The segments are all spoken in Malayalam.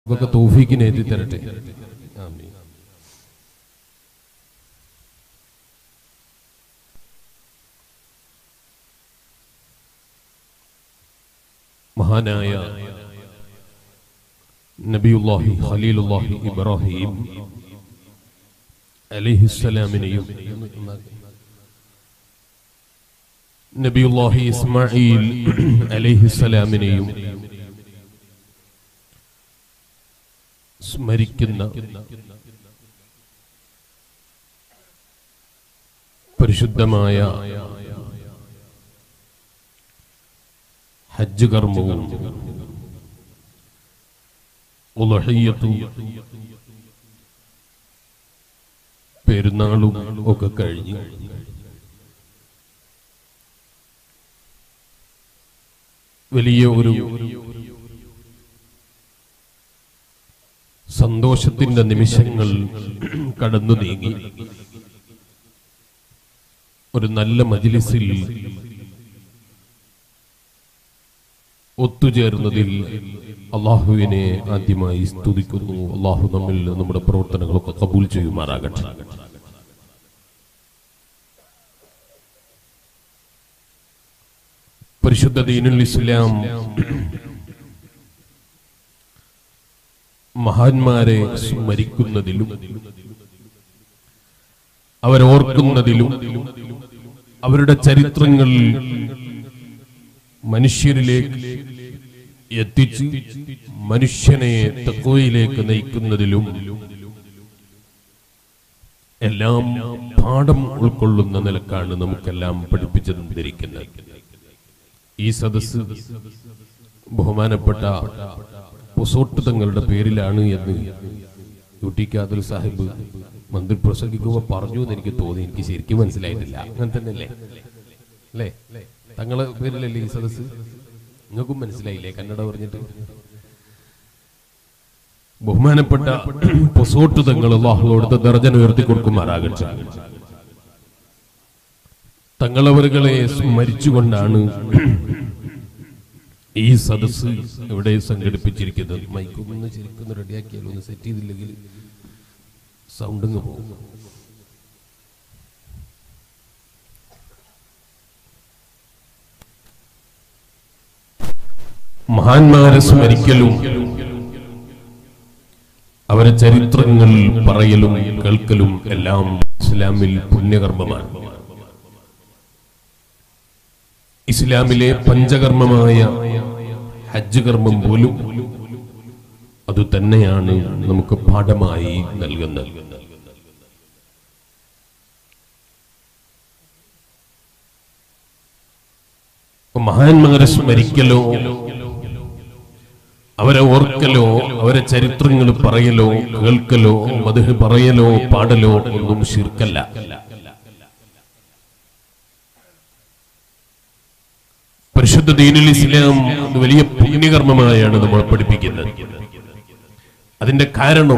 ഒക്കെ തൗഫീക്കിനെ എഴുതി തരട്ടെ ആമീൻ. മഹാനായ നബിയുല്ലാഹി ഖലീലുല്ലാഹി ഇബ്രാഹിം അലൈഹിസ്സലാമിനെയും നബിയുല്ലാഹി ഇസ്മായിൽ അലൈഹിസ്സലാമിനെയും സ്മരിക്കുന്ന പരിശുദ്ധമായ ഹജ്ജ് കർമ്മവും ഉലഹയ്യത്തും പെരുന്നാളും ഒക്കെ കഴിഞ്ഞ് വലിയ ഒരു സന്തോഷത്തിന്റെ നിമിഷങ്ങൾ കടന്നു നീങ്ങി ഒരു നല്ല മജിലിസിൽ ഒത്തുചേർന്നതിൽ അള്ളാഹുവിനെ ആദ്യമായി സ്തുതിക്കുന്നു അള്ളാഹു നമ്മിൽ നമ്മുടെ പ്രവർത്തനങ്ങളൊക്കെ കബൂൽ ചെയ്യുമാറാകട്ടെ പരിശുദ്ധ ദീനുൽ ഇസ്ലാം മഹാന്മാരെ സ്മരിക്കുന്നതിലും അവരോർക്കുന്നതിലും അവരുടെ ചരിത്രങ്ങൾ മനുഷ്യരിലേക്ക് എത്തിച്ച് മനുഷ്യനെ തക്വയിലേക്ക് നയിക്കുന്നതിലും എല്ലാം പാഠം ഉൾക്കൊള്ളുന്ന നിലക്കാണ് നമുക്കെല്ലാം പഠിപ്പിച്ചു തന്നിരിക്കുന്നത് ഈ സദസ് ബഹുമാനപ്പെട്ട പൊസോട്ട് തങ്ങളുടെ പേരിലാണ് എന്ന് യു ടി കാദുൽ സാഹിബ് മന്ത്രി പ്രസംഗിക്കുമ്പോൾ പറഞ്ഞു എന്ന് എനിക്ക് തോന്നി എനിക്ക് ശരിക്കും മനസ്സിലായിട്ടില്ല അങ്ങനെ തന്നെയല്ലേ അല്ലേ തങ്ങളെ പേരിലല്ലേ ഈ സദസ് നിങ്ങൾക്കും മനസ്സിലായില്ലേ കന്നഡ പറഞ്ഞിട്ട് ബഹുമാനപ്പെട്ട പൊസോട്ട് തങ്ങൾ അള്ളാഹു അവിടുത്തെ ദർജന ഉയർത്തി കൊടുക്കുമാറാകട്ടെ തങ്ങളവരുകളെ സ്മരിച്ചുകൊണ്ടാണ് ഈ സദസ് ഇവിടെ സംഘടിപ്പിച്ചിരിക്കുന്നത് മൈക്കൊന്ന് ശരിക്കും റെഡിയാക്കിയാലോ ഒന്ന് സെറ്റ് ചെയ്തില്ലെങ്കിൽ സൗണ്ടിങ് പോകും മഹാന്മാരെ സ്മരിക്കലും അവരെ ചരിത്രങ്ങൾ പറയലും കേൾക്കലും എല്ലാം ഇസ്ലാമിൽ പുണ്യകർമ്മമാണ് ഇസ്ലാമിലെ പഞ്ചകർമ്മമായ ഹജ്ജ് കർമ്മം പോലും അത് തന്നെയാണ് നമുക്ക് പാഠമായി നൽകുന്നത് മഹാന്മാരെ സ്മരിക്കലോ അവരെ ഓർക്കലോ അവരെ ചരിത്രങ്ങൾ പറയലോ കേൾക്കലോ മധു പറയലോ പാടലോ ഒന്നും ശിർക്കല്ല പരിശുദ്ധ ദീനുൽ ഇസ്ലാം അത് വലിയ പുണ്യകർമ്മമായാണ് നമ്മൾ പഠിപ്പിക്കുന്നത് അതിന്റെ കാരണം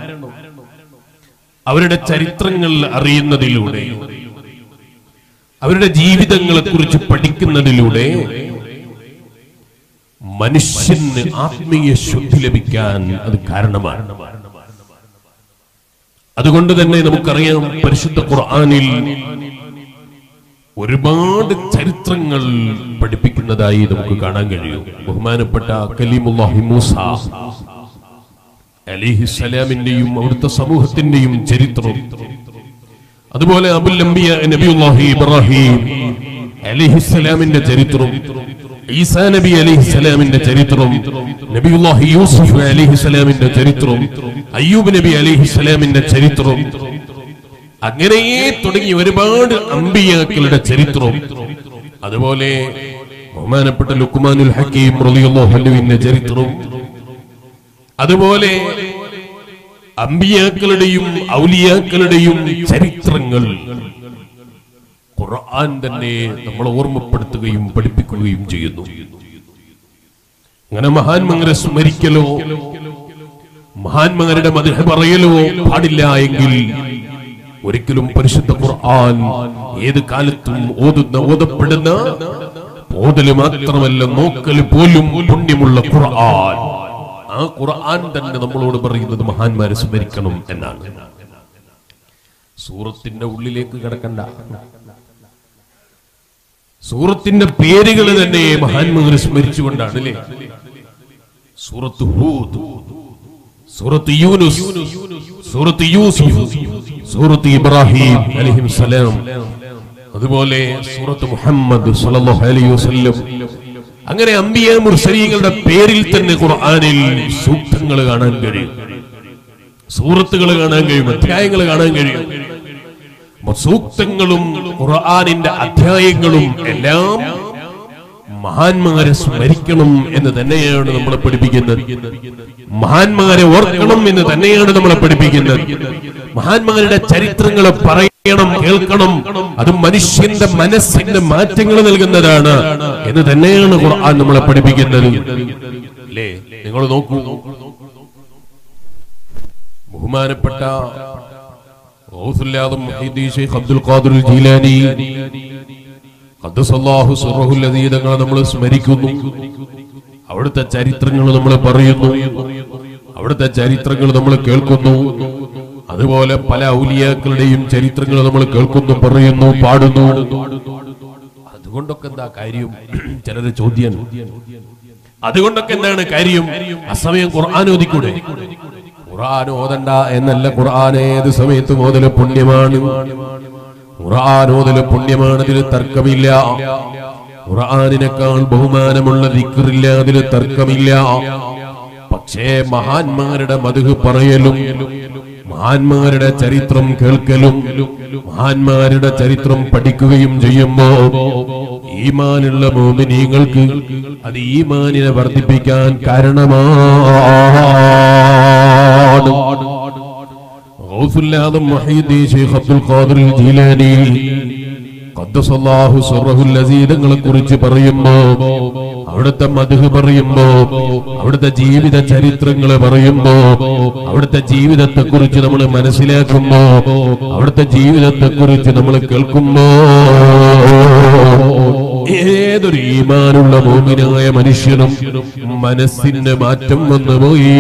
അവരുടെ ചരിത്രങ്ങൾ അറിയുന്നതിലൂടെ അവരുടെ ജീവിതങ്ങളെ കുറിച്ച് പഠിക്കുന്നതിലൂടെ മനുഷ്യന് ആത്മീയ ശുദ്ധി ലഭിക്കാൻ അത് കാരണമാണ് അതുകൊണ്ട് തന്നെ നമുക്കറിയാം പരിശുദ്ധ ഖുർആനിൽ ഒരുപാട് ചരിത്രങ്ങൾ പഠിപ്പിക്കുന്നതായി നമുക്ക് കാണാൻ കഴിയും ബഹുമാനപ്പെട്ട കലീമുല്ലാഹി മൂസ അലിഹിസലാമിന്റെയും അവിടുത്തെ സമൂഹത്തിന്റെയും ചരിത്രം അതുപോലെ അബുൽ അംബിയ നബിയുല്ലാഹി ഇബ്രാഹിം അലിഹിസലാമിന്റെ ചരിത്രം ഈസാ നബി അലിഹിസലാമിന്റെ ചരിത്രം നബിയുല്ലാഹി യൂസുഫ് അലിഹിസലാമിന്റെ ചരിത്രം അയ്യൂബ് നബി അലിഹിസലാമിന്റെ ചരിത്രം അങ്ങനെ തുടങ്ങി ഒരുപാട് അമ്പിയാക്കളുടെ ചരിത്രം അതുപോലെ ബഹുമാനപ്പെട്ട ലുക്മാനുൽ ഹക്കീം റളിയല്ലാഹുവിന്റെ ചരിത്രം അതുപോലെ അമ്പിയാക്കളുടെയും ഔലിയാക്കളുടെയും ചരിത്രങ്ങൾ ഖുർആൻ തന്നെ നമ്മളെ ഓർമ്മപ്പെടുത്തുകയും പഠിപ്പിക്കുകയും ചെയ്യുന്നു അങ്ങനെ മഹാന്മാരെ സ്മരിക്കലോ മഹാന്മാരുടെ മതിഹ പറയലോ പാടില്ല എങ്കിൽ ഒരിക്കലും പരിശുദ്ധ ഖുർആൻ ഏത് കാലത്തും ഓതുന്ന ഓതപ്പെടുന്ന ഓതല് മാത്രമല്ല നോക്കല് പോലും പുണ്യമുള്ള ഖുർആൻ ആ ഖുർആൻ തന്നെ നമ്മളോട് പറയുന്നത് മഹാന്മാരെ സ്മരിക്കണം എന്നാണ് സൂറത്തിന്റെ ഉള്ളിലേക്ക് കിടക്കണ്ട സൂറത്തിന്റെ പേരുകൾ തന്നെ മഹാന്മാരെ സ്മരിച്ചുകൊണ്ടാണ് അല്ലേ സൂറത്ത് ഹൂദ് സൂറത്ത് യൂനുസ് സൂറത്ത് യൂസുഫ് സൂറത്ത് ഇബ്രാഹിം അലൈഹിം സലാം അതുപോലെ സൂറത്ത് മുഹമ്മദ് സല്ലല്ലാഹു അലൈഹി വസല്ലം അങ്ങനെ അമ്പിയ മുർസലീങ്ങളുടെ പേരിൽ തന്നെ ഖുർആനിൽ സൂക്തങ്ങൾ കാണാൻ കഴിയും സൂറത്തുകൾ കാണാൻ കഴിയും അധ്യായങ്ങൾ കാണാൻ കഴിയും അപ്പൊ സൂക്തങ്ങളും ഖുർആനിന്റെ അധ്യായങ്ങളും എല്ലാം മഹാന്മാരെ സ്മരിക്കണം എന്ന് തന്നെയാണ് നമ്മളെ പഠിപ്പിക്കുന്നത് മഹാന്മാരെ ഓർക്കണം എന്ന് തന്നെയാണ് നമ്മളെ പഠിപ്പിക്കുന്നത് മഹാന്മാരുടെ ചരിത്രങ്ങൾ പറയണം കേൾക്കണം അത് മനുഷ്യന്റെ മനസ്സിന്റെ മാറ്റങ്ങൾ നൽകുന്നതാണ് എന്ന് തന്നെയാണ് ഖുർആൻ നമ്മളെ പഠിപ്പിക്കുന്നത് അല്ലേ നിങ്ങൾ നോക്കൂ ബഹുമാനപ്പെട്ട ഗൗസുല്ലാദം Muhyiddin Sheikh Abdul Qadir Jilani ഖദ്ദസല്ലാഹു സിറഹുൽ അദീദ് തങ്ങളെ നമ്മൾ സ്മരിക്കുന്നു അവിടുത്തെ ചരിത്രങ്ങൾ നമ്മൾ പറയുന്നു അവിടുത്തെ ചരിത്രങ്ങൾ നമ്മൾ കേൾക്കുന്നു അതുപോലെ പല ഔലിയാക്കളുടെയും ചരിത്രങ്ങൾ നമ്മൾ കേൾക്കുന്നു പറയുന്നു പാടുന്നു അതുകൊണ്ടൊക്കെ എന്താ കാര്യം ചിലര് ചോദ്യം അതുകൊണ്ടൊക്കെ എന്താണ് കാര്യം അസമയം ഖുർആൻ ഓതിക്കൂടെ ഖുർആൻ ഓതണ്ട എന്നല്ല ഖുർആൻ ഏത് സമയത്തും ഓതല് പുണ്യമാണ് ഖുർആൻ ഓതല് പുണ്യമാണ് അതിൽ തർക്കമില്ല ഖുർആനിനേക്കാൾ ബഹുമാനമുള്ള ദിക്റില്ല അതിൽ തർക്കമില്ല പക്ഷേ മഹാന്മാരുടെ മധു പറയലും മഹാന്മാരുടെ ചരിത്രം കേൾക്കലും മഹാന്മാരുടെ ചരിത്രം പഠിക്കുകയും ചെയ്യുമ്പോ ഈമാനുള്ള മോമിനീങ്ങൾക്ക് അത് ഈമാനിനെ വർദ്ധിപ്പിക്കാൻ കാരണമാണ് ഗൗസുല്ലാദം Muhyiddin Sheikh Abdul Qadir Jilani ഖദ്ദസല്ലാഹു സിറഹുൽ അസീദങ്ങളെ കുറിച്ച് പറയുമ്പോ അവിടുത്തെ മധു പറയുമ്പോ അവിടുത്തെ ജീവിത ചരിത്രങ്ങൾ പറയുമ്പോ അവിടുത്തെ ജീവിതത്തെ കുറിച്ച് നമ്മൾ മനസ്സിലാക്കുമ്പോ അവിടുത്തെ ജീവിതത്തെ കുറിച്ച് നമ്മൾ കേൾക്കുമ്പോ ഏതൊരു ഈമാനുള്ള മോമിനായ മനുഷ്യനും മനസ്സിന്റെ മാറ്റം വന്നു പോയി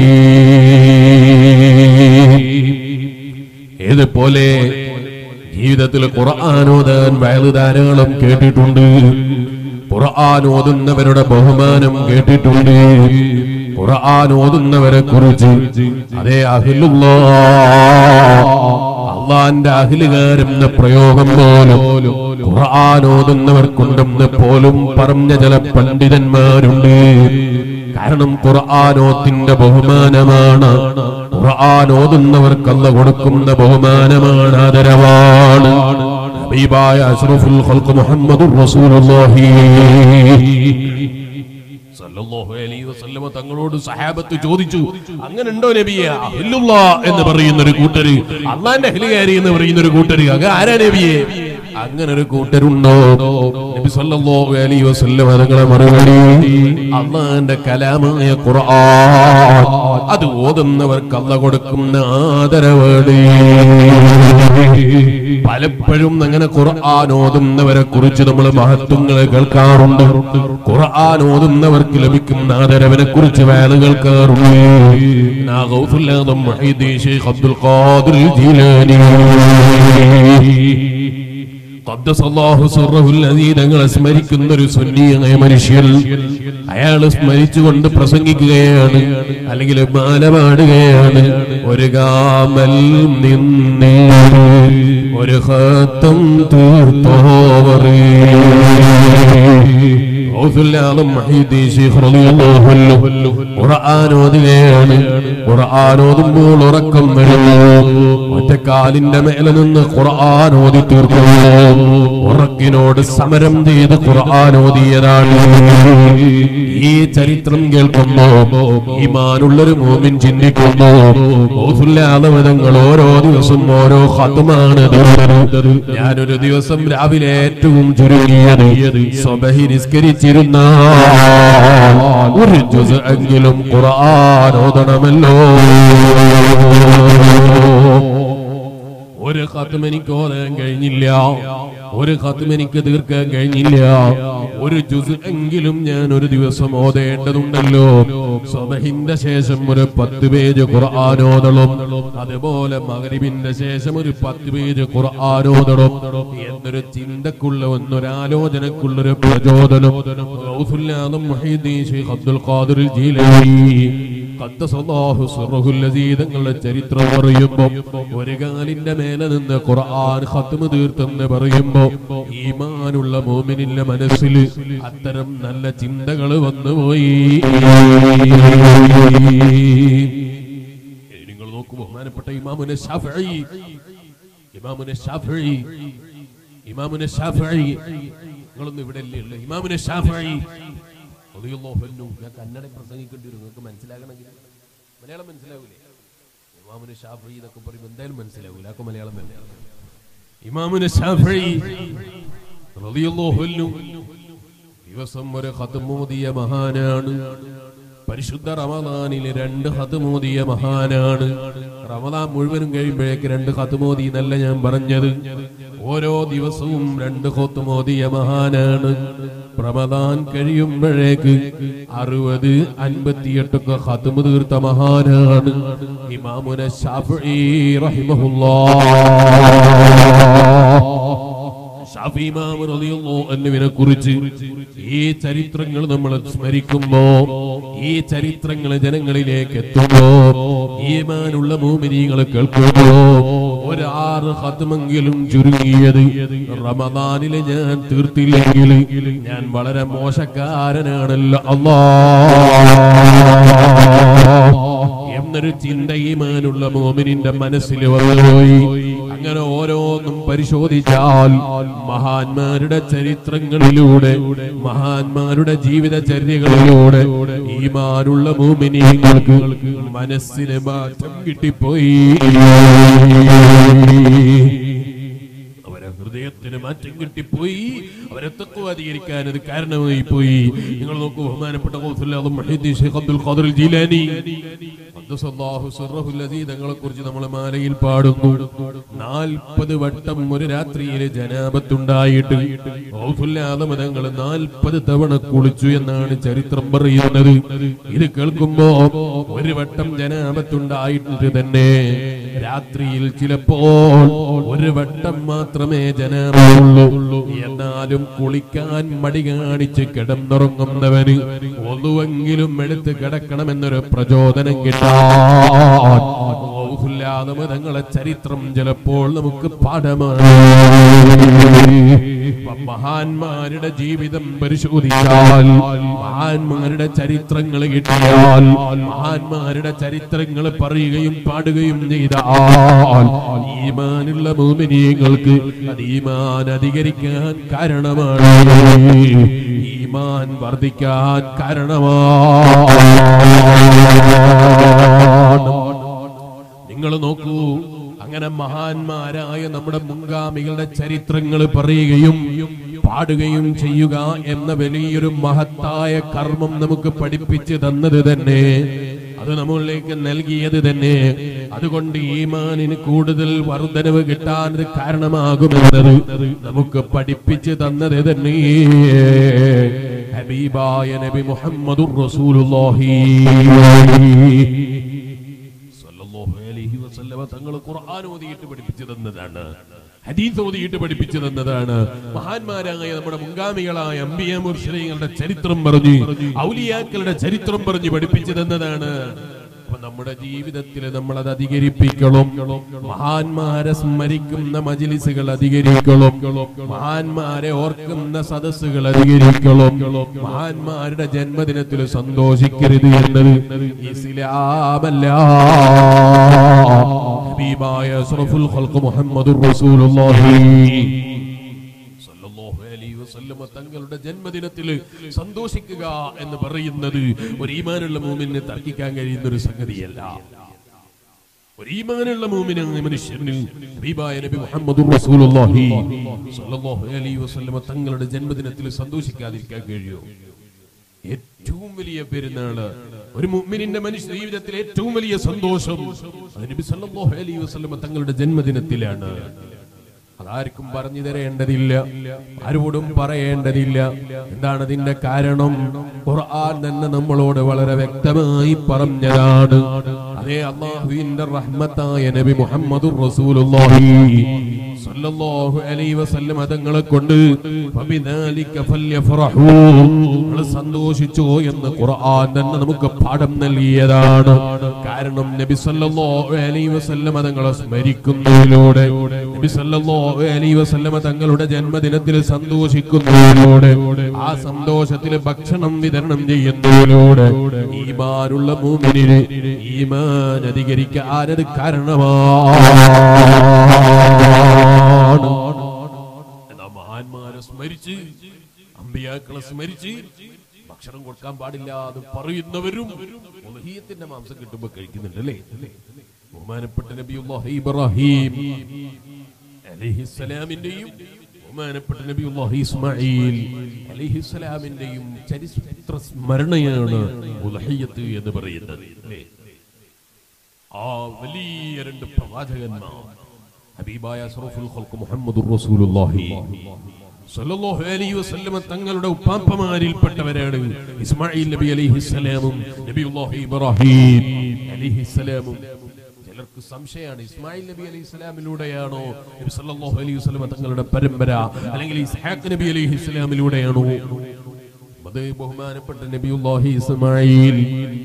ഏതുപോലെ ജീവിതത്തിൽ ഖുർആാനോദാൻ വയല് ധാരാളം കേട്ടിട്ടുണ്ട് ഖുർആാനോതുന്നവരുടെ ബഹുമാനം കേട്ടിട്ടുണ്ട് ഖുർആാനോതുന്നവരെ കുറിച്ച് അതേ അഹിലുള്ള അള്ളാന്റെ അഹിലുകാരെന്ന പ്രയോഗം പോലും ഖുർആാനോതുന്നവർക്കുണ്ടെന്ന് പോലും പറഞ്ഞ ചില പണ്ഡിതന്മാരുണ്ട് കാരണം ഖുർആാനോത്തിന്റെ ബഹുമാനമാണ് ഖുർആൻ ഓതുന്നവർക്കല്ല കൊടുക്കുന്ന ബഹുമാനമാണ് ആദരവാണ് ഹബീബായ അഷ്റഫുൽ ഖൽഖ് മുഹമ്മദുർ റസൂലുള്ളാഹി സല്ലല്ലാഹു അലൈഹി വസല്ലമ തങ്ങളോട് സഹാബത്ത് ചോദിച്ചു അങ്ങനെ ഉണ്ടോ നബിയെ അഹില്ലുള്ള എന്ന് പറയുന്ന ഒരു കൂട്ടര് അള്ളാന്റെ അഹിലുകാരി എന്ന് പറയുന്ന ഒരു കൂട്ടര് അത് ആരാ നബിയെ അങ്ങനെ ഒരു കൂട്ടരുണ്ടോ നബി സല്ലല്ലാഹു അലൈഹി വസല്ലമ തങ്ങളെ മറുപടി അള്ളാന്റെ കലാമായ ഖുർആൻ അത് ഓതുന്നവർക്ക് അല്ല കൊടുക്കുന്ന ആദരവാണ് പലപ്പോഴും അങ്ങനെ ഖുർആൻ ഓതുന്നവരെ കുറിച്ച് നമ്മൾ മഹത്വങ്ങൾ കേൾക്കാറുണ്ട് ഖുർആൻ ഓതുന്നവർക്ക് ലഭിക്കുന്ന ആദരവിനെ കുറിച്ച് വേല കേൾക്കാറുണ്ട് നാ ഗൗസുല്ലാദം Muhyiddin Sheikh Abdul Qadir Jilani ഖദ്ദസല്ലാഹു സിർറഹുൽ അസീദ് തങ്ങളെ സ്മരിക്കുന്ന ഒരു സുന്നിയായ മനുഷ്യൻ അയാൾ സ്മരിച്ചുകൊണ്ട് പ്രസംഗിക്കുകയാണ് അല്ലെങ്കിൽ മാല പാടുകയാണ് ഒരു കാമൽ നിന്നേ ഒരു ഹത്തം തീർത്തോവറേ ഗൗസുല്ലാദം മുഹീദ്ദീൻ ശൈഖ് റളിയല്ലാഹു അൻഹു ഖുർആൻ ഓതുകയാണ് ഖുർആൻ ഓതുമ്പോൾ ഉറക്കം വരുന്നു ഒറ്റക്കാലിന്റെ മേലെ നിന്ന് ഖുർആൻ ഓതി തീർക്കുന്നു ഉറക്കിനോട് സമരം ചെയ്ത് ഖുർആൻ ഓതിയതാണ് ഈ ചരിത്രം കേൾക്കുമ്പോ ഈമാനുള്ളൊരു മോമിൻ ചിന്തിക്കുന്നു ഗൗസുല്ലാദവതങ്ങൾ ഓരോ ദിവസം ഓരോ ഹത്തുമാണ് ഞാനൊരു ദിവസം രാവിലെ ഏറ്റവും ചുരുങ്ങിയത് സ്വബഹി നിസ്കരിച്ചിരുന്ന ഒരു ജുസ് എങ്കിലും ഖുർആൻ ഓതണമല്ലോ ഒരു ഖത്തം എനിക്ക് ഓതാൻ കഴിഞ്ഞില്ല ഒരു ഖത്മ എനിക്ക് തീർക്കാൻ കഴിഞ്ഞില്ല ഒരു ജുസ് എങ്കിലും ഞാൻ ഒരു ദിവസം ഓതേണ്ടതുണ്ടല്ലോ സ്വബഹിന്റെ ശേഷം ഒരു പത്ത് പേജ് ഖുർആാനോദളും അതുപോലെ മകരിബിന്റെ ശേഷം ഒരു പത്ത് പേജ് ഖുർആാനോദളും എന്നൊരു ചിന്തക്കുള്ള ഒന്നൊരാലോചനക്കുള്ള ഒരു പ്രചോദനം ഗൗസുല്ലാദും Muhiyuddin Sheikh Abdul Qadir Jilani ഖദ്ദസല്ലാഹു സിർറഹുൽ അസീസ് തങ്ങളുടെ ചരിത്രം പറയുമ്പോ ഒരു കാലിന്റെ മേലെ നിന്ന് ഖുർആൻ ഖത്മ് തീർത്തെന്ന് പറയുമ്പോ ഈമാനുള്ള മോമിനിന്റെ മനസ്സിൽ അത്തരം നല്ല ചിന്തകൾ വന്നുപോയി നിങ്ങൾ നോക്കൂ ബഹുമാനപ്പെട്ട ഇമാമുനെ ഷാഫി ഇമാമുനെ ഷാഫി ഇമാമുനെ ഷാഫി നിങ്ങളൊന്നും ഇവിടെ അല്ലേ ഉള്ളത് ഇമാമുനെ ഷാഫി റളിയല്ലാഹു അൻഹു ഞാൻ കന്നഡ പ്രസംഗിക്കേണ്ടി വരും നിങ്ങൾക്ക് മനസ്സിലാകണമെങ്കിൽ മലയാളം മനസ്സിലാവൂലേ ഇമാമുന് ഷാഫി എന്നൊക്കെ പറയുമ്പോൾ എന്തായാലും മനസ്സിലാവൂല അതൊക്കെ മലയാളം തന്നെ ഇമാമുന് ഷാഫി റളിയല്ലാഹു അൻഹു ദിവസം ഒരു ഹതമോദിയ മഹാനാണ് പരിശുദ്ധ റമദാനിലെ രണ്ട് ഹതമോദിയ മഹാനാണ് റമദാൻ മുഴുവനും കഴിയുമ്പോഴേക്ക് രണ്ട് ഹതമോദി എന്നല്ല ഞാൻ പറഞ്ഞത് ഓരോ ദിവസവും രണ്ട് ഹത്തുമോദിയ മഹാനാണ് റമദാൻ കഴിയുമ്പോഴേക്ക് അറുപത് അൻപത്തിയെട്ടൊക്കെ ഹത്തുമ് തീർത്ത മഹാനാണ് ഇമാമുന ഷാഫി റഹിമഹുല്ലാ ഷാഫി ഇമാം റളിയല്ലാഹു അൻഹുവിനെ കുറിച്ച് ഈ ചരിത്രങ്ങൾ നമ്മൾ സ്മരിക്കുമ്പോ ഈ ചരിത്രങ്ങൾ ജനങ്ങളിലേക്ക് എത്തുമ്പോ ഈമാനുള്ള മൂമിനീങ്ങൾ കേൾക്കുമ്പോ ഒരാറ് ഹത്തുമെങ്കിലും ചുരുങ്ങിയത് റമദാനില് ഞാൻ തീർത്തില്ലെങ്കിൽ ഞാൻ വളരെ മോശക്കാരനാണല്ലോ അല്ലാ എന്നൊരു ചിന്ത ഈമാനുള്ള മോമിനിന്റെ മനസ്സിൽ വന്നുപോയി അങ്ങനെ ഓരോന്നും പരിശോധിച്ചാൽ മഹാന്മാരുടെ ചരിത്രങ്ങളിലൂടെ മഹാന്മാരുടെ ജീവിതചര്യകളിലൂടെ ഈമാനുള്ള മോമിനിങ്ങൾക്ക് മനസ്സിന് മാറ്റം കിട്ടിപ്പോയി അവരെ ഹൃദയത്തിന് മാറ്റം കിട്ടിപ്പോയി അവരെ തത്വം അധികരിക്കാൻ അത് കാരണമായി പോയി നിങ്ങൾ നോക്കൂ ബഹുമാനപ്പെട്ട ഗൗസുല്ലാദും Muhiyuddin Sheikh Abdul Qadir Jilani ഖദ്ദസല്ലാഹു സിർറഹുൽ അസീസ് തങ്ങളെ കുറിച്ച് നമ്മൾ മാലയിൽ പാടുന്നു നാൽപ്പത് വട്ടം ഒരു രാത്രിയിൽ ജനാപത്തുണ്ടായിട്ട് ഗൗസുല്ലാദം തങ്ങൾ നാൽപ്പത് തവണ കുളിച്ചു എന്നാണ് ചരിത്രം പറയുന്നത് ഇത് കേൾക്കുമ്പോ ഒരു വട്ടം ജനാപത്തുണ്ടായിട്ട് തന്നെ രാത്രിയിൽ ചിലപ്പോൾ ഒരു വട്ടം മാത്രമേ ജനാപുള്ളൂ എന്നാലും കുളിക്കാൻ മടി കാണിച്ച് കിടന്നുറങ്ങുന്നവന് ഒന്നുവെങ്കിലും എടുത്ത് കിടക്കണമെന്നൊരു പ്രചോദനം കിട്ടാൻ ഔഹുല്ലാദമ തങ്ങളെ ചരിത്രം ചിലപ്പോൾ നമുക്ക് പാഠമാണ് മഹാന്മാരുടെ ജീവിതം പരിശോധിച്ചാൽ മഹാന്മാരുടെ ചരിത്രങ്ങൾ കിട്ടിയാൽ മഹാന്മാരുടെ ചരിത്രങ്ങൾ പറയുകയും പാടുകയും ചെയ്താൽ ഈമാനുള്ള മോമിനിയങ്ങൾക്ക് അത് ഈമാൻ അധികരിക്കാൻ കാരണമാണ് ഈമാൻ വർദ്ധിക്കാൻ കാരണമാണ് നിങ്ങൾ നോക്കൂ അങ്ങനെ മഹാന്മാരായ നമ്മുടെ മുൻഗാമികളുടെ ചരിത്രങ്ങൾ പറയുകയും പാടുകയും ചെയ്യുക എന്ന വലിയൊരു മഹത്തായ കർമ്മം നമുക്ക് പഠിപ്പിച്ചു തന്നത് തന്നെ അത് നമ്മളിലേക്ക് നൽകിയത് തന്നെ അതുകൊണ്ട് ഈമാനിന് കൂടുതൽ വർധനവ് കിട്ടാൻ ഇത് കാരണമാകുമെന്നത് നമുക്ക് പഠിപ്പിച്ചു തന്നത് തന്നെ ഹബീബായ നബി മുഹമ്മദുർ റസൂലുള്ളാഹി സല്ലല്ലാഹു അലൈഹി വസല്ലമ തങ്ങൾ ഖുർആൻ ഓതിയിട്ട് പഠിപ്പിച്ചു തന്നതാണ് ഹദീസ് ഓതിയിട്ട് പഠിപ്പിച്ചു തന്നതാണ് മഹാന്മാരായ നമ്മുടെ മുൻഗാമികളായ അമ്പിയ മുർഷലങ്ങളുടെ ചരിത്രം പറഞ്ഞു ഔലിയാക്കളുടെ ചരിത്രം പറഞ്ഞു പഠിപ്പിച്ചു തന്നതാണ് അപ്പൊ നമ്മുടെ ജീവിതത്തിൽ നമ്മൾ അത് അധികരിപ്പിക്കണം മഹാന്മാരെ സ്മരിക്കുന്ന മജിലിസുകൾ അധികരിക്കണം മഹാന്മാരെ ഓർക്കുന്ന സദസ്സുകൾ അധികരിക്കണം മഹാന്മാരുടെ ജന്മദിനത്തിൽ സന്തോഷിക്കരുത് എന്നത് ഇസ്ലാമല്ല ഹബീബായ അഷ്റഫുൽ ഖൽഖ് മുഹമ്മദുർ റസൂലുള്ളാഹി സല്ലല്ലാഹു അലൈഹി വസല്ലമ തങ്ങളുടെ ജന്മദിനത്തിൽ സന്തോഷിക്കുക എന്ന് പറയുന്നത് ഒരു ഈമാനുള്ള മൂമിനെ തർക്കിക്കാൻ കഴിയുന്ന ഒരു സംഗതിയല്ല ഒരു ഈമാനുള്ള മൂമിനായ മനുഷ്യന് ഹബീബായ നബി മുഹമ്മദുർ റസൂലുള്ളാഹി സല്ലല്ലാഹു അലൈഹി വസല്ലമ തങ്ങളുടെ ജന്മദിനത്തിൽ സന്തോഷിക്കാതിരിക്കാൻ കഴിയുമോ ഏറ്റവും വലിയ പെരുന്നാള് ഒരു മുഅ്മിനിന്റെ മനുഷ്യ ജീവിതത്തിൽ ഏറ്റവും വലിയ സന്തോഷം അത് നബി സല്ലല്ലാഹു അലൈഹി വസല്ലമ തങ്ങളുടെ ജന്മദിനത്തിലാണ് അതാർക്കും പറഞ്ഞു തരേണ്ടതില്ല ആരോടും പറയേണ്ടതില്ല എന്താണ് അതിന്റെ കാരണം ഖുർആൻ തന്നെ നമ്മളോട് വളരെ വ്യക്തമായി പറഞ്ഞതാണ് അതേ അള്ളാഹുവിന്റെ റഹ്മത്തായ നബി മുഹമ്മദുർ റസൂലുള്ളാഹി സല്ലല്ലാഹു അലൈഹി വസല്ലം തങ്ങളെ കൊണ്ട് ഫബിദാലിക ഫല്യഫറഹൂ നിങ്ങൾ സന്തോഷിച്ചോ എന്ന് ഖുർആൻ തന്നെ നമുക്ക് പാഠം നൽകിയതാണ് കാരണം നബി സല്ലല്ലാഹു അലൈഹി വസല്ലം തങ്ങളെ സ്മരിക്കുന്നതിലൂടെ നബി സല്ലല്ലാഹു അലൈഹി വസല്ലം തങ്ങളുടെ ജന്മദിനത്തിൽ സന്തോഷിക്കുന്നതിലൂടെ ആ സന്തോഷത്തിൽ ഭക്ഷണം വിതരണം ചെയ്യുന്നതിലൂടെ ഈമാനുള്ള മൂമിനിന് ഈമാൻ അധികരിക്കാനത് കാരണമാണ് എന്നാ മഹാന്മാരെ സ്മരിച്ച് അമ്പിയാക്കളെ സ്മരിച്ച് ഭക്ഷണം കൊടുക്കാൻ പാടില്ല എന്ന് പറയുന്നവരും ഉലഹീയത്തിന്റെ മാംസം കിട്ടുമ്പോ കഴിക്കുന്നുണ്ട് അല്ലേ ബഹുമാനപ്പെട്ട നബിയുല്ലാഹി ഇബ്രാഹിം അലൈഹിസ്സലാമിന്റെയും ബഹുമാനപ്പെട്ട നബിയുല്ലാഹി ഇസ്മായിൽ അലൈഹിസ്സലാമിന്റെയും ചരിത്ര സ്മരണയാണ് ഉലഹിയത്ത് എന്ന് പറയുന്നത് അല്ലേ ആ വലിയ രണ്ട് പ്രവാചകന്മാർ ഹബീബായ അഷ്റഫുൽ ഖൽഖ് മുഹമ്മദുർ റസൂലുള്ളാഹി സല്ലല്ലാഹു അലൈഹി വസല്ലമ തങ്ങളുടെ ഉപ്പാപ്പമാരിൽപ്പെട്ടവരാണ് ഇസ്മായിൽ നബി അലൈഹിസ്സലാമും നബിയുല്ലാഹി ഇബ്രാഹിം അലൈഹിസ്സലാമും ചിലർക്ക് സംശയമാണ് ഇസ്മായിൽ നബി അലൈഹി സ്വലാമിലൂടെയാണോ നബി സല്ലല്ലാഹു അലൈഹി വസല്ലമ തങ്ങളുടെ പരമ്പര അല്ലെങ്കിൽ ഇസ്ഹാഖ് നബി അലൈഹി സ്വലാമിലൂടെയാണോ അത് ബഹുമാനപ്പെട്ട നബിയുല്ലാഹി ഇസ്മായിൽ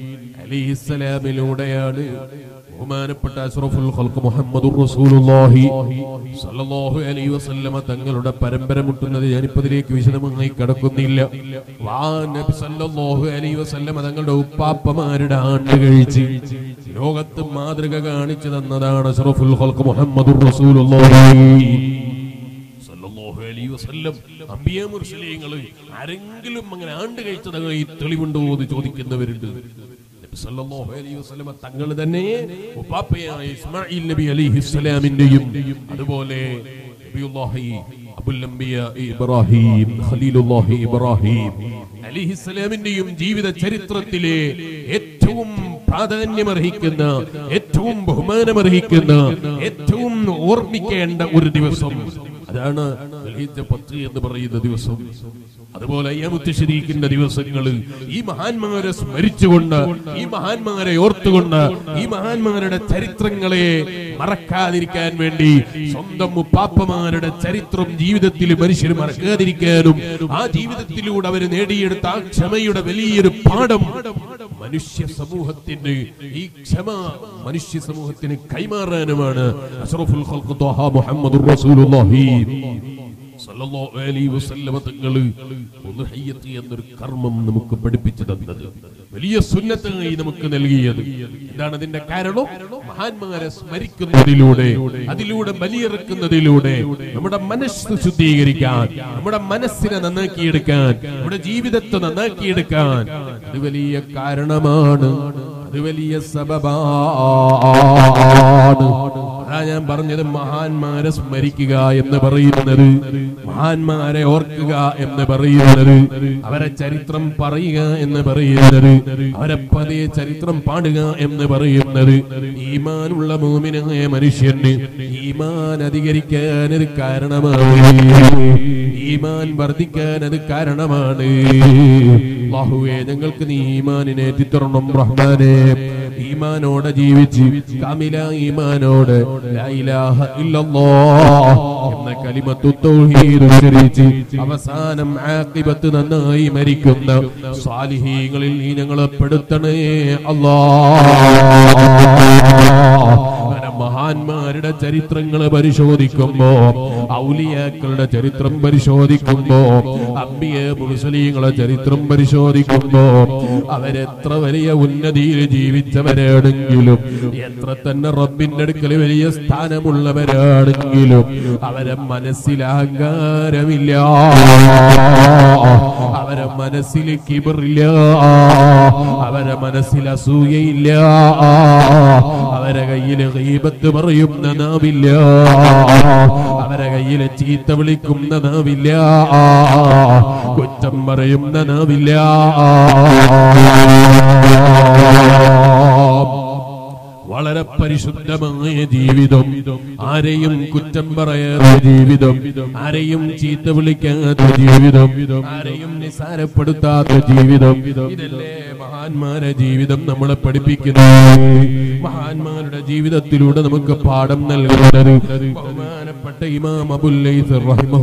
അലിഹിസ്സലാമിലൂടെയാണ് ബഹുമാനപ്പെട്ട അഷ്റഫുൽ ഖൽഖ് മുഹമ്മദുർ റസൂലുള്ളാഹി സല്ലല്ലാഹു അലൈഹി വസല്ലമ തങ്ങളുടെ പരമ്പര മുട്ടുന്നത് ഞാനിപ്പതിലേക്ക് വിശദമായി കടക്കുന്നില്ല വാ നബി സല്ലല്ലാഹു അലൈഹി വസല്ലമ തങ്ങളുടെ ഉപ്പാപ്പമാരുടെ ആണ്ട് കഴിച്ച് ലോകത്ത് മാതൃക കാണിച്ചു തന്നതാണ് അഷ്റഫുൽ ഖൽഖ് മുഹമ്മദുർ റസൂലുള്ളാഹി സല്ലല്ലാഹു അലൈഹി വസല്ലം അമ്പിയ മുർസലീങ്ങള് ആരെങ്കിലും അങ്ങനെ ആണ്ട് കഴിച്ചതായി തെളിവുണ്ടോ എന്ന് ചോദിക്കുന്നവരുണ്ട് നബി സല്ലല്ലാഹു അലൈഹി വസല്ലം തങ്ങൾ തന്നെ ഉപ്പാപ്പയായ ഇസ്മായിൽ നബി അലൈഹിസ്സലാമിന്റെയും അതുപോലെ നബിയുല്ലാഹി അബുൽ അംബിയ ഇബ്രാഹിം ഖലീലുല്ലാഹി ഇബ്രാഹിം അലിഹിസ്സലാമിന്റെയും ജീവിത ചരിത്രത്തിലെ ഏറ്റവും പ്രാധാന്യമർഹിക്കുന്ന ഏറ്റവും ബഹുമാനമർഹിക്കുന്ന ഏറ്റവും ഓർമ്മിക്കേണ്ട ഒരു ദിവസം അതാണ് ദുൽഹിജ്ജ പത്ത് എന്ന് പറയുന്ന ദിവസം അതുപോലെ അയ്യാമുത്തശ്ശരീക്കിന്റെ ദിവസങ്ങൾ ഈ മഹാന്മാരെ സ്മരിച്ചുകൊണ്ട് ഈ മഹാന്മാരെ ഓർത്തുകൊണ്ട് ഈ മഹാന്മാരുടെ ചരിത്രങ്ങളെ മറക്കാതിരിക്കാൻ വേണ്ടി സ്വന്തം ഉപ്പാപ്പമാരുടെ ചരിത്രം ജീവിതത്തിൽ മനുഷ്യർ മറക്കാതിരിക്കാനും ആ ജീവിതത്തിലൂടെ അവർ നേടിയെടുത്ത ആ ക്ഷമയുടെ വലിയൊരു പാഠം മനുഷ്യ സമൂഹത്തിന് ഈ ക്ഷമ മനുഷ്യ സമൂഹത്തിന് കൈമാറാനുമാണ് അഷ്റഫുൽ ഖൽഖ് ത്വഹ മുഹമ്മദുർ റസൂലുള്ളാഹി സല്ലല്ലാഹു അലൈഹി വസല്ലമ തങ്ങള് ഉദ്ഹിയ്യത്ത് എന്നൊരു കർമ്മം നമുക്ക് പഠിപ്പിച്ചു തന്നത് വലിയ സുന്നത്തായി നമുക്ക് നൽകിയത് എന്താണ് അതിന്റെ കാരണം മഹാന്മാരെ സ്മരിക്കുന്നതിലൂടെ അതിലൂടെ ബലിയിറക്കുന്നതിലൂടെ നമ്മുടെ മനസ്സ് ശുദ്ധീകരിക്കാൻ നമ്മുടെ മനസ്സിനെ നന്നാക്കിയെടുക്കാൻ നമ്മുടെ ജീവിതത്തെ നന്നാക്കിയെടുക്കാൻ അത് വലിയ കാരണമാണ് അത് വലിയ സബബാണ് അതാ ഞാൻ പറഞ്ഞത് മഹാന്മാരെ സ്മരിക്കുക എന്ന് പറയുന്നത് മഹാന്മാരെ ഓർക്കുക എന്ന് പറയുന്നത് അവരെ ചരിത്രം പറയുക എന്ന് പറയുന്നത് അവരെ പതിയെ ചരിത്രം പാടുക എന്ന് പറയുന്നത് ഈമാനുള്ള മൂമിനായ മനുഷ്യന് ഈമാൻ അധികരിക്കാൻ അത് കാരണമാണ് ഈമാൻ വർദ്ധിക്കാൻ അത് കാരണമാണ് ബാഹുവേ ഞങ്ങൾക്ക് നീ ഈമാനിനെ എത്തിത്തരണം റഹ്മാനെ ഈമാനോടെ ജീവിച്ച് കാമില ഈമാനോടെ ലാ ഇലാഹ ഇല്ലല്ലാഹ് എന്ന കലിമത്തു തൗഹീദ് ഉച്ചരിച്ച് അവസാനം ആഖിബത്ത് നന്നായി മരിക്കുന്ന സാലിഹീങ്ങളിൽ നീ ഞങ്ങളെ പെടുത്തണേ അല്ലാഹ് അങ്ങനെ മഹാന്മാരുടെ ചരിത്രങ്ങൾ പരിശോധിക്കുമ്പോ ഔലിയാക്കളുടെ ചരിത്രം പരിശോധിക്കുമ്പോ അമ്പിയ മുസ്ലിങ്ങളെ ചരിത്രം പരിശോധിക്കുമ്പോ അവരെത്ര വലിയ ഉന്നതിയിൽ ജീവിച്ചവരാണെങ്കിലും എത്ര തന്നെ റബ്ബിന്റെ അടുക്കൽ വലിയ സ്ഥാനമുള്ളവരാണെങ്കിലും അവരെ മനസ്സിൽ അഹങ്കാരമില്ല അവരെ മനസ്സിൽ കിബറില്ല അവരെ മനസ്സിൽ അസൂയയില്ല അവരെ കയ്യിൽ ഗീബത്ത് പറയുന്ന നാവില്ല അവരെ കയ്യിൽ ചീത്ത വിളിക്കുന്ന നാവില്ല കുറ്റം പറയുന്ന നാവില്ല വളരെ പരിശുദ്ധമായ ജീവിതം ആരെയും കുറ്റം പറയാത്ത ജീവിതം ആരെയും ചീത്ത വിളിക്കാത്ത ജീവിതം ആരെയും നിസാരപ്പെടുത്താത്ത ജീവിതം ഇതല്ലേ മഹാന്മാരെ ജീവിതം നമ്മളെ പഠിപ്പിക്കുന്നത് മഹാന്മാരുടെ ജീവിതത്തിലൂടെ നമുക്ക് പാഠം നൽകുന്നത് ബഹുമാനപ്പെട്ട ഇമാം അബുല്ലൈസ്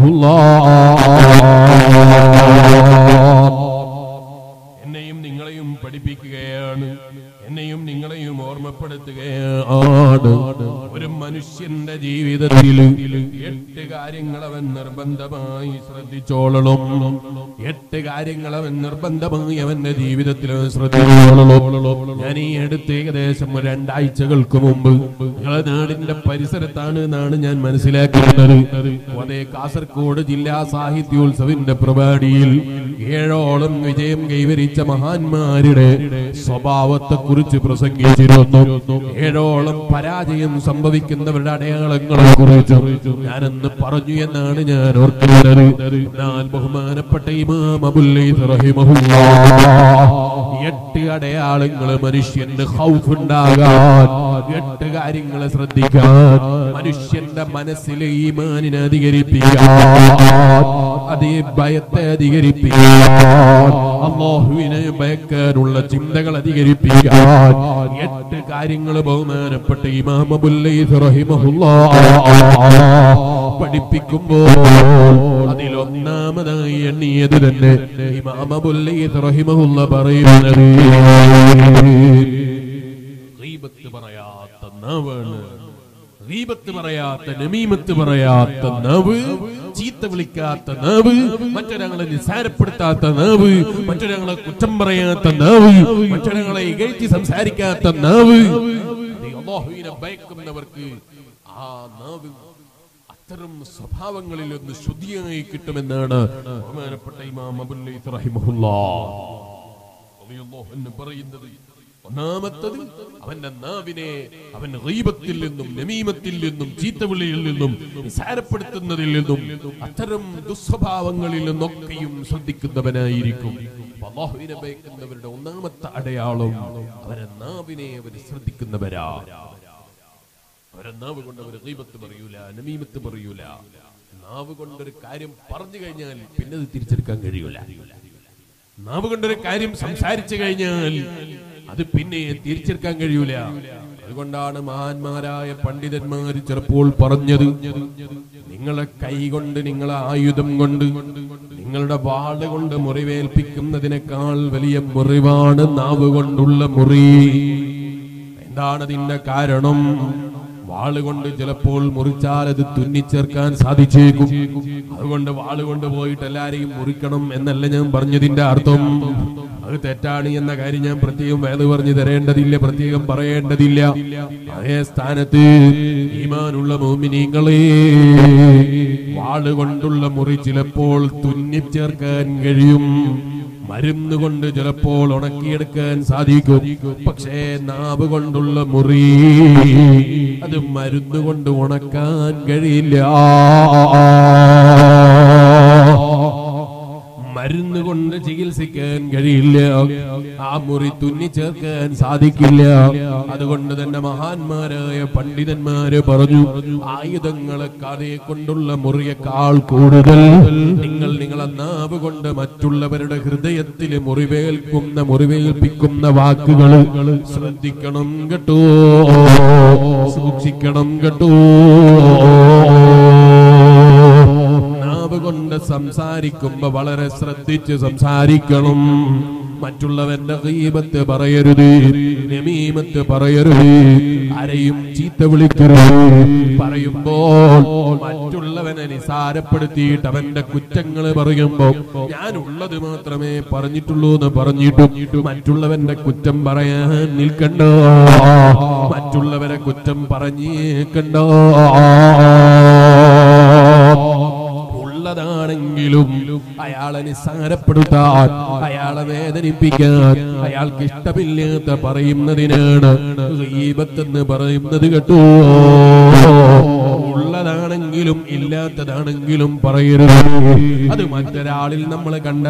റഹിമഹുല്ലാ എന്നെയും നിങ്ങളെയും പഠിപ്പിക്കുകയാണ് എന്നെയും നിങ്ങളെയും ഓർമ്മപ്പെടുത്തുകയാണ് ഒരു മനുഷ്യന്റെ ജീവിതത്തിൽ എട്ട് കാര്യങ്ങൾ അവൻ നിർബന്ധമായി ശ്രദ്ധിച്ചോളണം എട്ട് കാര്യങ്ങൾ അവൻ നിർബന്ധമായി അവന്റെ ജീവിതത്തിൽ അവൻ ശ്രദ്ധിച്ചോളണം ഞാൻ ഈ അടുത്ത് ഏകദേശം ഒരു രണ്ടാഴ്ചകൾക്ക് മുമ്പ് ഞങ്ങളെ നാടിന്റെ പരിസരത്താണ് എന്നാണ് ഞാൻ മനസ്സിലാക്കുന്നത് അതേ കാസർഗോഡ് ജില്ലാ സാഹിത്യോത്സവിന്റെ പരിപാടിയിൽ ഏഴോളം വിജയം കൈവരിച്ച മഹാന്മാരുടെ സ്വഭാവത്തെ കുറിച്ച് പ്രസംഗിച്ചിരുന്നു ഏഴോളം പരാജയം സംഭവിക്കുന്നവരുടെ അടയാളങ്ങളെ കുറിച്ച് ഞാനെന്ന് പറഞ്ഞു എന്നാണ് ഞാൻ ഓർക്കുന്നത് എന്നാൽ ബഹുമാനപ്പെട്ട ഇമാം അബുല്ലൈസ് റഹിമഹുല്ലാ എട്ട് അടയാളങ്ങൾ മനുഷ്യന്റെ ഹൗഫ് ഉണ്ടാകാൻ എട്ട് കാര്യങ്ങൾ ശ്രദ്ധിക്കാൻ മനുഷ്യന്റെ മനസ്സിലെ ഈമാനിനെ അധികരിപ്പിക്കാൻ അതേ ഭയത്തെ അധികരിപ്പിക്കാൻ അള്ളാഹുവിനെ ഭയക്കാനുള്ള ചിന്തകൾ അധികരിപ്പിക്കാൻ എട്ട് കാര്യങ്ങൾ ബഹുമാനപ്പെട്ട ഇമാം അബുല്ലൈസ് റഹിമഹുല്ലാ പഠിപ്പിക്കുമ്പോൾ അതിലൊന്നാമതായി എണ്ണിയത് തന്നെ ഇമാം അബുല്ലൈസ് റഹിമഹുല്ല പറയുന്നത് ഗീബത്ത് പറയാത്ത നാവാണ് ഗീബത്ത് പറയാത്ത നമീമത്ത് പറയാത്ത നാവ് ചീത്ത വിളിക്കാത്ത നാവ് മറ്റൊരാളെ നിസാരപ്പെടുത്താത്ത നാവ് മറ്റൊരാളെ കുറ്റം പറയാത്ത നാവ് മറ്റൊരാളെ ഇകഴ്ത്തി സംസാരിക്കാത്ത നാവ് അത് അല്ലാഹുവിനെ ഭയക്കുന്നവർക്ക് ആ നാവ് അത്തരം സ്വഭാവങ്ങളിൽ ഒന്ന് ശുദ്ധിയായി കിട്ടുമെന്നാണ് ബഹുമാനപ്പെട്ട ഇമാം അബുല്ലൈസ് റഹിമഹുല്ലാഹ് റളിയല്ലാഹു അൻഹു പറയുന്നത് ഒന്നാമത്തത് അവന്റെ നാവിനെ അവൻ ഗീബത്തിൽ നിന്നും നമീമത്തിൽ നിന്നും ചീത്തവിളിയിൽ നിന്നും നിസാരപ്പെടുത്തുന്നതിൽ നിന്നും അത്തരം ദുസ്വഭാവങ്ങളിൽ നിന്നൊക്കെയും ശ്രദ്ധിക്കുന്നവനായിരിക്കും അപ്പൊ അല്ലാഹുവിനെ ഭയക്കുന്നവരുടെ ഒന്നാമത്തെ അടയാളം അവരെ നാവിനെ അവർ ശ്രദ്ധിക്കുന്നവരാ അവരെ നാവ് കൊണ്ട് അവർ ഗീബത്ത് പറയൂല നമീമത്ത് പറയൂല നാവ് കൊണ്ടൊരു കാര്യം പറഞ്ഞു കഴിഞ്ഞാൽ പിന്നെ അത് തിരിച്ചെടുക്കാൻ കഴിയൂല നാവ് കൊണ്ടൊരു കാര്യം സംസാരിച്ചു കഴിഞ്ഞാൽ അത് പിന്നെ തിരിച്ചെടുക്കാൻ കഴിയൂല അതുകൊണ്ടാണ് മഹാന്മാരായ പണ്ഡിതന്മാർ ചിലപ്പോൾ പറഞ്ഞത് നിങ്ങളെ കൈ കൊണ്ട് നിങ്ങളെ ആയുധം കൊണ്ട് നിങ്ങളുടെ വാള് കൊണ്ട് മുറിവേൽപ്പിക്കുന്നതിനേക്കാൾ വലിയ മുറിവാണ് നാവ് കൊണ്ടുള്ള മുറി എന്താണ് അതിന്റെ കാരണം വാളുകൊണ്ട് ചിലപ്പോൾ മുറിച്ചാൽ അത് തുന്നിച്ചേർക്കാൻ സാധിച്ചേക്കും അതുകൊണ്ട് വാളുകൊണ്ട് പോയിട്ട് എല്ലാരെയും മുറിക്കണം എന്നല്ല ഞാൻ പറഞ്ഞതിന്റെ അർത്ഥം അത് തെറ്റാണ് എന്ന കാര്യം ഞാൻ പ്രത്യേകം വേദ പറഞ്ഞു തരേണ്ടതില്ല പ്രത്യേകം പറയേണ്ടതില്ല അതേ സ്ഥാനത്ത് ഈമാനുള്ള മോമിനിങ്ങളെ വാളുകൊണ്ടുള്ള മുറി ചിലപ്പോൾ തുന്നിച്ചേർക്കാൻ കഴിയും മരുന്ന് കൊണ്ട് ചിലപ്പോൾ ഉണക്കിയെടുക്കാൻ സാധിക്കും പക്ഷേ നാവ് കൊണ്ടുള്ള മുറി അത് മരുന്ന് കൊണ്ട് ഉണക്കാൻ കഴിയില്ല മരുന്ന് കൊണ്ട് ചികിത്സിക്കാൻ കഴിയില്ല ആ മുറി തുന്നി ചേർക്കാൻ സാധിക്കില്ല അതുകൊണ്ട് തന്നെ മഹാന്മാരായ പണ്ഡിതന്മാര് പറഞ്ഞു ആയുധങ്ങളെ കഥയെ കൊണ്ടുള്ള മുറിയേക്കാൾ കൂടുതൽ നിങ്ങൾ നിങ്ങളെ നാവ് കൊണ്ട് മറ്റുള്ളവരുടെ ഹൃദയത്തിൽ മുറിവേൽക്കുന്ന മുറിവേൽപ്പിക്കുന്ന വാക്കുകൾ ശ്രദ്ധിക്കണം കേട്ടോ സൂക്ഷിക്കണം കേട്ടോ നാവ് കൊണ്ട് സംസാരിക്കുമ്പോ വളരെ ശ്രദ്ധിച്ച് സംസാരിക്കണം മറ്റുള്ളവന്റെ ഗീബത്ത് പറയരുത് നമീമത്ത് പറയരുത് ആരെയും ചീത്ത വിളിക്കരുത് പറയുമ്പോൾ മറ്റുള്ളവനെ നിസാരപ്പെടുത്തിയിട്ട് അവന്റെ കുറ്റങ്ങൾ പറയുമ്പോ ഞാൻ ഉള്ളത് മാത്രമേ പറഞ്ഞിട്ടുള്ളൂ എന്ന് പറഞ്ഞിട്ടും മറ്റുള്ളവന്റെ കുറ്റം പറയാൻ നിൽക്കണ്ട മറ്റുള്ളവരെ കുറ്റം പറഞ്ഞേക്കണ്ട ഉള്ളതാണെങ്കിലും അയാളെ നിസ്സാരപ്പെടുത്താൻ അയാളെ വേദനിപ്പിക്കാൻ അയാൾക്ക് ഇഷ്ടമില്ലാത്ത പറയുന്നതിനാണ് ഗീബത്ത് എന്ന് പറയുന്നത് കേട്ടോ ഉള്ളതാണെങ്കിലും ഇല്ലാത്തതാണെങ്കിലും പറയരുത് അത് മറ്റൊരാളിൽ നമ്മൾ കണ്ട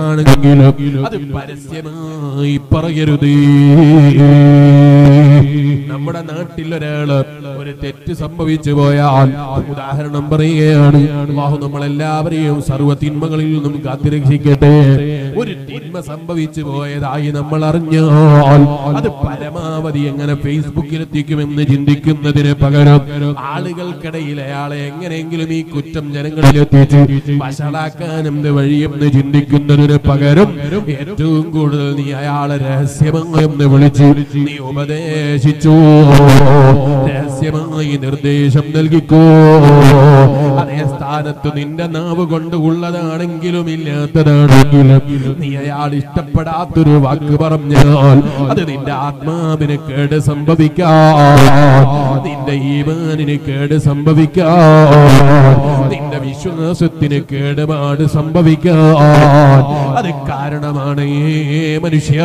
തെറ്റാണെങ്കിലും അത് പരസ്യമായി പറയരുത് നമ്മുടെ നാട്ടിൽ ഒരാള് ഒരു തെറ്റ് സംഭവിച്ചു പോയാൽ ഉദാഹരണം പറയുകയാണ് അള്ളാഹു നമ്മളെല്ലാവരെയും സർവ്വ തിന്മകളിൽ നിന്നും കാത്തിരക്ഷിക്കട്ടെ ഒരു തിന്മ സംഭവിച്ചു പോയതായി നമ്മൾ അറിഞ്ഞാൽ അത് പരമാവധി എങ്ങനെ ഫേസ്ബുക്കിൽ എത്തിക്കുമെന്ന് ചിന്തിക്കുന്നതിന് പകരം ആളുകൾക്കിടയിൽ അയാളെ എങ്ങനെയെങ്കിലും ഈ കുറ്റം ജനങ്ങളിൽ എത്തിച്ച് വഷളാക്കാൻ എന്ത് വഴിയെന്ന് ചിന്തിക്കുന്നതിന് പകരം ഏറ്റവും കൂടുതൽ നീ അയാളെ രഹസ്യമെന്ന് വിളിച്ച് നീ ഉപദേശിച്ചു രഹസ്യമായി നിർദ്ദേശം നൽകിക്കോ അതേ സ്ഥാനത്ത് നിന്റെ നാവ് കൊണ്ട് ഉള്ളതാണെങ്കിലും ഇല്ലാത്തതാണെങ്കിലും നീ അയാൾ ഇഷ്ടപ്പെടാത്തൊരു വാക്ക് പറഞ്ഞാൽ അത് നിന്റെ ആത്മാവിന് കേട് സംഭവിക്കാം നിന്റെ ഈമാനിന് കേട് സംഭവിക്കാം നിന്റെ വിശ്വാസത്തിന് കേടുപാട് സംഭവിക്കാൻ അത് കാരണമാണ് ഏ മനുഷ്യ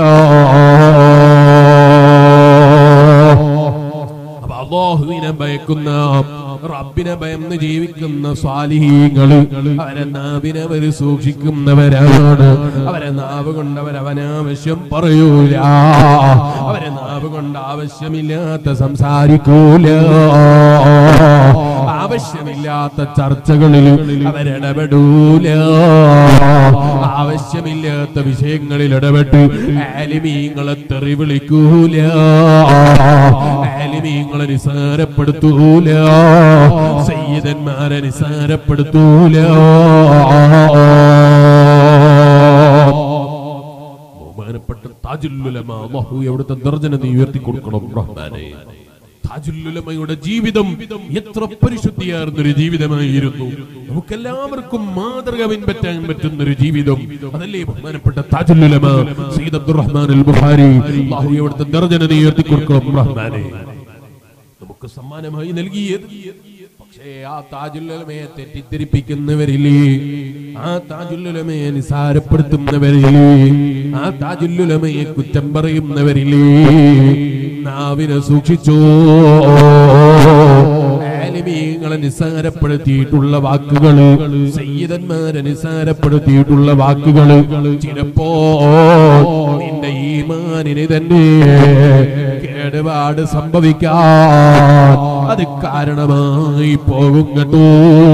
അപ്പൊ അള്ളാഹുവിനെ ഭയക്കുന്ന റബ്ബിനെ ഭയന്ന് ജീവിക്കുന്ന സ്വാലിഹീങ്ങള് അവരെ നാവിനെ അവര് സൂക്ഷിക്കുന്നവരാണ് അവരെ നാവ് കൊണ്ട് അവരവനാവശ്യം പറയൂല അവരെ നാവ് കൊണ്ട് ആവശ്യമില്ലാത്ത സംസാരിക്കൂല ആവശ്യമില്ലാത്ത ചർച്ചകളിൽ അവരിടപെടൂല ആവശ്യമില്ലാത്ത വിഷയങ്ങളിൽ ഇടപെട്ട് ആലിമീങ്ങളെ തെറി വിളിക്കൂല ആലിമീങ്ങളെ നിസാരപ്പെടുത്തൂല സയ്യിദന്മാരെ നിസാരപ്പെടുത്തൂല ബഹുമാനപ്പെട്ട താജുല്ലുലമ അല്ലാഹു എവിടുത്തെ ദർജന നീ ഉയർത്തി കൊടുക്കണം റഹ്മാനെ താജുല്ലുലമയുടെ ജീവിതം എത്ര പരിശുദ്ധിയാർന്നൊരു ജീവിതമായിരുന്നു നമുക്കെല്ലാവർക്കും മാതൃക പിൻപറ്റാൻ പറ്റുന്ന ഒരു ജീവിതം അതല്ലേ ബഹുമാനപ്പെട്ട താജുല്ലുലമ സയ്യിദ് അബ്ദുറഹ്മാൻ അൽ ബുഖാരി അല്ലാഹു എവിടുത്തെ ദർജന നീ ഉയർത്തി കൊടുക്കണം റഹ്മാനെ നമുക്ക് സമ്മാനമായി നൽകിയത് പക്ഷേ ആ താജുല്ലുലമയെ തെറ്റിദ്ധരിപ്പിക്കുന്നവരില്ലേ ആ താജുല്ലുലമയെ നിസാരപ്പെടുത്തുന്നവരില്ലേ ആ താജുല്ലുലമയെ കുറ്റം പറയുന്നവരില്ലേ നാവിനെ സൂക്ഷിച്ചോ ആലിമീങ്ങളെ നിസാരപ്പെടുത്തിയിട്ടുള്ള വാക്കുകൾ സയ്യിദന്മാരെ നിസാരപ്പെടുത്തിയിട്ടുള്ള വാക്കുകൾ ചിലപ്പോ നിന്റെ ഈമാനിന് തന്നെ കേടുപാട് സംഭവിക്കാൻ അത് കാരണമായി പോകും കേട്ടോ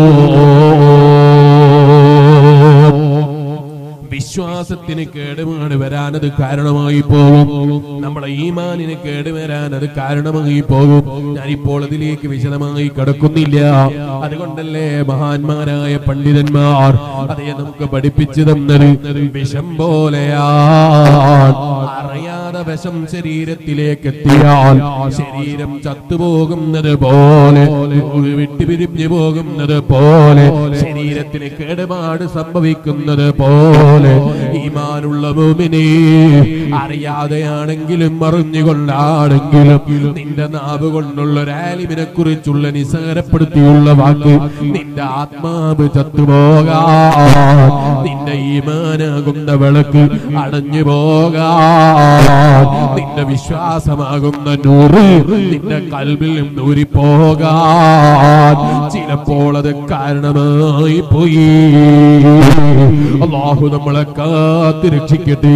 വിശ്വാസത്തിന് കേടുപാട് വരാൻ അത് കാരണമായി പോകും നമ്മുടെ ഈമാനിന് കേടുവരാൻ അത് കാരണമായി പോകും ഞാനിപ്പോൾ അതിലേക്ക് വിശദമായി കടക്കുന്നില്ല അതുകൊണ്ടല്ലേ മഹാന്മാരായ പണ്ഡിതന്മാർ അതേ നമുക്ക് പഠിപ്പിച്ചു തന്നത് വിഷം പോലെയാണ് അറിയാതെ വിഷം ശരീരത്തിലേക്ക് എത്തിയാൽ ശരീരം ചത്തുപോകുന്നത് പോലെ വിട്ടുപിരിഞ്ഞു പോകുന്നത് പോലെ ശരീരത്തിന് കേടുപാട് സംഭവിക്കുന്നത് പോലെ ഈമാനുള്ള ഭൂമിനെ അറിയാതെയാണെങ്കിലും അറിഞ്ഞുകൊണ്ടാണെങ്കിലും നിന്റെ നാവ് കൊണ്ടുള്ള ഒരാലിമിനെ കുറിച്ചുള്ള നിസാരപ്പെടുത്തിയുള്ള വാക്ക് നിന്റെ ആത്മാവ് ചത്തുപോകാൻ നിന്റെ ഈമാനാകുന്ന വിളക്ക് അടഞ്ഞു പോകാൻ നിന്റെ വിശ്വാസമാകുന്ന നൂറ് നിന്റെ കൽവിൽ നിന്ന് ഊരിപ്പോകാൻ ചിലപ്പോൾ അത് കാരണമായി പോയി അള്ളാഹു നമ്മളെ കാത്തു രക്ഷിക്കട്ടെ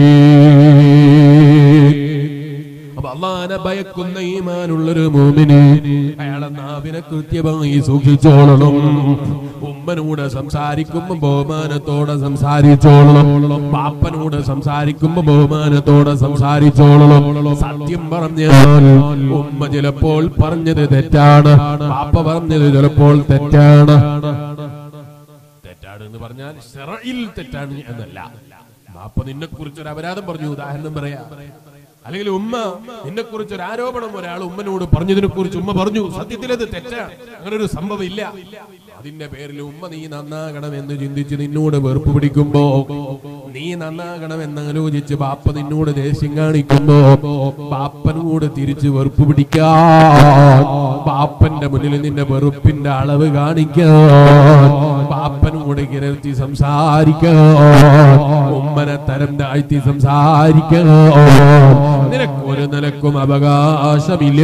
അപ്പൊ അള്ളാനെ ഭയക്കുന്ന ഈമാനുള്ളൊരു മൂമിന് അയാളെ നാവിനെ കൃത്യമായി സൂക്ഷിച്ചോളണം ഉമ്മനോട് സംസാരിക്കുമ്പോ ബഹുമാനത്തോടെ സംസാരിച്ചോളണം പാപ്പനോട് സംസാരിക്കുമ്പോ ബഹുമാനത്തോടെ സംസാരിച്ചോളണം സത്യം പറഞ്ഞാൽ ഉമ്മ ചിലപ്പോൾ പറഞ്ഞത് തെറ്റാണ് പാപ്പ പറഞ്ഞത് ചിലപ്പോൾ തെറ്റാണ് തെറ്റാണ് എന്ന് പറഞ്ഞാൽ ഷെറയിൽ തെറ്റാണ് എന്നല്ല ബാപ്പ നിന്നെ കുറിച്ച് ഒരു അപരാധം പറഞ്ഞു ഉദാഹരണം പറയാ അല്ലെങ്കിൽ ഉമ്മ നിന്നെ കുറിച്ച് ഒരു ആരോപണം ഒരാൾ ഉമ്മനോട് പറഞ്ഞതിനെ കുറിച്ച് ഉമ്മ പറഞ്ഞു സത്യത്തിൽ അത് തെറ്റാണ് അങ്ങനെ ഒരു സംഭവം ഇല്ല അതിന്റെ പേരിൽ ഉമ്മ നീ നന്നാകണം എന്ന് ചിന്തിച്ച് നിന്നോട് വെറുപ്പ് പിടിക്കുമ്പോ നീ നന്നാകണം എന്ന് ആലോചിച്ച് ബാപ്പ നിന്നോട് ദേഷ്യം കാണിക്കുമ്പോ ബാപ്പനോട് തിരിച്ച് വെറുപ്പ് പിടിക്കാൻ ബാപ്പന്റെ മുന്നിൽ നിന്റെ വെറുപ്പിന്റെ അളവ് കാണിക്കാൻ ബാപ്പനോട് കിരർത്തി സംസാരിക്കാൻ ഉമ്മനെ തരം താഴ്ത്തി സംസാരിക്കാൻ നിനക്ക് ഒരു നിലക്കും അവകാശമില്ല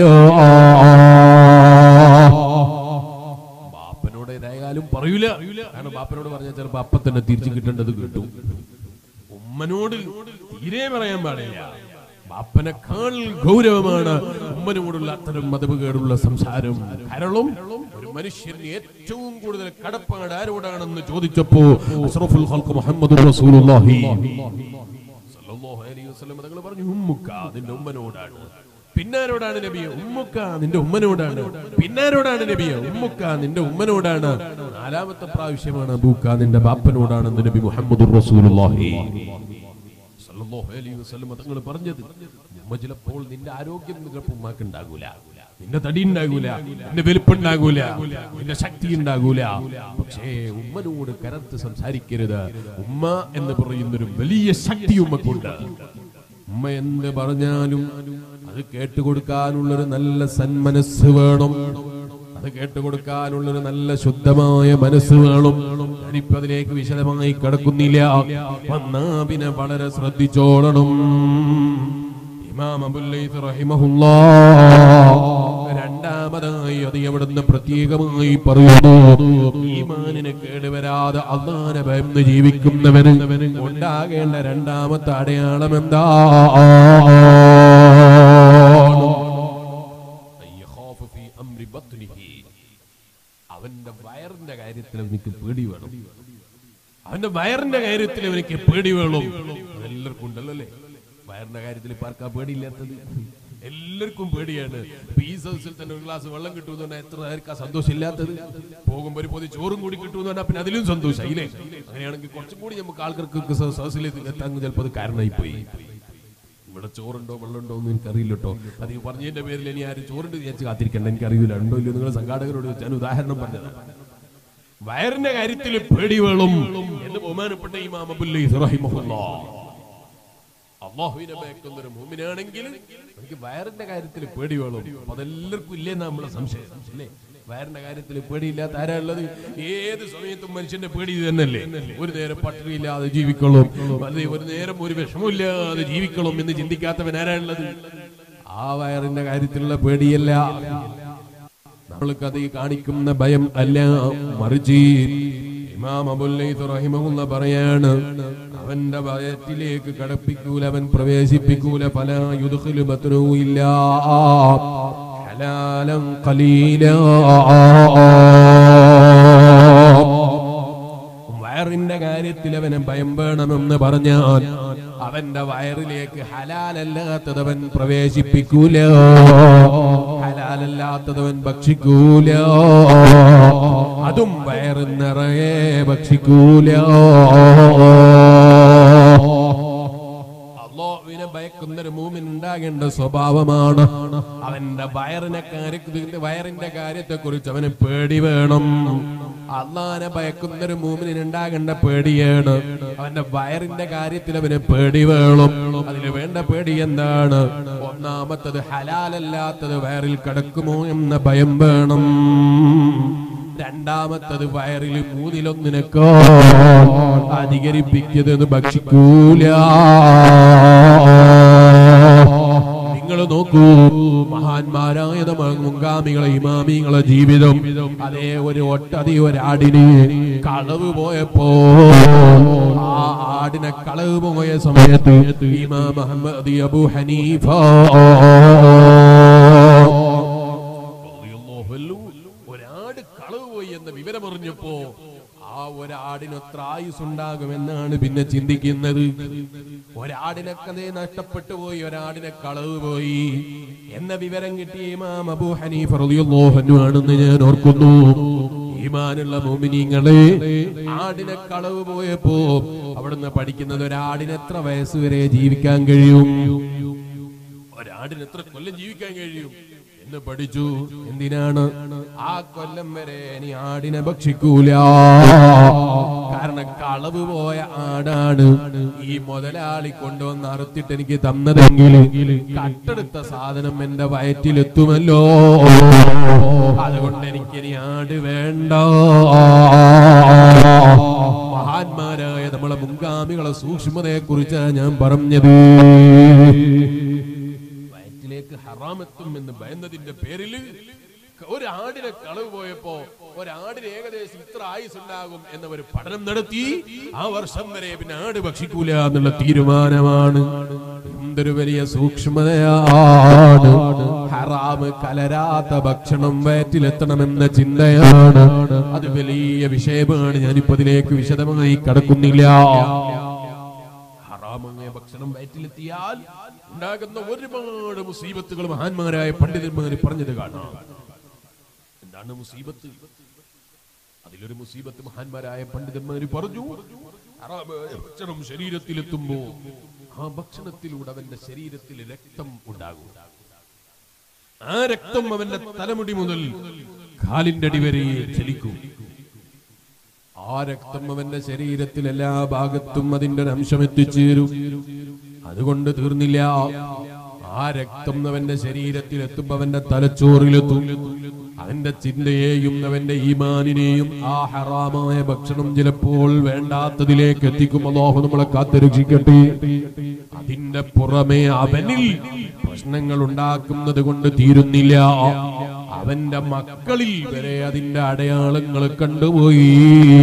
ബാപ്പനോട് ഏതായാലും പറയൂല കാരണം ബാപ്പനോട് പറഞ്ഞാൽ ചിലപ്പോ അപ്പ തന്നെ തിരിച്ചു കിട്ടേണ്ടത് കിട്ടും ഉമ്മനോട് തീരെ പറയാൻ പാടില്ല ബാപ്പനേക്കാൾ ഗൗരവമാണ് ഉമ്മ ഉമ്മനോടുള്ള അത്തരം മതവുകേടുള്ള സംസാരം കാരണം ഒരു മനുഷ്യന് ഏറ്റവും കൂടുതൽ കടപ്പാട് ആരോടാണെന്ന് ചോദിച്ചപ്പോ അഷ്റഫുൽ ഖൽഖ് മുഹമ്മദ് റസൂലുള്ളാഹി സല്ലല്ലാഹു അലൈഹി വസല്ലം തങ്ങൾ പറഞ്ഞു ഉമ്മുക്ക നിന്റെ ഉമ്മനോടാണ് പിന്നാരോടാണ് നബിയെ ഉമ്മുക്ക നിന്റെ ഉമ്മനോടാണ് പിന്നാരോടാണ് നബിയെ ഉമ്മുക്ക നിന്റെ ഉമ്മനോടാണ് നാലാമത്തെ പ്രാവശ്യമാണ് അബൂക്ക നിന്റെ ബാപ്പനോടാണെന്ന് നബി മുഹമ്മദ് റസൂലുള്ളാഹി സല്ലല്ലാഹു അലൈഹി വസല്ലം തങ്ങൾ പറഞ്ഞത് ഉമ്മ ചിലപ്പോൾ നിന്റെ ആരോഗ്യം ചിലപ്പോൾ ഉമ്മാക്ക് ഉണ്ടാകൂല നിന്റെ തടി ഉണ്ടാകൂല നിന്റെ വലിപ്പുണ്ടാകൂല നിന്റെ ശക്തി ഉണ്ടാകൂല പക്ഷേ ഉമ്മനോട് കരത്ത് സംസാരിക്കരുത് ഉമ്മ എന്ന് പറയുന്നൊരു വലിയ ശക്തി ഉമ്മക്കുണ്ട് ഉമ്മ എന്ത് പറഞ്ഞാലും അത് കേട്ടുകൊടുക്കാനുള്ളൊരു നല്ല സന്മനസ് വേണം അത് കേട്ടുകൊടുക്കാനുള്ളൊരു നല്ല ശുദ്ധമായ മനസ്സ് വേണം ഞാനിപ്പോ അതിലേക്ക് വിശദമായി കിടക്കുന്നില്ല വന്നാ പിന്നെ വളരെ ശ്രദ്ധിച്ചോളണം ഇമാം അബുല്ലൈസ് റഹിമഹുല്ലാ രണ്ടാമതായി അത് എവിടുന്ന് പ്രത്യേകമായി പറയുന്നു ഈമാനിന് കേടുവരാതെ അള്ളാനെ ഭയന്ന് ജീവിക്കുന്നവന് ഉണ്ടാകേണ്ട രണ്ടാമത്തെ അടയാളം എന്താ അയ്യഖാഫു ഫീ അംരി ബത്നിഹി. അവന്റെ വയറിന്റെ കാര്യത്തിൽ അവനിക്ക് പേടി വേണം അവന്റെ വയറിന്റെ കാര്യത്തിൽ അവനിക്ക് പേടി വേണം അതെല്ലാവർക്കും ഉണ്ടല്ലോ അല്ലേ വയറിന്റെ കാര്യത്തിൽ ഇപ്പൊ ആർക്കാ പേടിയില്ലാത്തത് എല്ലാവർക്കും പേടിയാണ് ഇപ്പൊ ഈ സദസ്സിൽ തന്നെ ഒരു ഗ്ലാസ് വെള്ളം കിട്ടുമെന്ന് പറഞ്ഞാൽ എത്ര പേർക്കാ സന്തോഷം ഇല്ലാത്തത് പോകുമ്പോ ഒരു പൊതി ചോറും കൂടി കിട്ടുമെന്ന് പറഞ്ഞാൽ പിന്നെ അതിലും സന്തോഷം ഇല്ലേ അങ്ങനെയാണെങ്കിൽ കുറച്ചും കൂടി നമുക്ക് ആൾക്കാർക്ക് സ- സദസ്സിലേക്ക് എത്താൻ ചിലപ്പോൾ അത് കാരണമായി പോയി ഇവിടെ ചോറുണ്ടോ വെള്ളമുണ്ടോ എന്ന് എനിക്കറിയില്ല കേട്ടോ അത് ഈ പറഞ്ഞതിന്റെ പേരിൽ ഇനി ആരും ചോറുണ്ട് വിചാരിച്ച് കാത്തിരിക്കണ്ട എനിക്കറിയില്ല ഉണ്ടോ ഇല്ലയോ നിങ്ങൾ സംഘാടകരോട് ഞാൻ ഉദാഹരണം പറഞ്ഞത് വയറിന്റെ കാര്യത്തിൽ പേടി വേളും എന്ന് ബഹുമാനപ്പെട്ട ഇമാം അബുല്ലി അള്ളാഹുവിനെ ഭയക്കുന്ന ഒരു മൂമിനാണെങ്കിൽ എനിക്ക് വയറിന്റെ കാര്യത്തിൽ പേടി വേളും അപ്പൊ അതെല്ലാവർക്കും ഇല്ലേ നമ്മളെ സംശയം അല്ലേ വയറിന്റെ കാര്യത്തിൽ പേടിയില്ലാത്ത ആരാ ഉള്ളത് ഏത് സമയത്തും മനുഷ്യന്റെ പേടി ഇത് തന്നെയല്ലേ ഒരു നേരം പട്ടിണിയില്ലാതെ ജീവിക്കണം അല്ലെ ഒരു നേരം ഒരു വിഷമമില്ലാതെ ജീവിക്കണം എന്ന് ചിന്തിക്കാത്തവൻ ആരാ ഉള്ളത് ആ വയറിന്റെ കാര്യത്തിലുള്ള പേടിയല്ല നമ്മൾക്ക് അത് ഈ കാണിക്കുന്ന ഭയം അല്ല മറിച്ച് ഇമാം അബുല്ലൈത്ത് റഹിമഹുല്ല പറയാണ് അവന്റെ ഭയത്തിലേക്ക് കടപ്പിക്കൂല അവൻ പ്രവേശിപ്പിക്കൂല പല യുദ്ഖിലു ബത്നു ഇല്ല ഹലാലം ഖലീല വയറിന്റെ കാര്യത്തിൽ അവന് ഭയം വേണമെന്ന് പറഞ്ഞാൽ അവന്റെ വയറിലേക്ക് ഹലാലല്ലാത്തത് അവൻ പ്രവേശിപ്പിക്കൂല ഹലാലല്ലാത്തത് അവൻ ഭക്ഷിക്കൂല അതും വയറ് നിറയെ ഭക്ഷിക്കൂല അള്ളാഹുവിനെ ഭയക്കുന്ന ഒരു മൂമിൻ ഉണ്ടാകേണ്ട സ്വഭാവമാണ് അവന്റെ വയറിനെ കാര്യ- വയറിന്റെ കാര്യത്തെ കുറിച്ച് അവന് പേടി വേണം അള്ളാനെ ഭയക്കുന്ന ഒരു മൂമിന് ഉണ്ടാകേണ്ട പേടിയാണ് അവന്റെ വയറിന്റെ കാര്യത്തിൽ അവന് പേടി വേണം അതിന് വേണ്ട പേടി എന്താണ് ഒന്നാമത്തത് ഹലാലല്ലാത്തത് വയറിൽ കിടക്കുമോ എന്ന ഭയം വേണം രണ്ടാമത്തത് വയറിൽ മൂന്നിലൊന്നിനൊക്കെ അധികരിപ്പിക്കുന്നത് ഭക്ഷിക്കൂല നിങ്ങൾ നോക്കൂ മഹാന്മാരായ നമ്മ മുൻഗാമികളെ ഇമാമികളെ ജീവിതം അതേ ഒരു ഒട്ടതി ഒരാടിന് കളവ് പോയപ്പോ ആ ആടിനെ കളവ് പോയ സമയത്ത് ഇമാം മുഹമ്മദ് അബു ഹനീഫ റളിയല്ലാഹു അൻഹു ഒരാട് കളവ് പോയി എന്ന വിവരമറിഞ്ഞപ്പോ ആ ഒരാടിന് എത്ര ആയുസ് ഉണ്ടാകുമെന്നാണ് പിന്നെ ചിന്തിക്കുന്നത് ഒരാടിനെ കഥയെ നഷ്ടപ്പെട്ടു പോയി ഒരാടിനെ കളവ് പോയി എന്ന വിവരം കിട്ടിയ ഇമാം അബൂ ഹനീഫ റളിയല്ലാഹു അൻഹു ആണെന്ന് ഞാൻ ഓർക്കുന്നു ഈമാനുള്ള മോമിനിങ്ങളെ ആടിനെ കളവ് പോയപ്പോ അവിടുന്ന് പഠിക്കുന്നത് ഒരാടിന് എത്ര വയസ്സ് വരെ ജീവിക്കാൻ കഴിയും ഒരാടിന് എത്ര കൊല്ലം ജീവിക്കാൻ കഴിയും എന്ന് പഠിച്ചു എന്തിനാണ് ആ കൊല്ലം വരെ ഇനി ആടിനെ ഭക്ഷിക്കൂല കാരണം കളവ് പോയ ആടാണ് ഈ മുതലാളി കൊണ്ടുവന്ന് അറുത്തിട്ട് എനിക്ക് തന്നതെങ്കിൽ കട്ടെടുത്ത സാധനം എന്റെ വയറ്റിലെത്തുമല്ലോ അതുകൊണ്ട് എനിക്കിനി ആട് വേണ്ട മഹാന്മാരായ നമ്മളെ മുൻഗാമികളെ സൂക്ഷ്മതയെ കുറിച്ചാണ് ഞാൻ പറഞ്ഞത് വയറ്റിലേക്ക് ഹറാമെത്തും എന്ന് ഭയന്നതിന്റെ പേരിൽ ഒരാടിനെ കളവ് പോയപ്പോ ഒരാടിന് ഏകദേശം ഇത്ര ആയുസ് ഉണ്ടാകും എന്ന ഒരു പഠനം നടത്തി ആ വർഷം വരെ പിന്നെ ആട് ഭക്ഷിക്കൂല എന്നുള്ള തീരുമാനമാണ് എന്തൊരു വലിയ സൂക്ഷ്മതയാണ് ഹറാമ് കലരാത്ത ഭക്ഷണം വയറ്റിലെത്തണമെന്ന ചിന്തയാണ് അത് വലിയ വിഷയമാണ് ഞാനിപ്പോ അതിലേക്ക് വിശദമായി കടക്കുന്നില്ല ഹറാമായ ഭക്ഷണം വയറ്റിലെത്തിയാൽ ഉണ്ടാകുന്ന ഒരുപാട് മുസീബത്തുകൾ മഹാന്മാരായ പണ്ഡിതന്മാർ പറഞ്ഞത് കാണാം എന്താണ് മുസീബത്ത് അതിലൊരു മുസീബത്ത് മഹാന്മാരായ പണ്ഡിതന്മാർ പറഞ്ഞു ഹറാമായ ഭക്ഷണം ശരീരത്തിലെത്തുമ്പോ ആ ഭക്ഷണത്തിലൂടെ അവന്റെ ശരീരത്തിൽ രക്തം ഉണ്ടാകും ആ രക്തം അവന്റെ തലമുടി മുതൽ കാലിന്റെ അടി വരെ ചലിക്കും ആ രക്തം അവന്റെ ശരീരത്തിൽ എല്ലാ ഭാഗത്തും അതിന്റെ ഒരു അംശം എത്തിച്ചേരും അതുകൊണ്ട് തീർന്നില്ല ആ രക്തം അവന്റെ ശരീരത്തിൽ എത്തുമ്പോ അവന്റെ തലച്ചോറിലെത്തും അവന്റെ ചിന്തയെയും അവന്റെ ഈമാനിനെയും ആ ഹറാമായ ഭക്ഷണം ചിലപ്പോൾ വേണ്ടാത്തതിലേക്ക് എത്തിക്കും അല്ലാഹു നമ്മളെ കാത്തുരക്ഷിക്കട്ടെ അതിന്റെ പുറമെ അവനിൽ പ്രശ്നങ്ങൾ ഉണ്ടാക്കുന്നത് കൊണ്ട് തീരുന്നില്ല അവന്റെ മക്കളിൽ വരെ അതിന്റെ അടയാളങ്ങൾ കണ്ടുപോയി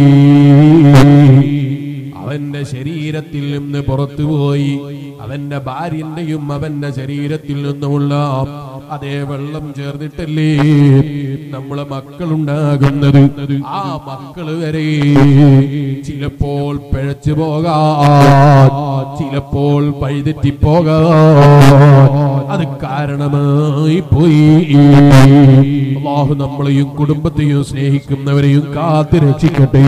അവന്റെ ശരീരത്തിൽ നിന്ന് പുറത്തുപോയി അവന്റെ ഭാര്യന്റെയും അവന്റെ ശരീരത്തിൽ നിന്നുമുള്ള അതേ വെള്ളം ചേർന്നിട്ടല്ലേ നമ്മളെ മക്കളുണ്ടാകുന്നത് ആ മക്കള് വരെ ചിലപ്പോൾ പിഴച്ചു പോകാൻ ചിലപ്പോൾ വഴിതെറ്റി പോകാൻ അത് കാരണമായി പോയി അള്ളാഹു നമ്മളെയും കുടുംബത്തെയും സ്നേഹിക്കുന്നവരെയും കാത്തു രക്ഷിക്കട്ടെ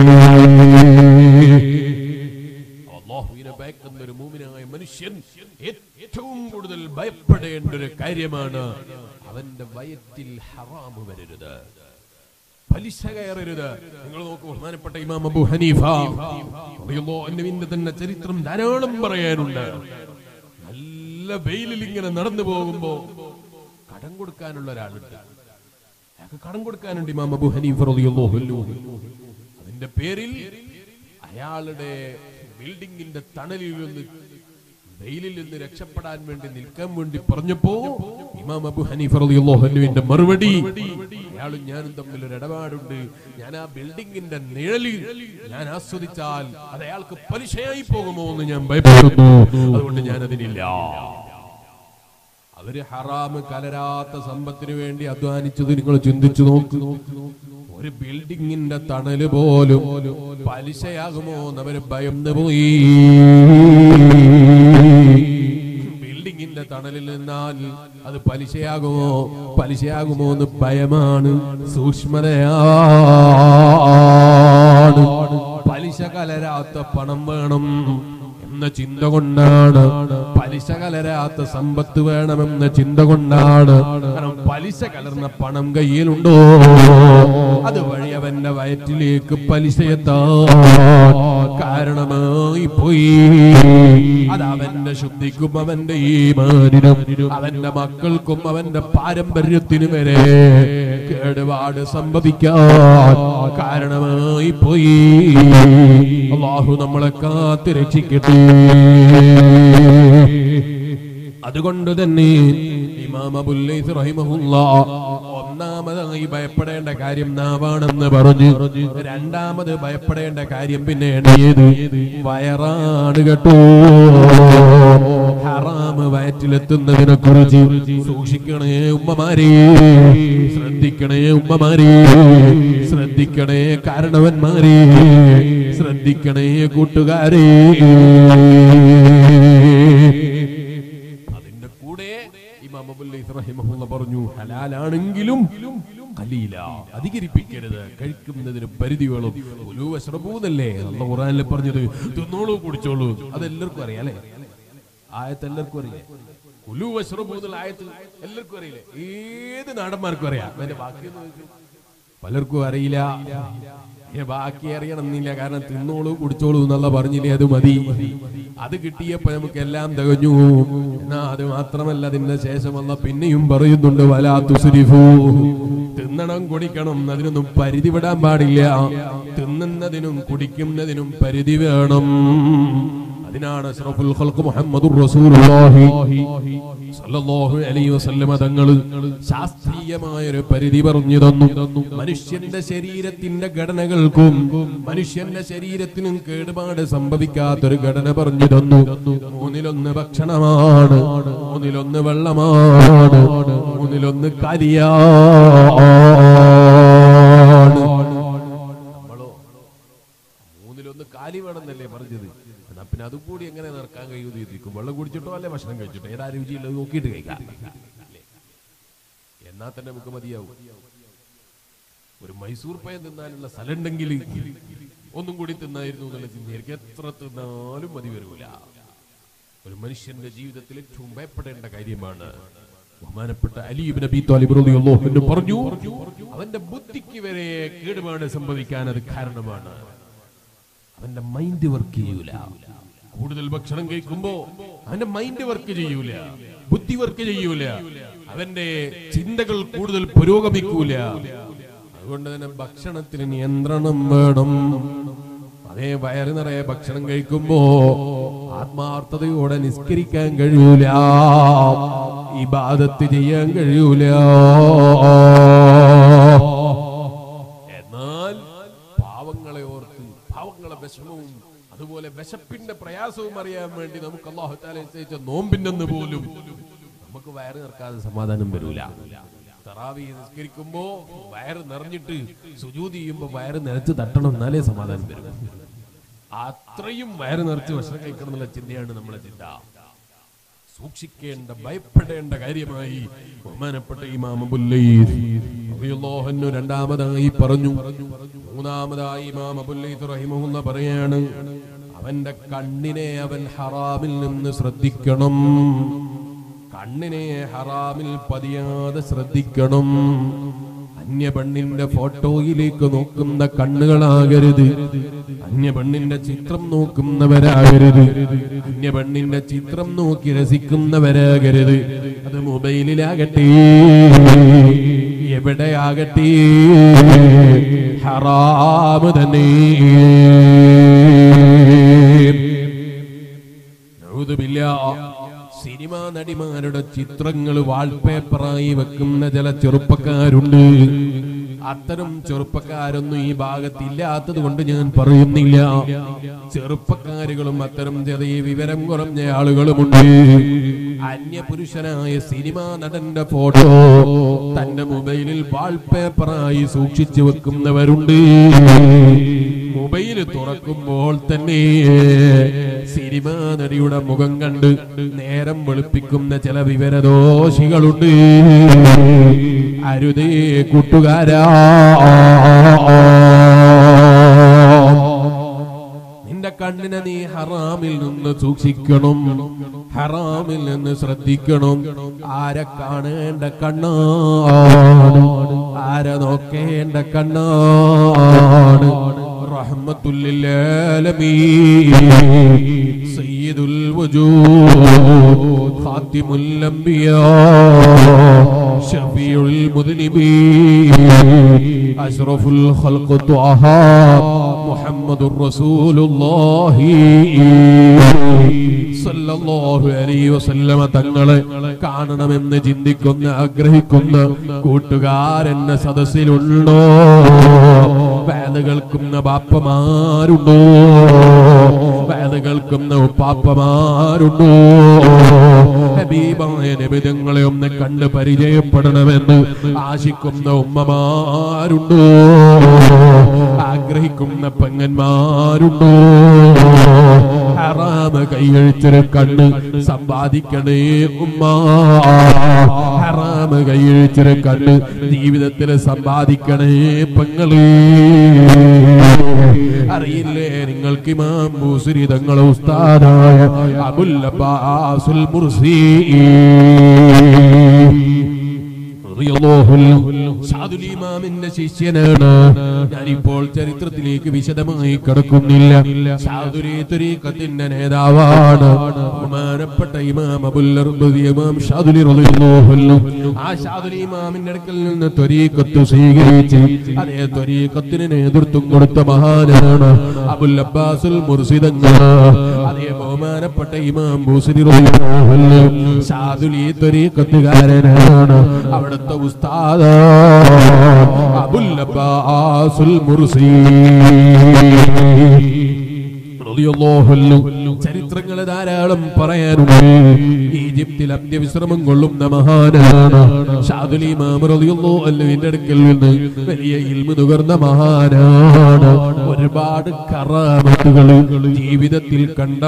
അള്ളാഹുവിനെ ഭയക്കുന്ന ഒരു മൂമിനായ മനുഷ്യൻ ഏറ്റവും കൂടുതൽ ഭയപ്പെടേണ്ട ഒരു കാര്യമാണ് അവന്റെ വയറ്റിൽ ഹറാമ് വരരുത് പലിശ കയറരുത് നിങ്ങൾ നോക്കൂ ബഹുമാനപ്പെട്ട ഇമാം അബു ഹനീഫ റളിയല്ലാഹു അൻഹുവിന്റെ തന്നെ ചരിത്രം ധാരാളം പറയാനുണ്ട് നല്ല വെയിലിൽ ഇങ്ങനെ നടന്നു പോകുമ്പോ കടം കൊടുക്കാനുള്ള ഒരാളുണ്ട് അയാൾക്ക് കടം കൊടുക്കാനുണ്ട് ഇമാം അബു ഹനീഫ റളിയല്ലാഹു അൻഹു അതിന്റെ പേരിൽ അയാളുടെ ബിൽഡിങ്ങിന്റെ തണലിൽ നിന്ന് വെയിലിൽ നിന്ന് രക്ഷപ്പെടാൻ വേണ്ടി നിൽക്കാൻ വേണ്ടി പറഞ്ഞപ്പോ ഇമാം അബു ഹനീഫ റളിയല്ലാഹു അൻഹുവിന്റെ മറുപടി അയാളും ഞാനും തമ്മിൽ ഒരു ഇടപാടുണ്ട് ഞാൻ ആ ബിൽഡിങ്ങിന്റെ നിഴലിൽ ഞാൻ ആസ്വദിച്ചാൽ അത് അയാൾക്ക് പലിശയായി പോകുമോ എന്ന് ഞാൻ ഭയപ്പെടുന്നു അതുകൊണ്ട് ഞാൻ അതിനില്ല അവര് ഹറാമ് കലരാത്ത സമ്പത്തിന് വേണ്ടി അധ്വാനിച്ചത് നിങ്ങൾ ചിന്തിച്ചു നോക്ക് ഒരു ബിൽഡിങ്ങിന്റെ തണല് പോലും പലിശയാകുമോ എന്നവര് ഭയന്ന് പോയി ബിൽഡിങ്ങിന്റെ തണലിൽ നിന്നാൽ അത് പലിശയാകുമോ പലിശയാകുമോ എന്ന് ഭയമാണ് സൂക്ഷ്മതയാണ് പലിശ കലരാത്ത പണം വേണം എന്ന ചിന്ത കൊണ്ടാണ് പലിശ കലരാത്ത സമ്പത്ത് വേണമെന്ന ചിന്ത കൊണ്ടാണ് കാരണം പലിശ കലർന്ന പണം കയ്യിലുണ്ടോ അതുവഴി അവന്റെ വയറ്റിലേക്ക് പലിശ എത്താൻ കാരണമായി പോയി അത് അവന്റെ ശുദ്ധിക്കും അവന്റെ ഈമാനിനും അവന്റെ മക്കൾക്കും അവന്റെ പാരമ്പര്യത്തിനും വരെ കേടുപാട് സംഭവിക്കാൻ കാരണമായി പോയി അള്ളാഹു നമ്മളെ കാത്ത് രക്ഷിക്കട്ടെ അതുകൊണ്ട് തന്നെ ഇമാം അബുല്ലൈസ് റഹിമഹുല്ല ഒന്നാമതായി ഭയപ്പെടേണ്ട കാര്യം നാവാണെന്ന് പറഞ്ഞു രണ്ടാമത് ഭയപ്പെടേണ്ട കാര്യം പിന്നെ ഏത് വയറാണ് കേട്ടോ ഹറാമ് വയറ്റിലെത്തുന്നതിനെ കുറിച്ച് സൂക്ഷിക്കണേ ഉമ്മമാരെ ശ്രദ്ധിക്കണേ ഉമ്മമാരെ ശ്രദ്ധിക്കണേ കാരണവന്മാരെ ശ്രദ്ധിക്കണേ കൂട്ടുകാരെ അതിന്റെ കൂടെ ഇമാം അബുൽ ലൈസ് റഹിമഹുള്ള പറഞ്ഞു ഹലാലാണെങ്കിലും കലീല അധികരിപ്പിക്കരുത് കഴിക്കുന്നതിന് പരിധി വേണം ഉലു വശ്രബൂന്നല്ലേ അല്ല ഖുറാനിൽ പറഞ്ഞത് തിന്നോളൂ കുടിച്ചോളൂ അതെല്ലാവർക്കും അറിയാം അല്ലേ ആയത്ത് എല്ലാവർക്കും അറിയാം ഉലു വശ്രബൂന്നുള്ള ആയത്ത് എല്ലാവർക്കും അറിയില്ലേ ഏത് നാടന്മാർക്കും അറിയാം അതിന്റെ ബാക്കിയൊന്നും ചോദിച്ചു. പലർക്കും അറിയില്ല ഏ, ബാക്കി അറിയണമെന്നില്ല കാരണം തിന്നോളൂ കുടിച്ചോളൂ എന്നുള്ള പറഞ്ഞില്ലേ അത് മതി അത് കിട്ടിയപ്പോ നമുക്ക് എല്ലാം തികഞ്ഞു എന്നാ അത് മാത്രമല്ല അതിന്റെ ശേഷമല്ല പിന്നെയും പറയുന്നുണ്ട് വലാ തുസുരിഫു തിന്നണം കുടിക്കണം അതിനൊന്നും പരിധി വിടാൻ പാടില്ല തിന്നുന്നതിനും കുടിക്കുന്നതിനും പരിധി വേണം അതിനാണ് അഷ്റഫുൽ ഖൽഖ് മുഹമ്മദുർ റസൂലുള്ളാഹി സല്ലല്ലാഹു അലൈഹി വസല്ലമ തങ്ങൾ ശാസ്ത്രീയമായ ഒരു പരിധി പറഞ്ഞു തന്നു മനുഷ്യന്റെ ശരീരത്തിന്റെ ഘടനകൾക്കും മനുഷ്യന്റെ ശരീരത്തിനും കേടുപാട് സംഭവിക്കാത്തൊരു ഘടന പറഞ്ഞു തന്നു മൂന്നിലൊന്ന് ഭക്ഷണമാണ് മൂന്നിലൊന്ന് വെള്ളമാണ് മൂന്നിലൊന്ന് കരിയാണ് നമ്മളോ മൂന്നിലൊന്ന് കാലി വേണമെന്നല്ലേ പറഞ്ഞത് എന്നാ പിന്നെ അതും കൂടി എങ്ങനെ നടക്കാൻ കഴിയുമെന്ന് ചോദിക്കും വെള്ളം കുടിച്ചിട്ടോ അല്ലെ ഭക്ഷണം കഴിച്ചിട്ടോ ഏതാ രുചിയുള്ളത് നോക്കിയിട്ട് കഴിക്കാം അല്ലേ? എന്നാ തന്നെ നമുക്ക് മതിയാവും ഒരു മൈസൂർ പയം തിന്നാനുള്ള സ്ഥലം ഉണ്ടെങ്കിൽ ഒന്നും കൂടി തിന്നായിരുന്നു എന്നുള്ള ചിന്തയായിരിക്കും എത്ര തിന്നാലും മതി വരൂല ഒരു മനുഷ്യന്റെ ജീവിതത്തിൽ ഏറ്റവും ഭയപ്പെടേണ്ട കാര്യമാണ് ബഹുമാനപ്പെട്ട അലീബ് നബി താലിബ് റളിയല്ലാഹു അൻഹു പറഞ്ഞു അവന്റെ ബുദ്ധിക്ക് വരെ കേടുപാട് സംഭവിക്കാൻ അത് കാരണമാണ് അവന്റെ മൈൻഡ് വർക്ക് ചെയ്യൂല കൂടുതൽ ഭക്ഷണം കഴിക്കുമ്പോ അവന്റെ മൈൻഡ് വർക്ക് ചെയ്യൂല ബുദ്ധി വർക്ക് ചെയ്യൂല അവന്റെ ചിന്തകൾ കൂടുതൽ പുരോഗമിക്കൂല അതുകൊണ്ട് തന്നെ ഭക്ഷണത്തിന് നിയന്ത്രണം വേണം അതേ വയറ് നിറയെ ഭക്ഷണം കഴിക്കുമ്പോ ആത്മാർത്ഥതയോടെ നിസ്കരിക്കാൻ കഴിയൂല ഇബാദത്ത് ചെയ്യാൻ കഴിയൂല എന്നാൽ പാവങ്ങളെ ഓർത്ത് പാവങ്ങളെ വിഷമവും അതുപോലെ വിശപ്പിന്റെ പ്രയാസവും അറിയാൻ വേണ്ടി നമുക്ക് അള്ളാഹു താല നിശ്ചയിച്ച നോമ്പിനെന്ന് പോലും നമുക്ക് വയറ് നിറക്കാതെ സമാധാനം വരൂല തറാവി നിസ്കരിക്കുമ്പോ വയറ് നിറഞ്ഞിട്ട് സുജൂതി ചെയ്യുമ്പോ വയറ് നിറച്ച് തട്ടണം എന്നാലേ സമാധാനം വരും അത്രയും വയറ് നിറച്ച് ഭക്ഷണം കഴിക്കണം എന്നുള്ള ചിന്തയാണ് നമ്മളെ ചിന്ത സൂക്ഷിക്കേണ്ട ഭയപ്പെടേണ്ട കാര്യമായി ബഹുമാനപ്പെട്ട ഇമാം അബുല്ലൈസ് റളിയല്ലാഹു അൻഹു രണ്ടാമതായി പറഞ്ഞു മൂന്നാമതായി ഇമാം അബുല്ലൈസ് റഹിമഹുല്ല പറയാണ് അവന്റെ കണ്ണിനെ അവൻ ഹറാമിൽ നിന്ന് ശ്രദ്ധിക്കണം കണ്ണിനെ ഹറാമിൽ പതിയാതെ ശ്രദ്ധിക്കണം അന്യ പെണ്ണിന്റെ ഫോട്ടോയിലേക്ക് നോക്കുന്ന കണ്ണുകളാകരുത് അന്യ പെണ്ണിന്റെ ചിത്രം നോക്കുന്നവരാകരുത് അന്യ പെണ്ണിന്റെ ചിത്രം നോക്കി രസിക്കുന്നവരാകരുത് അത് മൊബൈലിലാകട്ടെ എവിടെയാകട്ടെ ഹറാമ് തന്നെ നഊദുബില്ലാ. സിനിമാ നടിമാരുടെ ചിത്രങ്ങൾ വാൾപേപ്പറായി വെക്കുന്ന ചില ചെറുപ്പക്കാരുണ്ട് അത്തരം ചെറുപ്പക്കാരൊന്നും ഈ ഭാഗത്തില്ലാത്തത് കൊണ്ട് ഞാൻ പറയുന്നില്ല ചെറുപ്പക്കാരുകളും അത്തരം ചെറിയ വിവരം കുറഞ്ഞ ആളുകളുമുണ്ട് അന്യപുരുഷനായ സിനിമാ നടന്റെ ഫോട്ടോ തന്റെ മൊബൈലിൽ വാൾപേപ്പറായി സൂക്ഷിച്ചു വെക്കുന്നവരുണ്ട് മൊബൈൽ തുറക്കുമ്പോൾ തന്നെ സിനിമാ നടിയുടെ മുഖം കണ്ട് നേരം വെളുപ്പിക്കുന്ന ചില വിവരദോഷികളുണ്ട് അരുതേ കൂട്ടുകാരാ നിന്റെ കണ്ണിനെ നീ ഹറാമിൽ നിന്ന് സൂക്ഷിക്കണം ഹറാമിൽ നിന്ന് ശ്രദ്ധിക്കണം ആരെ കാണേണ്ട കണ്ണാണ് ആരെ നോക്കേണ്ട കണ്ണാണ് റഹ്മത്തുല്ലില്ലാലമീൻ സയ്യിദുൽ വജൂദ് ഖാതിമുൽ അംബിയാ ഷഫീഉൽ മുദ്നിബീൻ അഷ്റഫുൽ ഖൽഖ് ത്വഹ മുഹമ്മദുർ റസൂലുള്ളാഹി സല്ലല്ലാഹു അലൈഹി വസല്ലമ തങ്ങളെ കാണണമെന്ന് ചിന്തിക്കുന്ന ആഗ്രഹിക്കുന്ന കൂട്ടുകാരെന്ന സദസ്സിലുണ്ടോ വേദ കേൾക്കുന്ന ബാപ്പമാരുണ്ടോ വേദ കേൾക്കുന്ന ഉപ്പാപ്പമാരുണ്ടോ ഹബീബായ നിബിധങ്ങളെ ഒന്ന് കണ്ട് പരിചയപ്പെടണമെന്ന് ആശിക്കുന്ന ഉമ്മമാരുണ്ടോ ആഗ്രഹിക്കുന്ന പെങ്ങന്മാരുണ്ടോ ഹറാമ് കൈയഴിച്ചൊരു കണ്ണ് സമ്പാദിക്കണേ ഉമ്മ ഹറാമ് കൈയഴിച്ചൊരു കണ്ണ് ജീവിതത്തിൽ സമ്പാദിക്കണേ പെങ്ങളേ അറിയില്ലേ നിങ്ങൾക്ക് ഇമാം ബൂസുരി തങ്ങളെ ഉസ്താദായ അബുൽ അബ്ബാസുൽ മുർസി റളിയല്ലാഹു അൻഹു സാദുൽ ഇമാമിന്റെ ശിഷ്യനാണ് ഞാനിപ്പോൾ ചരിത്രത്തിലേക്ക് വിശദമായി കടക്കുന്നില്ല സാദുലി തുരീഖത്തിന്റെ നേതാവാണ് ബഹുമാനപ്പെട്ട ഇമാം അബുൽ അർബദി ഇമാം ഷാദുലി റളിയല്ലാഹു അൻഹു ആ ഷാദുലി ഇമാമിന്റെ അടുക്കൽ നിന്ന് ത്വരീഖത്ത് സ്വീകരിച്ച് അതേ ത്വരീഖത്തിന് നേതൃത്വം കൊടുത്ത മഹാനാണ് അബുൽ അബ്ബാസുൽ മുർസിദങ്ങൾ അതേ ബഹുമാനപ്പെട്ട ഇമാം ബൂസരി റളിയല്ലാഹു അൻഹു ഷാദുലി ത്വരീഖത്തുകാരനാണ് അവിടുത്തെ ഉസ്താദ് അബുൽ അബ്ബാസുൽ മുർസി റളിയല്ലാഹു അൻഹു ചരിത്രങ്ങൾ ധാരാളം പറയാനുണ്ട് ഈജിപ്തിൽ അന്ത്യവിശ്രമം കൊള്ളുന്ന മഹാനാണ് ഷാദുൽ ഇമാം റളിയല്ലാഹു അൻഹുവിന്റെ അടുക്കൽ നിന്ന് വലിയ ഇൽമു നുകർന്ന മഹാനാണ് ഒരുപാട് കറാമത്തുകൾ ജീവിതത്തിൽ കണ്ട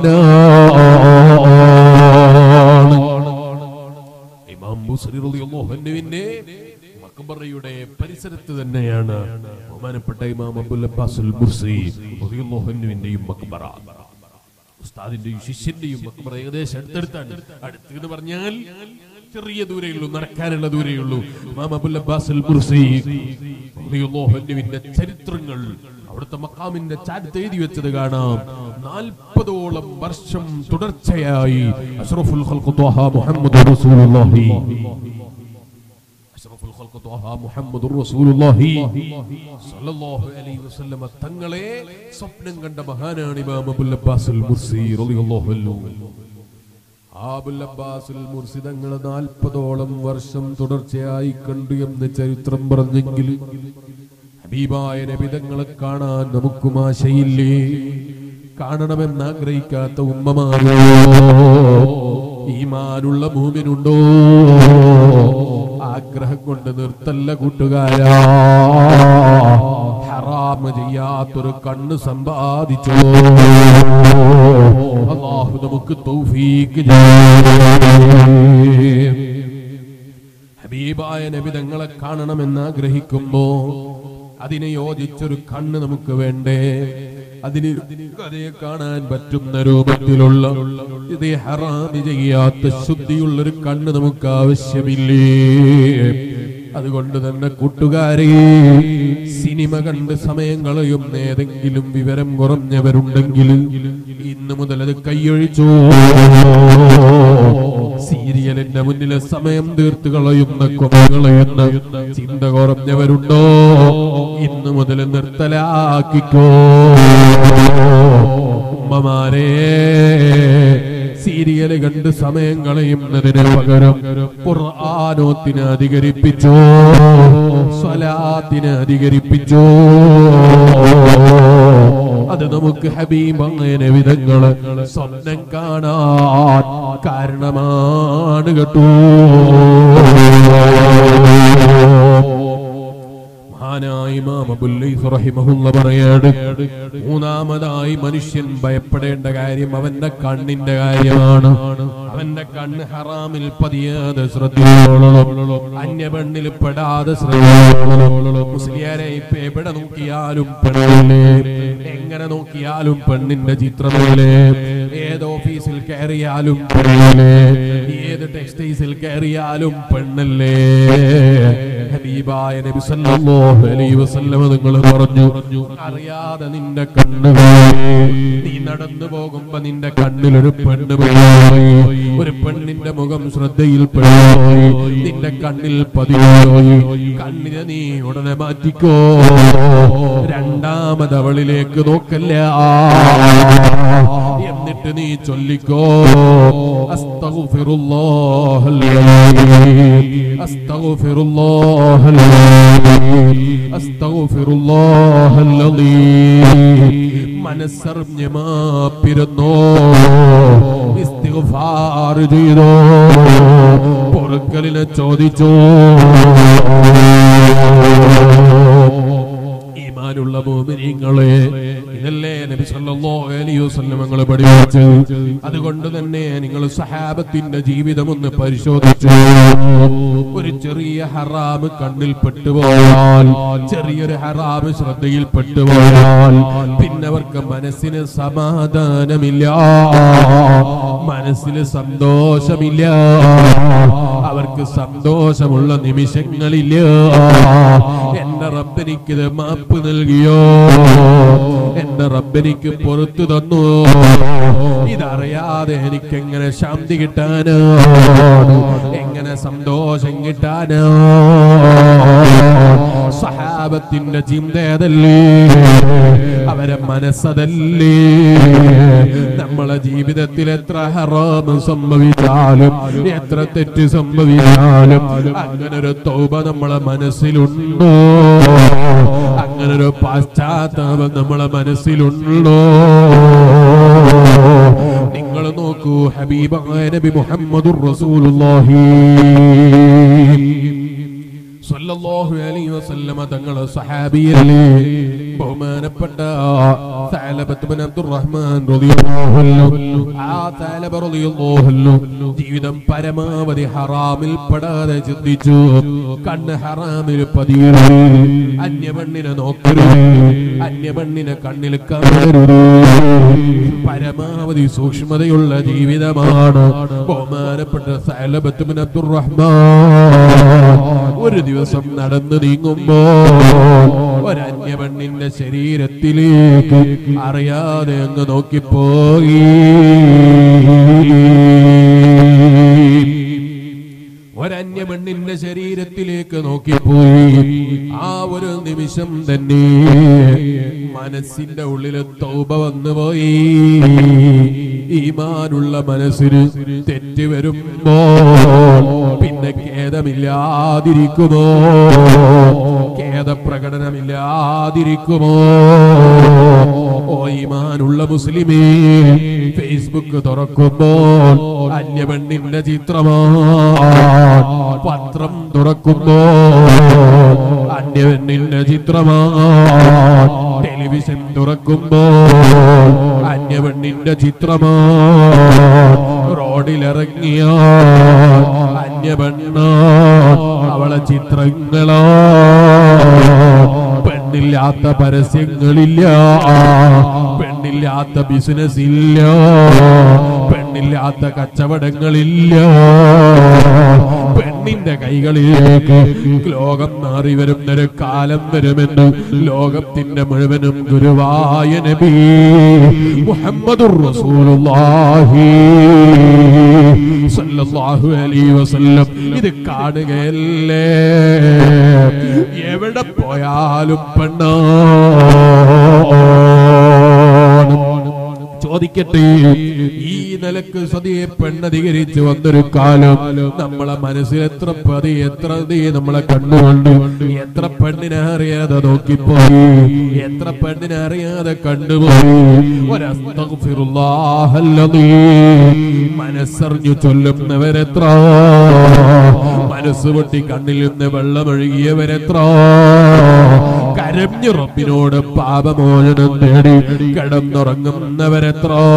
മഹാനാണ് ഇമാം ബുസ്രി റളിയല്ലാഹു അൻഹുവിന്റെ മക്ബറയുടെ പരിസരത്ത് തന്നെയാണ് ബഹുമാനപ്പെട്ട ഇമാം അബുൽ അബ്ബാസുൽ മുർസി റളിയല്ലാഹു അൻഹുവിന്റെയും മക്ബറ ഉസ്താദിന്റെയും ശിഷ്യന്റെയും മക്ബറ ഏകദേശം അടുത്തടുത്താണ് അടുത്ത് എന്ന് പറഞ്ഞാൽ ചെറിയ ദൂരെയുള്ളൂ നടക്കാനുള്ള ദൂരെയുള്ളൂ ഇമാം അബുൽ അബ്ബാസുൽ മുർസി റളിയല്ലാഹു അൻഹുവിന്റെ ചരിത്രങ്ങൾ അവിടുത്തെ മക്കാമിന്റെ ചാരിത്ത് എഴുതി വെച്ചത് കാണാം നാൽപ്പതോളം വർഷം തുടർച്ചയായി അഷ്റഫുൽ ഖൽഖ് ത്വഹ മുഹമ്മദ് റസൂലുള്ളാഹി അഷ്റഫുൽ ഖൽഖ് ത്വഹ മുഹമ്മദ് റസൂലുള്ളാഹി സ്വല്ലല്ലാഹു അലൈഹി വസല്ലമ തങ്ങളെ സ്വപ്നം കണ്ട മഹാനാണ് ഇമാം അബുൽ അബ്ബാസുൽ മുർസി റളിയല്ലാഹു അൻഹു ആ അബുൽ അബ്ബാസുൽ മുർസി തങ്ങളെ നാൽപ്പതോളം വർഷം തുടർച്ചയായി കണ്ടു എന്ന് ചരിത്രം പറഞ്ഞെങ്കിൽ ഹബീബായ നബിതങ്ങളെ കാണാൻ നമുക്കും ആശയില്ലേ കാണണമെന്ന് ആഗ്രഹിക്കാത്ത ഉമ്മമാരോ ഈമാനുള്ള മൂമിനുണ്ടോ ആഗ്രഹം കൊണ്ട് നിർത്തല്ല കൂട്ടുകാരാ ഹറാമ് ചെയ്യാത്തൊരു കണ്ണ് സമ്പാദിച്ചോ അള്ളാഹു നമുക്ക് തൗഫീക്ക് ഹബീബായ നബി തങ്ങളെ കാണണമെന്ന് ആഗ്രഹിക്കുമ്പോ അതിനെ യോജിച്ചൊരു കണ്ണ് നമുക്ക് വേണ്ടേ അതിന് അതേ കാണാൻ പറ്റുന്ന രൂപത്തിലുള്ള ഇതേ ഹറാമി ചെയ്യാത്ത ശുദ്ധിയുള്ളൊരു കണ്ണ് നമുക്ക് ആവശ്യമില്ലേ അതുകൊണ്ട് തന്നെ കൂട്ടുകാരെ സിനിമ കണ്ട് സമയം കളയുന്ന ഏതെങ്കിലും വിവരം കുറഞ്ഞവരുണ്ടെങ്കിൽ ഇന്ന് മുതൽ അത് കൈയൊഴിച്ചോ സീരിയലിന്റെ മുന്നിലെ സമയം തീർത്ത് കളയുന്ന കൊമ കളയുന്ന ചിന്ത കുറഞ്ഞവരുണ്ടോ ഇന്ന് മുതൽ നിർത്തലാക്കിക്കോ ഉമ്മമാരെ സീരിയല് കണ്ട് സമയം കളയുന്നതിന് പകരം ഖുർആാനോത്തിന് അധികരിപ്പിച്ചോ സ്വലാത്തിന് അധികരിപ്പിച്ചോ അത് നമുക്ക് ഹബീബായ വിധങ്ങള് സ്വപ്നം കാണാൻ കാരണമാണ് കേട്ടോ മഹാനായ ഇമാം അബുൽ ലൈസ് റഹിമഹുല്ല പറയാണ് മൂന്നാമതായി മനുഷ്യൻ ഭയപ്പെടേണ്ട കാര്യം അവന്റെ കണ്ണിന്റെ കാര്യമാണ് അവന്റെ കണ്ണ് ഹറാമിൽ പതിയാതെ ശ്രദ്ധിച്ചോളണം അന്യ പെണ്ണിൽ പെടാതെ ശ്രദ്ധിച്ചോളണം മുസ്ലിയാരെ ഇപ്പൊ എവിടെ നോക്കിയാലും പെണ്ണില്ലേ എങ്ങനെ നോക്കിയാലും പെണ്ണിന്റെ ചിത്രമല്ലേ ഏത് ഓഫീസിൽ കയറിയാലും പെണ്ണില്ലേ ഏത് ടെക്സ്റ്റൈൽസിൽ കയറിയാലും പെണ്ണല്ലേ ഹബീബായ നബി സല്ലല്ലാഹു അലൈഹി വസല്ലമ നിങ്ങൾ പറഞ്ഞു അറിയാതെ നിന്റെ കണ്ണുകൾ നീ നടന്നു പോകുമ്പോ നിന്റെ കണ്ണിൽ ഒരു പെണ്ണ് പോയി ഒരു പെണ്ണിന്റെ മുഖം ശ്രദ്ധയിൽ പോയി നിന്റെ കണ്ണിൽ പതിവായി കണ്ണിനെ നീ ഉടനെ മാറ്റിക്കോ രണ്ടാമത് അവളിലേക്ക് നോക്കല്ല എന്നിട്ട് നീ ചൊല്ലിക്കോ അസ്തഗ്ഫിറുല്ലാഹൽ അലീം അസ്തഗ്ഫിറുല്ലാഹൽ അലീം അസ്തഗ്ഫിറുല്ലാഹൽ അലീം മനസ്സറിഞ്ഞ് മാപ്പിരുന്നോ ഇസ്തിഗ്ഫാർ ചെയ്തോ പൊറുക്കലിനെ ചോദിച്ചോ ഈമാനുള്ള മോമിനിങ്ങളെ ഇതല്ലേ നബി സല്ലല്ലാഹു അലൈഹി വസല്ലം ഞങ്ങളെ പഠിപ്പിച്ചു അതുകൊണ്ട് തന്നെ നിങ്ങൾ സഹാബത്തിന്റെ ജീവിതം ഒന്ന് പരിശോധിച്ചു ഒരു ചെറിയ ഹറാമ് കണ്ണിൽ പെട്ടുപോയാൽ ചെറിയൊരു ഹറാമ് ശ്രദ്ധയിൽ പെട്ടുപോയാൽ പിന്നെ അവർക്ക് മനസ്സിന് സമാധാനമില്ല മനസ്സിന് സന്തോഷമില്ല അവർ അവർക്ക് സന്തോഷമുള്ള നിമിഷങ്ങളില്ല എന്റെ റബ്ബനിക്കിത് മാപ്പ് നൽകിയോ എന്റെ റബ്ബനിക്ക് പുറത്തു തന്നു ഇതറിയാതെ എനിക്ക് എങ്ങനെ ശാന്തി കിട്ടാനോ എങ്ങനെ സന്തോഷം കിട്ടാനോ സഹാബത്തിന്റെ ചിന്തയതല്ലേ അവരെ മനസ്സതല്ലേ നമ്മളെ ജീവിതത്തിൽ എത്ര ഹറാമ് സംഭവിച്ചാലും എത്ര തെറ്റ് സംഭവിച്ചാലും അങ്ങനൊരു തൗബ നമ്മളെ മനസ്സിലുണ്ടോ അങ്ങനൊരു പാശ്ചാത്താപം നമ്മളെ മനസ്സിലുണ്ടോ നിങ്ങൾ നോക്കൂ ഹബീബായ നബി മുഹമ്മദുർ റസൂലുള്ളാഹി സല്ലല്ലാഹു അലൈഹി വസല്ലമ തങ്ങളെ സഹാബിയല്ലേ ബഹുമാനപ്പെട്ട സഅലബത്ത് ബിൻ അബ്ദുറഹ്മാൻ റളിയല്ലാഹു അൻഹു ആ സഅലബ റളിയല്ലാഹു അൻഹു ജീവിതം പരമാവധി ഹറാമിൽ പെടാതെ ചിന്തിച്ചു കണ്ണ് ഹറാമിൽ പതിയരുത് അന്യപെണ്ണിനെ നോക്കരുത് അന്യപെണ്ണിനെ കണ്ണിൽ കാണരുത് പരമാവധി സൂക്ഷ്മതയുള്ള ജീവിതമാണ് ബഹുമാനപ്പെട്ട സഅലബത്ത് ബിൻ അബ്ദുറഹ്മാൻ ഒരു ദിവസം നടന്നു നീങ്ങുമ്പോൾ ഒരന്യപെണ്ണിന്റെ ശരീരത്തിലേക്ക് അറിയാതെ അങ്ങ് നോക്കിപ്പോയി ഒരന്യപെണ്ണിന്റെ ശരീരത്തിലേക്ക് നോക്കിപ്പോയി ആ ഒരു നിമിഷം തന്നെ മനസ്സിന്റെ ഉള്ളിൽ തൗബ വന്നുപോയി ഈമാനുള്ള മനസ്സിന് തെറ്റ് വരുമ്പോൾ പിന്നെ ഖേദമില്ലാതിരിക്കുമോ ഖേദപ്രകടനമില്ലാതിരിക്കുമോ ഓ ഈമാനുള്ള മുസ്ലിമേ ഫേസ്ബുക്ക് തുറക്കുമ്പോൾ അന്യപെണ്ണിന്റെ ചിത്രമാണ് പത്രം തുറക്കുമ്പോൾ അന്യപെണ്ണിന്റെ ചിത്രമാണ് ടെലിവിഷൻ തുറക്കുമ്പോൾ അന്യപെണ്ണിന്റെ ചിത്രമാണ് റോഡിലിറങ്ങിയ അന്യപെണ്ണ അവളെ ചിത്രങ്ങളോ പെണ്ണില്ലാത്ത പരസ്യങ്ങളില്ല പെണ്ണില്ലാത്ത ബിസിനസ് ഇല്ല പെണ്ണില്ലാത്ത കച്ചവടങ്ങളില്ല പെണ്ണിന്റെ കൈകളിലേക്ക് ലോകം മാറി വരുന്നൊരു കാലം വരുമെന്ന് ലോകത്തിന്റെ മുഴുവനും ഗുരുവായ നബി മുഹമ്മദുർ റസൂലുള്ളാഹി സല്ലല്ലാഹു അലൈഹി വസല്ലം ഇത് കാണുകയല്ലേ എവിടെ പോയാലും പെണ്ണാണ് ചോദിക്കട്ടെ ഈ നിലക്ക് സതിയെ പെണ്ണധികരിച്ച് വന്നൊരു കാലം നമ്മളെ മനസ്സിൽ എത്ര പതി എത്ര തീ നമ്മളെ കണ്ടുകൊണ്ട് എത്ര പെണ്ണിനെ അറിയാതെ നോക്കിപ്പോയി എത്ര പെണ്ണിനെ അറിയാതെ കണ്ടുപോയി ഒരസ്തഗ്ഫിറുല്ലാഹല്ലദീ മനസ്സറിഞ്ഞു ചൊല്ലുന്നവരെത്ര മനസ്സ് പൊട്ടി കണ്ണിൽ നിന്ന് വെള്ളമൊഴുകിയവരെത്ര കരഞ്ഞു റബ്ബിനോട് പാപമോചനം തേടി കിടന്നുറങ്ങുന്നവരെത്ര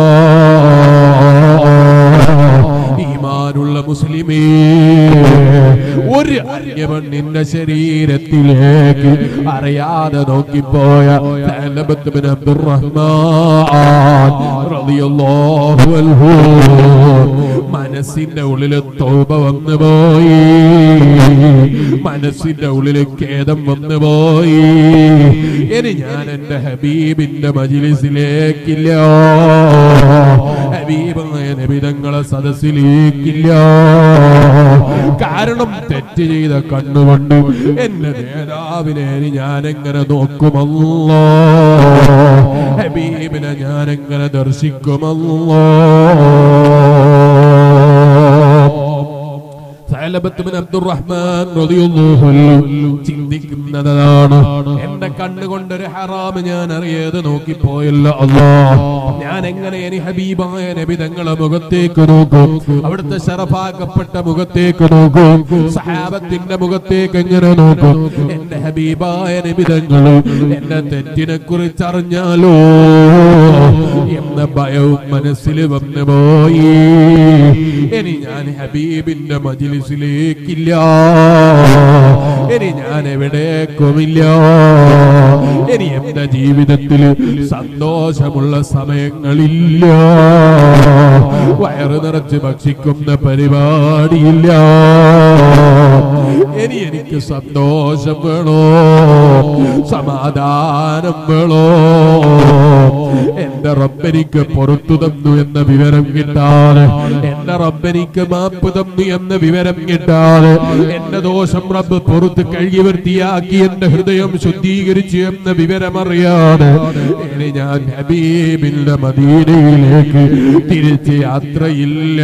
ഈമാനുള്ള മുസ്ലിമേ ഒരു അന്യപെണ്ണിന്റെ ശരീരത്തിലേക്ക് അറിയാതെ നോക്കിപ്പോയ സഅലബത്ത് ബിൻ അബ്ദുറഹ്മാൻ റളിയല്ലാഹു അൻഹു മനസ്സിന്റെ ഉള്ളില് തോപ വന്നു പോയി മനസ്സിന്റെ ഉള്ളില് ഖേദം വന്നു പോയി ഇനി ഞാൻ എന്റെ ഹബീബിന്റെ മജിലിസിലേക്കില്ല ഹബീബായ നബിതങ്ങളെ സദസ്സിലേക്കില്ല കാരണം തെറ്റ് ചെയ്ത കണ്ണുകൊണ്ട് എന്റെ നേതാവിനെ ഇനി ഞാൻ എങ്ങനെ നോക്കുമല്ലോ ഹബീബിനെ ഞാൻ എങ്ങനെ ദർശിക്കുമല്ലോ സഅലബത്ത് ബിൻ അബ്ദുറഹ്മാൻ റളിയല്ലാഹു അൻഹു ചിന്തിക്കുന്നതാണ് എന്റെ കണ്ണുകൊണ്ട് ഒരു ഹറാം ഞാൻ അറിയാതെ നോക്കിപ്പോയല്ലോ അല്ലാ ഞാൻ എങ്ങനെ ഇനി ഹബീബായ നബി തങ്ങളെ മുഖത്തേക്ക് നോക്കും അവിടുത്തെ ശറഫാക്കപ്പെട്ട മുഖത്തേക്ക് നോക്കും സഹാബത്തിന്റെ മുഖത്തേക്ക് എങ്ങനെ നോക്കും എന്റെ ഹബീബായ നബി തങ്ങള് എന്റെ തെറ്റിനെ കുറിച്ച് അറിഞ്ഞാലോ എന്ന ഭയവും മനസ്സിൽ വന്നു പോയി ഇനി ഞാൻ ഹബീബിന്റെ മജിലിസിലേക്കില്ല ഇനി ഞാൻ എവിടേക്കുമില്ല ഇനി എന്റെ ജീവിതത്തിൽ സന്തോഷമുള്ള സമയങ്ങളില്ല വയറ് നിറച്ച് ഭക്ഷിക്കുന്ന പരിപാടിയില്ല ഇനി എനിക്ക് സന്തോഷം വേണോ സമാധാനം വേണോ എന്റെ റബ്ബനിക്ക് പുറത്തു തന്നു എന്ന വിവരം കിട്ടാതെ എന്റെ റബ്ബനിക്ക് മാപ്പ് തന്നു എന്ന വിവരം കിട്ടാതെ എന്റെ ദോഷം റബ്ബ് പുറത്ത് കഴുകി വൃത്തിയാക്കി എന്റെ ഹൃദയം ശുദ്ധീകരിച്ചു എന്ന വിവരം അറിയാതെ ഇനി ഞാൻ ഹബീബിന്റെ മദീനയിലേക്ക് തിരിച്ച് യാത്രയില്ല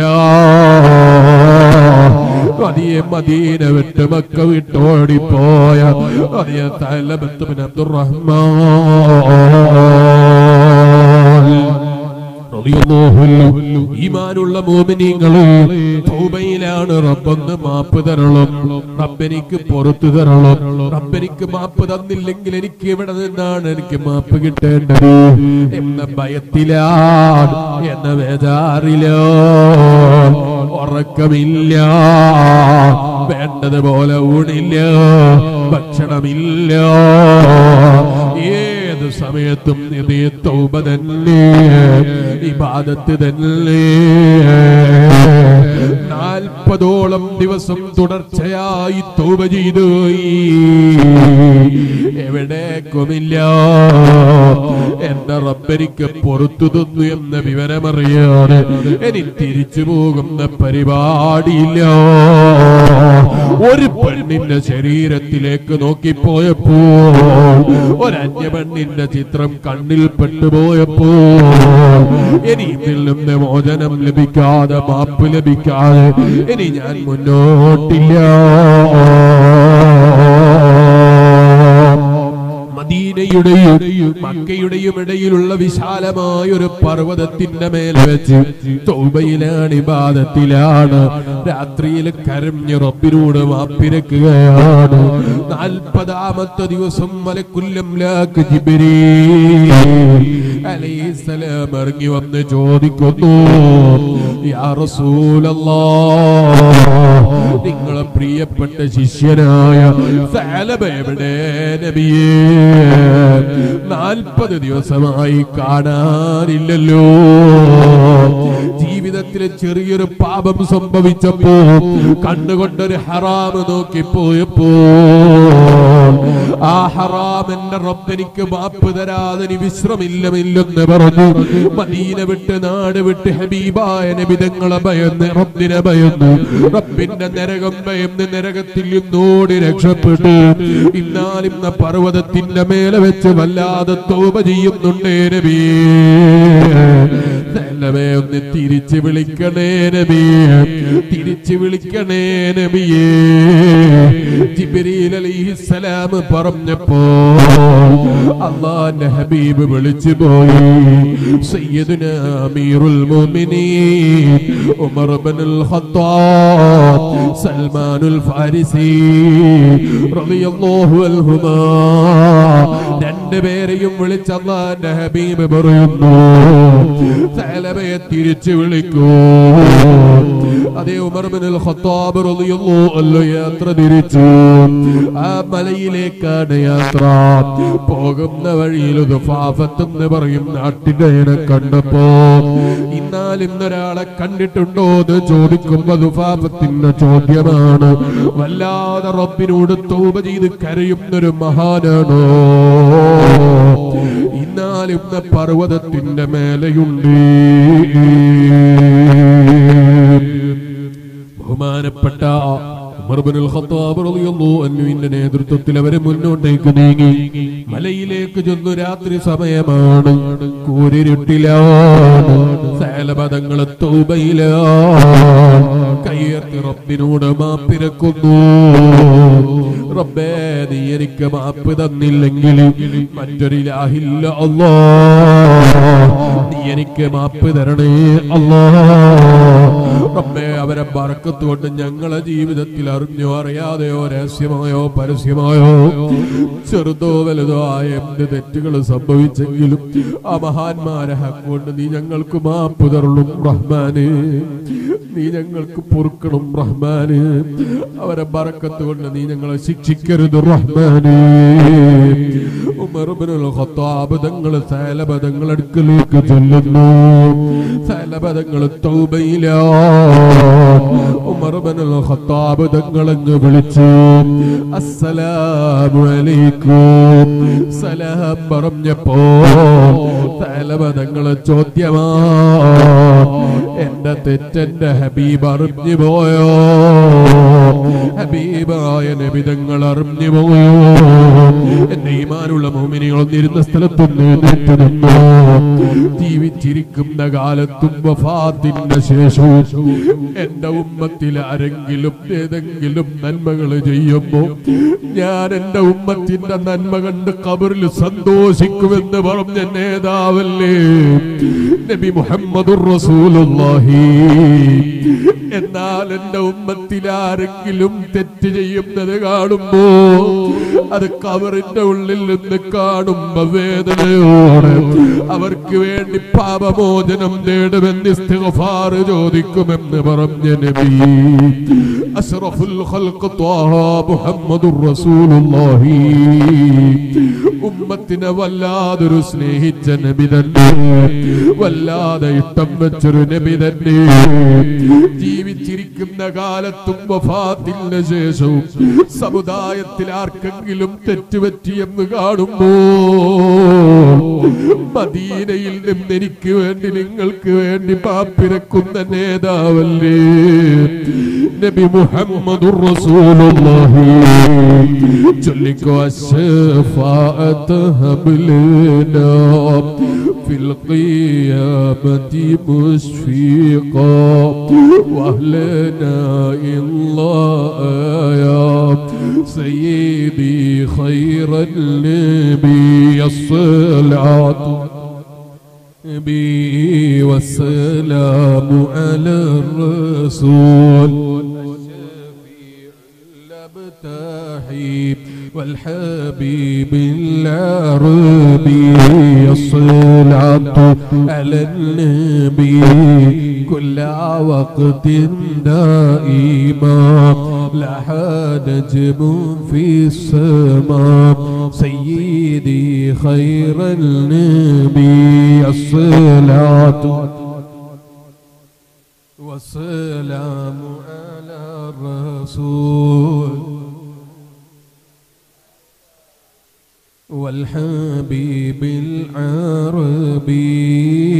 അതിയെ മദീന വിട്ട് മക്ക വിട്ടോടിപ്പോയ അതിയെ തലബത്തുബിൻ അബ്ദുറഹ്മാൻ ഈമാനുള്ള മോമിനിങ്ങള് തൗബയിലാണ് റബ്ബൊന്ന് മാപ്പ് തരണം റബ്ബെനിക്ക് പുറത്തു തരണം റബ്ബെനിക്ക് മാപ്പ് തന്നില്ലെങ്കിൽ എനിക്ക് ഇവിടെ നിന്നാണ് എനിക്ക് മാപ്പ് കിട്ടേണ്ടത് എന്ന ഭയത്തിലാണ് എന്ന വേദാറിലോ ഉറക്കമില്ല വേണ്ടതുപോലെ ഊണില്ല ഭക്ഷണമില്ല ഏത് സമയത്തും ഇതേ തൗബ തന്നെ ഇബാദത്ത് തന്നെ നാൽപ്പതോളം ദിവസം തുടർച്ചയായി തൗബ ചെയ്തു എവിടേക്കുമില്ല എന്റെ റബ്ബരിക്ക് പുറത്തു തന്നു എന്ന വിവരമറിയാതെ ഇനി തിരിച്ചു പോകുന്ന പരിപാടിയില്ല ഒരു പെണ്ണിന്റെ ശരീരത്തിലേക്ക് നോക്കിപ്പോയപ്പോ ഒരന്യ പെണ്ണിന്റെ ചിത്രം കണ്ണിൽ പെട്ടുപോയപ്പോ ഇനി ഇതിൽ നിന്ന് മോചനം ലഭിക്കാതെ മാപ്പ് ലഭിക്കാതെ ഇനി ഞാൻ മുന്നോട്ടില്ല മദീനയുടെയും മക്കയുടെയും ഇടയിലുള്ള വിശാലമായ ഒരു പർവ്വതത്തിന്റെ മേൽ വെച്ച് തൗബയിലാണ് ഇബാദത്തിലാണ് രാത്രിയിൽ കരഞ്ഞ് റബ്ബിനോട് മാപ്പിരക്കുകയാണ് നാൽപ്പതാമത്തെ ദിവസം മലക്കുല്ലം ലാക്ക് ജിബ്രീൽ അലൈഹിസ്സലാം ഇറങ്ങി വന്ന് ചോദിക്കുന്നു യാ റസൂലല്ലാഹ് നിങ്ങളെ പ്രിയപ്പെട്ട ശിഷ്യനായ സഅലബ എവിടെ നബിയേ നാൽപ്പത് ദിവസമായി കാണാനില്ലല്ലോ ജീവിതത്തിലെ ചെറിയൊരു പാപം സംഭവിച്ചപ്പോ കണ്ണുകൊണ്ടൊരു ഹറാമ് നോക്കിപ്പോയപ്പോ ആ ഹറാം എന്റെ റബ്ബെനിക്ക് മാപ്പ് തരാതെ ഇനി വിശ്രമില്ലമില്ലെന്ന് പറഞ്ഞു മദീന വിട്ട് നാട് വിട്ട് ഹബീബായ നബിതങ്ങളെ ഭയന്ന് റബ്ബിനെ ഭയന്നു റബ്ബിന്റെ നരകം ഭയന്ന് നരകത്തിൽ നിന്നോടി രക്ഷപ്പെട്ടു ഇന്നാലിന്ന പർവ്വതത്തിന്റെ മേലെ വെച്ച് വല്ലാതെ തോപ ചെയ്യുന്നുണ്ടേ നബി നല്ലവേ ഒന്ന് തിരിച്ചു വിളിക്കണേ നബിയേ തിരിച്ചു വിളിക്കണേ നബിയേ ജിബ്രീൽ അലൈഹിസ്സലാം പറഞ്ഞപ്പോ അള്ളാന്റെ ഹബീബ് വിളിച്ചു പോയി സയ്യിദുന അമീറുൽ മുഅ്മിനീൻ ഉമർ ഇബ്നുൽ ഖത്താബ് സൽമാനുൽ ഫാരിസി റളിയല്ലാഹു അൻഹുമാ രണ്ടുപേരെയും വിളിച്ച് അള്ളാന്റെ ഹബീബ് പറയുന്നു സലബയെ തിരിച്ചു വിളിക്കൂ അതേ ഉമർ ബിനുൽ ഖത്താബ് റളിയല്ലാഹു അൻഹു യാത്ര തിരിച്ചു ആ മലയിലേക്കാണ് യാത്ര പോകുന്ന വഴിയിൽ ദുഫാഫത്ത് എന്ന് പറയും നാട്ടിനെ കണ്ടപ്പോ ഇന്നാൽ ഇന്നൊരാളെ കണ്ടിട്ടുണ്ടോ എന്ന് ചോദിക്കുമ്പോ ദുഫാഫത്തിന്റെ ചോദ്യമാണ് വല്ലാതെ റബ്ബിനോട് തൗബ ചെയ്ത് കരയുന്നൊരു മഹാനാണോ ഇന്നാൽ ഇന്ന പർവ്വതത്തിന്റെ മേലെയുണ്ട് ബഹുമാനപ്പെട്ട ഉമർ ഇബ്നുൽ ഖത്താബ് റളിയല്ലാഹു അൻഹുവിന്റെ നേതൃത്വത്തിൽ അവരെ മുന്നോട്ടേക്ക് നീങ്ങി മലയിലേക്ക് ചെന്നു രാത്രി സമയമാണ് കൂരിരുട്ടിലാണ് സേലപദങ്ങളെ തൗബയിലാണ് കയ്യത്തി റബ്ബിനോട് മാപ്പിരക്കുന്നു റബ്ബേ നീ എനിക്ക് മാപ്പ് തന്നില്ലെങ്കിൽ മറ്റൊരിലാഹില്ല അല്ലാ നീ എനിക്ക് മാപ്പ് തരണേ അല്ലാ റബ്ബേ അവരെ ബറക്കത്തുകൊണ്ട് ഞങ്ങളെ ജീവിതത്തിൽ അറിഞ്ഞോ അറിയാതെയോ രഹസ്യമായോ പരസ്യമായോ ചെറുതോ വലുതോ ആയ എന്ത് തെറ്റുകൾ സംഭവിച്ചെങ്കിലും ആ മഹാന്മാരെ ഹക്കൊണ്ട് നീ ഞങ്ങൾക്ക് മാപ്പ് തരുള്ളൂ റഹ്മാന് നീ ഞങ്ങൾക്ക് പൊറുക്കണം റഹ്മാന് അവരെ ബറക്കത്ത് കൊണ്ട് നീ ഞങ്ങളെ ശിക്ഷിക്കരുത് റഹ്മാന് ഉമർബിനുൽ ഖത്താബ് തങ്ങൾ സൈലബദങ്ങൾ അടുക്കലേക്ക് ചെല്ലുന്നു സൈലബദങ്ങൾ തൗബയില ഉമർബിനുൽ ഖത്താബ് തങ്ങളങ്ങ് വിളിച്ചു അസ്സലാമു അലൈക്കും സലാം പറഞ്ഞപ്പോ സൈലബദങ്ങൾ ചോദ്യമാ എന്റെ തെറ്റെന്റെ ഹബീബ് അറിഞ്ഞു പോയോ ഹബീബായ നബിതങ്ങൾ അറിഞ്ഞു പോയോ എന്റെ ഈമാനുള്ള മോമിനികൾ ഒന്നിരുന്ന സ്ഥലത്തൊന്ന് എഴുന്നേറ്റ് നിന്നു ജീവിച്ചിരിക്കുന്ന കാലത്തും വഫാത്തിന്റെ ശേഷവും എന്റെ ഉമ്മത്തിൽ ആരെങ്കിലും ഏതെങ്കിലും നന്മകൾ ചെയ്യുമ്പോ ഞാൻ എന്റെ ഉമ്മത്തിന്റെ നന്മ കണ്ട് കബറിൽ സന്തോഷിക്കുമെന്ന് പറഞ്ഞ നേതാവല്ലേ നബി മുഹമ്മദുർ റസൂലുള്ളാഹി എന്നാൽ എന്റെ ഉമ്മത്തിൽ ആരെങ്കിലും തെറ്റ് ചെയ്യുന്നത് കാണുമ്പോ അത് കവറിന്റെ ഉള്ളിൽ നിന്ന് കാണുമ്പോ വേദനയോടെ അവർക്ക് വേണ്ടി പാപമോചനം നേടുമെന്ന് ഇസ്തിഗ്ഫാർ ചോദിക്കുമെന്ന് പറഞ്ഞ നബി അഷ്റഫുൽ ഖൽഖ് ത്വാഹ മുഹമ്മദുർ റസൂലുള്ളാഹി ഉമ്മത്തിനെ വല്ലാതൊരു സ്നേഹിച്ച നബി തന്നെ വല്ലാതെ ഇഷ്ടം വെച്ചൊരു നബി തന്നെ ജീവിച്ചിരിക്കുന്ന കാലത്തും വഫാത്തിന് ശേഷവും സമുദായത്തിൽ ആർക്കെങ്കിലും തെറ്റുപറ്റിയെന്ന് കാണുമ്പോ മദീനയിൽ നിന്ന് എനിക്ക് വേണ്ടി നിങ്ങൾക്ക് വേണ്ടി പാപ്പിരക്കുന്ന നേതാവല്ലേ നബി മുഹമ്മദുർ റസൂലുള്ളാഹി ചൊല്ലിക്കോ അശ്ഫാഅത്ത് ഹബ്ലനാ ഫിൽ ഖിയാമത്തി മുശ്ഫീഖാ വഹ്ലനാ ഇല്ലാ യാ سيدي خير النبي الصلاة بي والسلام على الرسول المبتحي والحبيب العربي الصلاة على النبي كل وقت دائما لها نجم في السماء سيدي خير النبي الصلاة والسلام على الرسول والحبيب العربي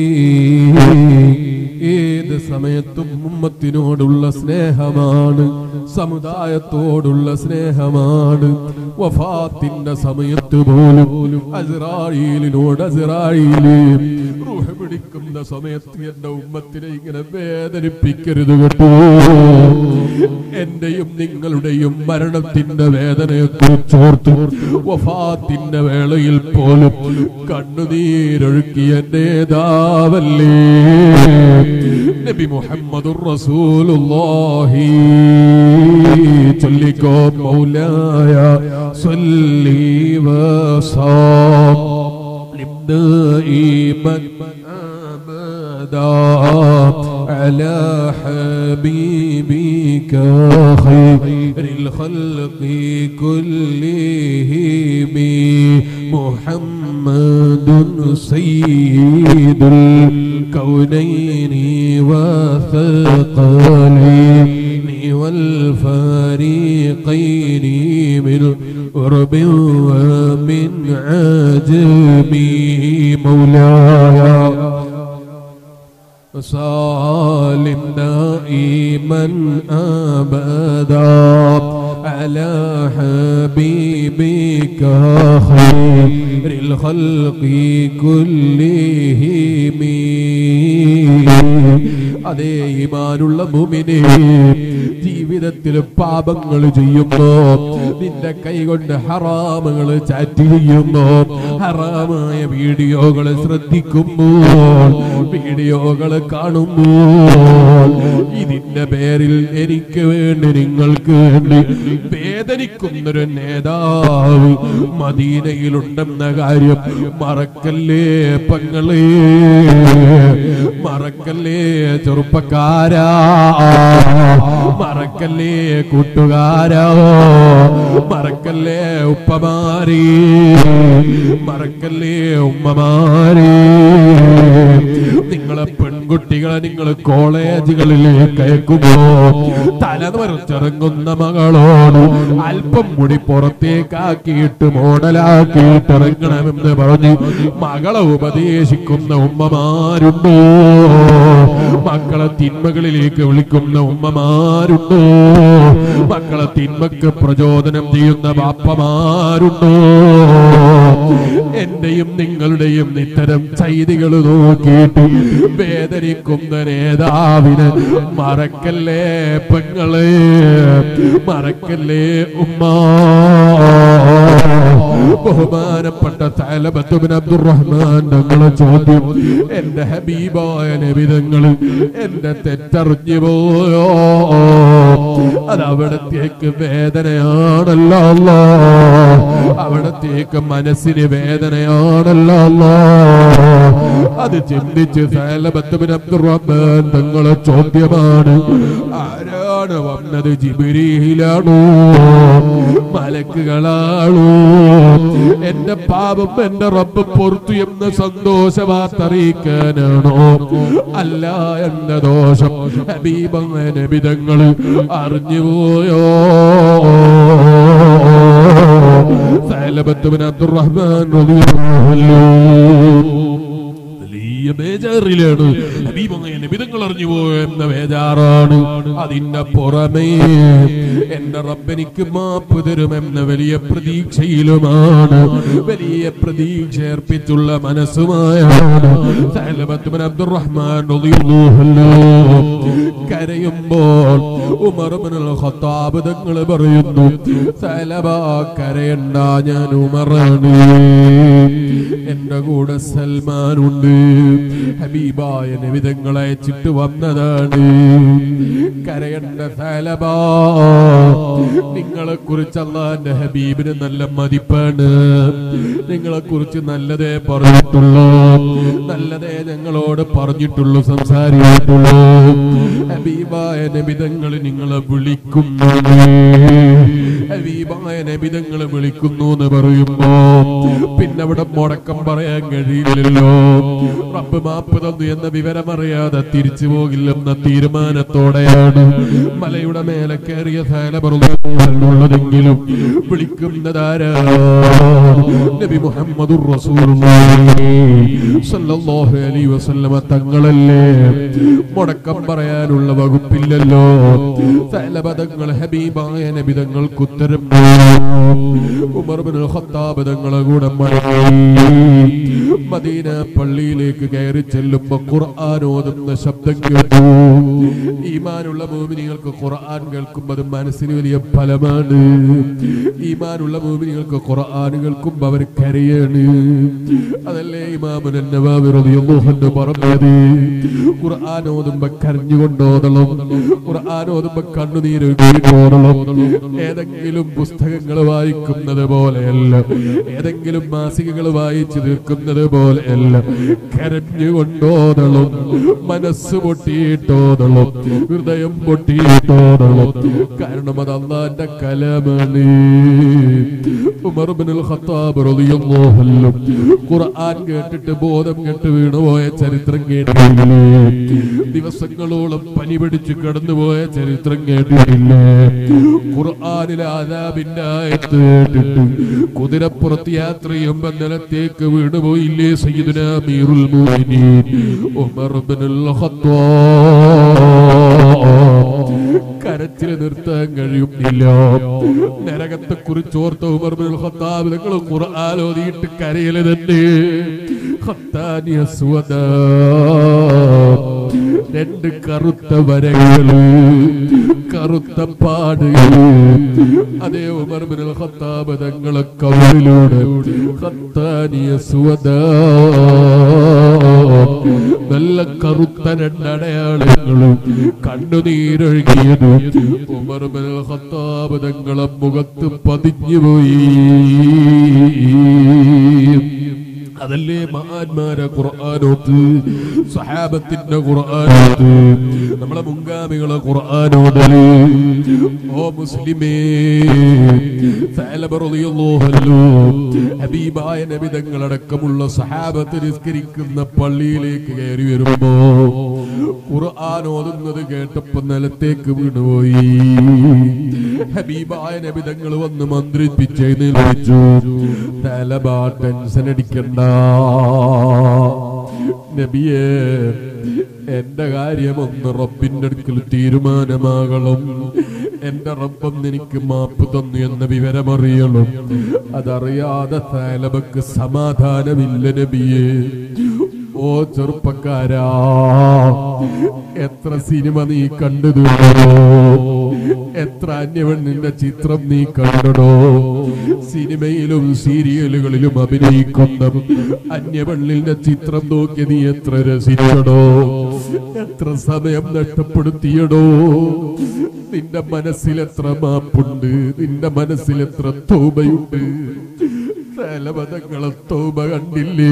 ഏത് സമയത്തും ഉമ്മത്തിനോടുള്ള സ്നേഹമാണ് സമുദായത്തോടുള്ള സ്നേഹമാണ് വഫാത്തിന്റെ സമയത്ത് പോലും അസ്രായിലിനോട് അസ്രായില് റൂഹ് പിടിക്കുന്ന സമയത്ത് എന്റെ ഉമ്മത്തിനെ ഇങ്ങനെ വേദനിപ്പിക്കരുത് കേട്ടോ എന്റെയും നിങ്ങളുടെയും മരണത്തിന്റെ വേദനയെ കുറിച്ചോർത്ത് വഫാത്തിന്റെ വേളയിൽ പോലും കണ്ണുനീരൊഴുക്കിയ നേതാവല്ലേ നബി മുഹമ്മദുർ റസൂലുള്ളാഹി ചൊല്ലിക്കോ മൗലായ സല്ലി വസല്ലം ദൈമൻ അബദാ على حبيبك خير الخلق كلهم محمد سيد الكونين وثقلين والفريقين من قرب ومن عجم مولاي وسالم دائما ابدا على حبيبك خير الخلق كلهم അതേ ഈമാനുള്ള മുമിനെ ജീവിതത്തിൽ പാപങ്ങൾ ചെയ്യുമ്പോ നിന്റെ കൈകൊണ്ട് ഹറാമുകൾ ചാറ്റ് ചെയ്യുമ്പോ ഹറാമായ വീഡിയോകൾ ശ്രദ്ധിക്കുമ്പോൾ വീഡിയോകൾ കാണുമ്പോൾ ഇതിന്റെ പേരിൽ എനിക്ക് വേണ്ടി നിങ്ങൾക്ക് വേണ്ടി വേദന വേദനിക്കുന്നൊരു നേതാവ് മദീനയിലുണ്ടെന്ന കാര്യം മറക്കല്ലേ പങ്ങളേ മറക്കല്ലേ ചെറുപ്പക്കാരാ മറക്കല്ലേ കൂട്ടുകാരാ മറക്കല്ലേ ഉപ്പമാരി മറക്കല്ലേ ഉമ്മമാരി നിങ്ങളെ പെൺകുട്ടികളെ നിങ്ങൾ കോളേജുകളിലേക്ക് അയക്കുമ്പോ തല നിറച്ചിറങ്ങുന്ന മകളോട് അല്പം കൂടി പുറത്തേക്കാക്കിയിട്ട് മോഡലാക്കിയിട്ട് ഇറങ്ങണമെന്ന് പറഞ്ഞ് മകളെ ഉപദേശിക്കുന്ന ഉമ്മമാരുണ്ടോ മക്കളെ തിന്മകളിലേക്ക് വിളിക്കുന്ന ഉമ്മമാരുണ്ടോ മക്കളെ തിന്മക്ക് പ്രചോദനം ചെയ്യുന്ന ബാപ്പമാരുണ്ടോ എന്റെയും നിങ്ങളുടെയും ഇത്തരം ചെയ്തികൾ നോക്കിയിട്ട് വേദനിക്കുന്ന നേതാവിന് മറക്കല്ലേ പെങ്ങളെ മറക്കല്ലേ ഉമ്മ ബഹുമാനപ്പെട്ട തലബത്തുബിൻ അബ്ദുറഹ്മാൻ തങ്ങളെ ചോദ്യം എന്റെ ഹബീബായ നബിതങ്ങള് എന്റെ തെറ്ററിഞ്ഞു പോയോ അത് അവിടത്തേക്ക് വേദനയാണല്ലോ അല്ലാ. അവിടത്തേക്ക് മനസ്സിന് വേദനയാണല്ലോ അല്ലാ. അത് ചിന്തിച്ച് സൈലബത്തുബിൻ അബ്ദുറഹ്മാൻ തങ്ങളെ ചോദ്യമാണ് ആരാണ് വന്നത് ജിബിരിയിലാണോ മലക്കുകളാണോ എന്റെ പാപം എന്റെ റബ്ബ് പൊറത്തു എന്ന് സന്തോഷവാർത്ത അറിയിക്കാനാണോ അല്ല എന്ന ദോഷം ഹബീബങ്ങ നബിതങ്ങള് അറിഞ്ഞുപോയോ സൈലബത്തുബിൻ അബ്ദുറഹ്മാൻ റളിയല്ലാഹു അൻഹു വലിയ ബേജാറിലാണ് ഹബീബങ്ങ നിബിധങ്ങൾ അറിഞ്ഞു എന്ന ബേജാറാണ് അതിന്റെ പുറമേ എന്റെ റബ്ബെനിക്ക് മാപ്പ് തരുമെന്ന വലിയ പ്രതീക്ഷയിലുമാണ് വലിയ പ്രതീക്ഷ അർപ്പിച്ചുള്ള മനസ്സുമായാണ് സഹലബത്ത് ബിൻ അബ്ദുറഹ്മാൻ റളിയല്ലാഹു അൻഹു കരയുമ്പോൾ ഉമർ ഇബ്നുൽ ഖത്താബ് തങ്ങൾ പറയുന്നു സലബ കരയണ്ട ഞാൻ ഉമറാണ് എന്റെ കൂടെ സൽമാനുണ്ട് ഹബീബായ നിവിധങ്ങളെ അയച്ചിട്ട് വന്നതാണ് കരയണ്ട സലബ നിങ്ങളെ കുറിച്ച് അള്ളാന്റെ ഹബീബിന് നല്ല മതിപ്പാണ് നിങ്ങളെ കുറിച്ച് നല്ലതേ പറഞ്ഞിട്ടുള്ളൂ നല്ലതേ ഞങ്ങളോട് പറഞ്ഞിട്ടുള്ളൂ സംസാരിച്ചിട്ടുള്ളൂ ഹബീബായ നബിതങ്ങൾ നിങ്ങളെ വിളിക്കുന്നു ഹബീബായ നബിതങ്ങൾ വിളിക്കുന്നു എന്ന് പറയുമ്പോ പിന്നെ അവിടെ മുടക്കം പറയാൻ കഴിയില്ലല്ലോ റബ്ബ് മാപ്പ് തന്നു എന്ന വിവരം അറിയാതെ തിരിച്ചു പോകില്ലെന്ന തീരുമാനത്തോടെയാണ് മലയുടെ മേലെ കയറിയ സേലപറുള്ളതെങ്കിലും വിളിക്കുന്നതാരാ നബി മുഹമ്മദുർ റസൂലുള്ളാഹി സല്ലല്ലാഹു അലൈഹി വസല്ലമ തങ്ങളല്ലേ മുടക്കം പറയാനുള്ള വകുപ്പില്ലല്ലോ സലബതങ്ങൾ ഹബീബായ നബിതങ്ങൾക്ക് ഉത്തരം ഉമർ ബിൻ ഖത്താബ് തങ്ങളെ കൂടെ മടങ്ങി മദീന പള്ളിയിലേക്ക് കയറി ചെല്ലുമ്പോ ഖുർആൻ ഓതുന്ന ശബ്ദം കേട്ടു ഈമാനുള്ള മോമിനികൾക്ക് ഖുർആൻ കേൾക്കുമ്പോൾ അത് മനസ്സിന് വലിയ ഫലമാണ് ഈമാനുള്ള മോമിനികൾക്ക് ഖുർആൻ കേൾക്കുമ്പോൾ അവർ കരയാണ് അതല്ലേ ഇമാമുൻ നവാവി റളിയല്ലാഹു അൻഹു പറഞ്ഞത് ഖുർആൻ ഓതുമ്പോ കരഞ്ഞുകൊണ്ടോതണം ഖുർആൻ ഓതുമ്പോ കണ്ണുനീര് വീണോതണം ഏതെങ്കിലും പുസ്തകങ്ങൾ വായിക്കുന്നത് പോലെയല്ല ഏതെങ്കിലും മാസികകൾ വായിച്ചു തീർക്കുന്നത് പോലെയല്ല കരഞ്ഞുകൊണ്ടോതളം മനസ്സ് പൊട്ടിയിട്ടോതളം ഹൃദയം പൊട്ടിയിട്ടോതളം കാരണം അത് അള്ളാന്റെ കലമാണ് ഉമർ ഇബ്നുൽ ഖത്താബ് റളിയല്ലാഹു അൻഹു ഖുർആൻ കേട്ടിട്ട് ബോധം കെട്ട് വീണുപോയ ചരിത്രം കേട്ടിട്ടില്ലേ ദിവസങ്ങളോളം പനി പിടിച്ച് കടന്നുപോയ ചരിത്രം കേട്ടിട്ടില്ലേ ഖുർആനിലെ ആദാബിന്റെ ആയത്ത് കേട്ടിട്ട് കുതിരപ്പുറത്ത് യാത്ര ചെയ്യുമ്പോ നിലത്തേക്ക് വീണുപോയില്ലേ സയ്യിദുന അമീറുൽ മുഅ്മിനീൻ ഉമർ ഇബ്നുൽ ഖത്താബ് കരച്ചിൽ നിർത്താൻ കഴിയുന്നില്ല നരകത്തെ കുറിച്ച് ഓർത്ത ഉമർ ബിൻ ഖത്താബ് നിങ്ങൾ ഖുർആൻ ഓതിയിട്ട് കരയില് തന്നെ ഖത്താനി അസ്വദ രണ്ട് കറുത്ത വരകള് കറുത്ത പാടുകള് അതേ ഉമർ ബിൻ ഖത്താബ് തങ്ങളെ കവറിലൂടെ ഖത്താനി അസ്വദ നല്ല കറുത്ത രണ്ടടയാളങ്ങളും കണ്ണുനീരൊഴുകിയത് ഉമർ ബിൻ ഖത്താബ് തങ്ങളെ മുഖത്ത് പതിഞ്ഞുപോയി അതല്ലേ മഹാന്മാരെ ഖുർആാനോത്ത് സഹാബത്തിന്റെ ഖുർആാനോത്ത് നമ്മളെ മുൻഗാമികളെ ഖുർആാനോദല് ഓ മുസ്ലിമേ സഅലബ റളിയല്ലാഹു അൻഹു ഹബീബായ നബി തങ്ങളടക്കമുള്ള സഹാബത്ത് നിസ്കരിക്കുന്ന പള്ളിയിലേക്ക് കയറി വരുമ്പോ ഖുർആൻ ഓതുന്നത് കേട്ടപ്പോ നിലത്തേക്ക് വീണുപോയി ഹബീബായ നബി തങ്ങൾ വന്ന് മന്ത്രിപ്പിച്ച് എഴുന്നേൽപ്പിച്ചു തലബാ ടെൻഷൻ അടിക്കണ്ട നബിയേ എന്റെ കാര്യമൊന്ന് റബ്ബിന്റെ അടുക്കൽ തീരുമാനമാകണം എന്റെ റബ്ബം എനിക്ക് മാപ്പ് തന്നു എന്ന വിവരമറിയണം അതറിയാതെ തലബക്ക് സമാധാനമില്ല നബിയേ ഓ ചെറുപ്പക്കാരാ എത്ര സിനിമ നീ കണ്ടു തീർന്നോ എത്ര അന്യവണ്ണിന്റെ ചിത്രം നീ കണ്ടടോ സിനിമയിലും സീരിയലുകളിലും അഭിനയിക്കുന്ന അന്യവണ്ണിന്റെ ചിത്രം നോക്കി നീ എത്ര രസിച്ചടോ എത്ര സമയം നഷ്ടപ്പെടുത്തിയടോ നിന്റെ മനസ്സിൽ എത്ര മാപ്പുണ്ട് നിന്റെ മനസ്സിൽ എത്ര തോബയുണ്ട് തലപദങ്ങളെ തോപ കണ്ടില്ലേ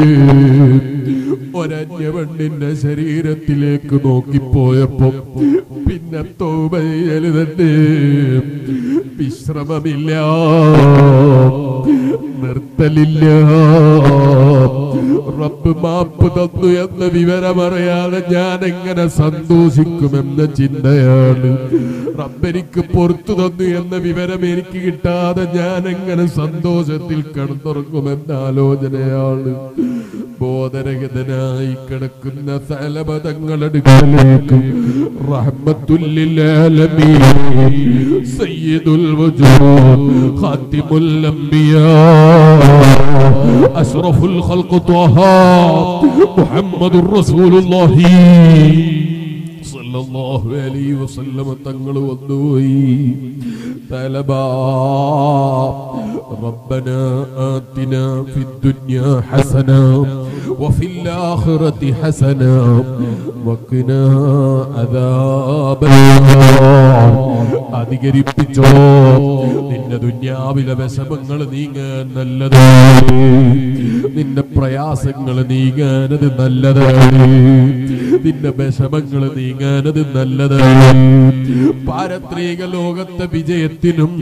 ഒരന്യവണ്ണിന്റെ ശരീരത്തിലേക്ക് നോക്കിപ്പോയപ്പോ പിന്നെ തോപയല് തന്നെ വിശ്രമമില്ല നിർത്തലില്ല റബ്ബ് മാപ്പ് തന്നു എന്ന വിവരമറിയാതെ ഞാൻ എങ്ങനെ സന്തോഷിക്കുമെന്ന ചിന്തയാണ് റബ്ബെനിക്ക് പുറത്തു തന്നു എന്ന വിവരം എനിക്ക് കിട്ടാതെ ഞാൻ എങ്ങനെ സന്തോഷത്തിൽ കിടന്നുറങ്ങുമെന്ന ആലോചനയാണ് ബോധരഹിതനായി കിടക്കുന്ന തലപദങ്ങളടുക്കലേക്ക് റഹ്മത്തുല്ലിലാലമീൻ സയ്യിദുൽ വജൂദ് ഖാതിമുൽ അംബിയാ അഷ്റഫുൽ ഖൽഖ് ത്വഹ മുഹമ്മദുർ റസൂലുള്ളാഹി സല്ലല്ലാഹു അലൈഹി വസല്ലം തങ്ങൾ വന്നുപോയി തലബാ ربنا آتنا في الدنيا حسنة وفي الآخرة حسنة وقنا عذاب النار അധികരിപ്പിച്ചോ നിന്റെ ദുന്യാവിലെ വിഷമങ്ങൾ നീങ്ങാൻ നല്ലതാണ് നിന്റെ പ്രയാസങ്ങൾ നീങ്ങാനത് നല്ലതാണ് നിന്റെ വിഷമങ്ങൾ നീങ്ങാനത് നല്ലതാണ് പാരത്രിക ലോകത്തെ വിജയത്തിനും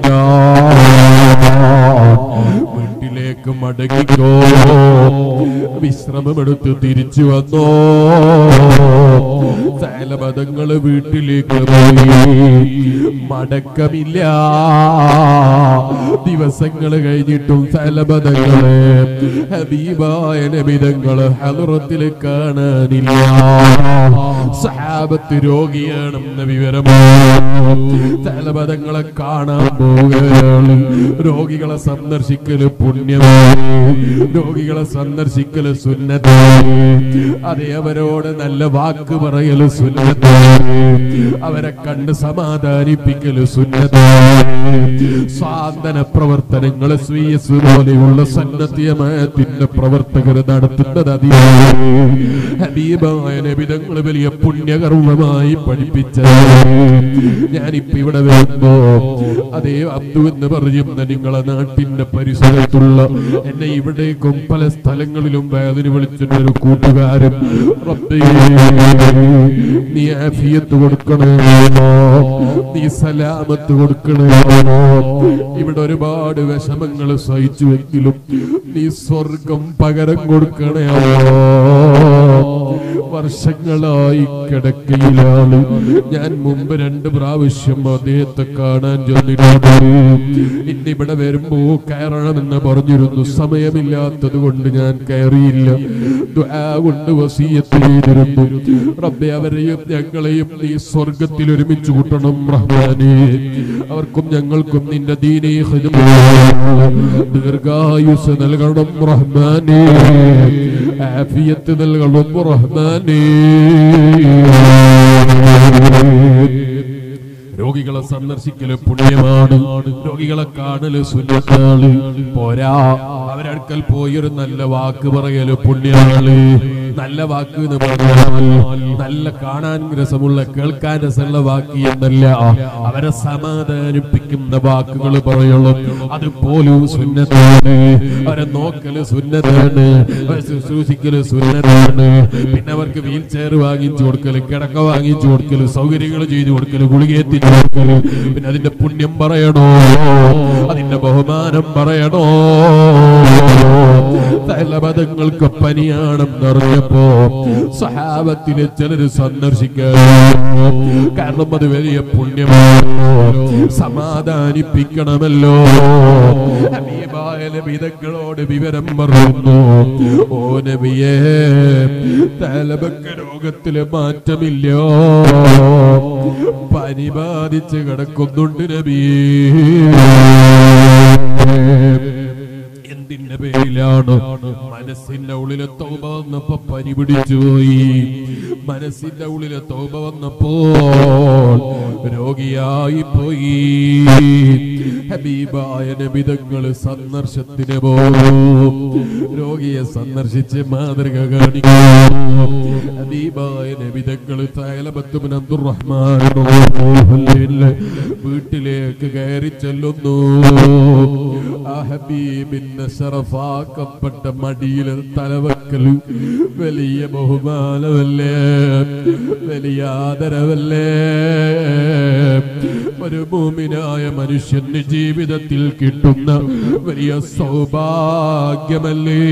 നല്ലതാണ് വീട്ടിലേക്ക് മടങ്ങിക്കോ വിശ്രമമെടുത്ത് തിരിച്ചു വന്നോ സകലപദങ്ങള് വീട്ടിലേക്ക് പോയി മടക്കമില്ല ദിവസങ്ങൾ കഴിഞ്ഞിട്ടും സകലപദങ്ങള് ഹബീബായ നബിതങ്ങള് ഹലുറത്തിൽ കാണാനില്ല സഹാബത്ത് രോഗിയാണെന്ന വിവരമോ തലപദങ്ങളെ കാണാൻ പോവുകയാണ് രോഗികളെ സന്ദർശിക്കല് പുണ്യമാണ് രോഗികളെ സന്ദർശിക്കല് സുന്നത്താണ് അതേ അവരോട് നല്ല വാക്ക് പറയല് സുന്നത്താണ് അവരെ കണ്ട് സമാധാനിപ്പിക്കല് സുന്നത്താണ് സ്വാന്തന പ്രവർത്തനങ്ങള് സ്വീയ പോലെയുള്ള സന്നദ്ധീയമായത്തിന്റെ പ്രവർത്തകർ നടത്തുന്നത് അതിയാണ് ഹബീബായ നബിതങ്ങൾ വലിയ പുണ്യകർമ്മമായി പഠിപ്പിച്ചത് ഞാനിപ്പോ ഇവിടെ വരുമ്പോ അതേ അബ്ദു എന്ന് പറയുന്ന നിങ്ങളെ നാട്ടിന്റെ പരിസരത്തുള്ള എന്നെ ഇവിടേക്കും പല സ്ഥലങ്ങളിലും വേദന വിളിച്ചിട്ട് ഒരു കൂട്ടുകാരൻ റബ്ബേ നീ ആഫിയത്ത് കൊടുക്കണേ നീ സലാമത്ത് കൊടുക്കണേ ഇവിടെ ഒരുപാട് വിഷമങ്ങൾ സഹിച്ചുവെങ്കിലും നീ സ്വർഗം പകരം കൊടുക്കണേ വർഷങ്ങളായി കിടക്കയിലാണ് ഞാൻ മുമ്പ് രണ്ട് പ്രാവശ്യം അദ്ദേഹത്തെ കാണാൻ ചെന്നിട്ടുണ്ട് ഇന്നിവിടെ വരുമ്പോ കയറണമെന്ന് പറഞ്ഞിരുന്നു സമയമില്ലാത്തത് കൊണ്ട് ഞാൻ കയറിയില്ല ദുആ കൊണ്ട് വസീയത്ത് ചെയ്തിരുന്നു റബ്ബെ അവരെയും ഞങ്ങളെയും നീ സ്വർഗത്തിൽ ഒരുമിച്ച് കൂട്ടണം റഹ്മാനെ അവർക്കും ഞങ്ങൾക്കും നിന്റെ ദീനീ ദീർഘായുസ് നൽകണം റഹ്മാനെ ആഫിയത്ത് നൽകണം റഹ്മാനെ രോഗികളെ സന്ദർശിക്കല് പുണ്യമാണ് രോഗികളെ കാണല് സുന്നത്താണ് പോരാ അവരടുക്കൽ പോയി ഒരു നല്ല വാക്ക് പറയല് പുണ്യമാണ് നല്ല വാക്ക് എന്ന് പറഞ്ഞാൽ നല്ല കാണാൻ രസമുള്ള കേൾക്കാൻ രസമുള്ള വാക്ക് എന്നല്ല അവരെ സമാധാനിപ്പിക്കുന്ന വാക്കുകൾ പറയുള്ളൂ അത് പോലും സുന്നതാണ് അവരെ നോക്കല് സുന്നതാണ് അവരെ ശുശ്രൂഷിക്കല് സുന്നതാണ് പിന്നെ അവർക്ക് വീൽ ചെയർ വാങ്ങിച്ചു കൊടുക്കല് കിടക്ക വാങ്ങിച്ചു കൊടുക്കല് സൗകര്യങ്ങൾ ചെയ്തു കൊടുക്കല് ഗുളിക എത്തിച്ചു കൊടുക്കല് പിന്നെ അതിന്റെ പുണ്യം പറയണോ അതിന്റെ ബഹുമാനം പറയണോ തലപദങ്ങൾക്ക് പനിയാണെന്നറിഞ്ഞപ്പോ സഹാബത്തിലെ ചിലര് സന്ദർശിക്കാൻ കാരണം അത് വലിയ പുണ്യമാണല്ലോ സമാധാനിപ്പിക്കണമല്ലോ ഹബീബായ നബിതങ്ങളോട് വിവരം പറയുന്നു ഓ നബിയേ തലപക്ക രോഗത്തില് മാറ്റമില്ല പനി ബാധിച്ച് കിടക്കുന്നുണ്ട് നബിയേ എന്തിന്റെ പേരിലാണ് മനസ്സിന്റെ ഉള്ളിലെ തൗബ വന്നപ്പോ പനി പിടിച്ചു പോയി മനസ്സിന്റെ ഉള്ളിലെ തൗബ വന്നപ്പോൾ രോഗിയായി പോയി ഹബീബായ നബിതങ്ങൾ സന്ദർശത്തിന് പോകും രോഗിയെ സന്ദർശിച്ച് മാതൃക കാണിക്കും ഹബീബായ നബിതങ്ങൾ തൈലബത്തുബിൻ അബ്ദുറഹ്മാൻ വീട്ടിലേക്ക് കയറി ചെല്ലുന്നു ആ ഹബീബിന്റെ ശറഫാക്കപ്പെട്ട മടിയിൽ തലവക്കൽ വലിയ ബഹുമാനമല്ലേ വലിയ ആദരവല്ലേ ഒരു ഭൂമിനായ മനുഷ്യന് ജീവിതത്തിൽ കിട്ടുന്ന വലിയ സൗഭാഗ്യമല്ലേ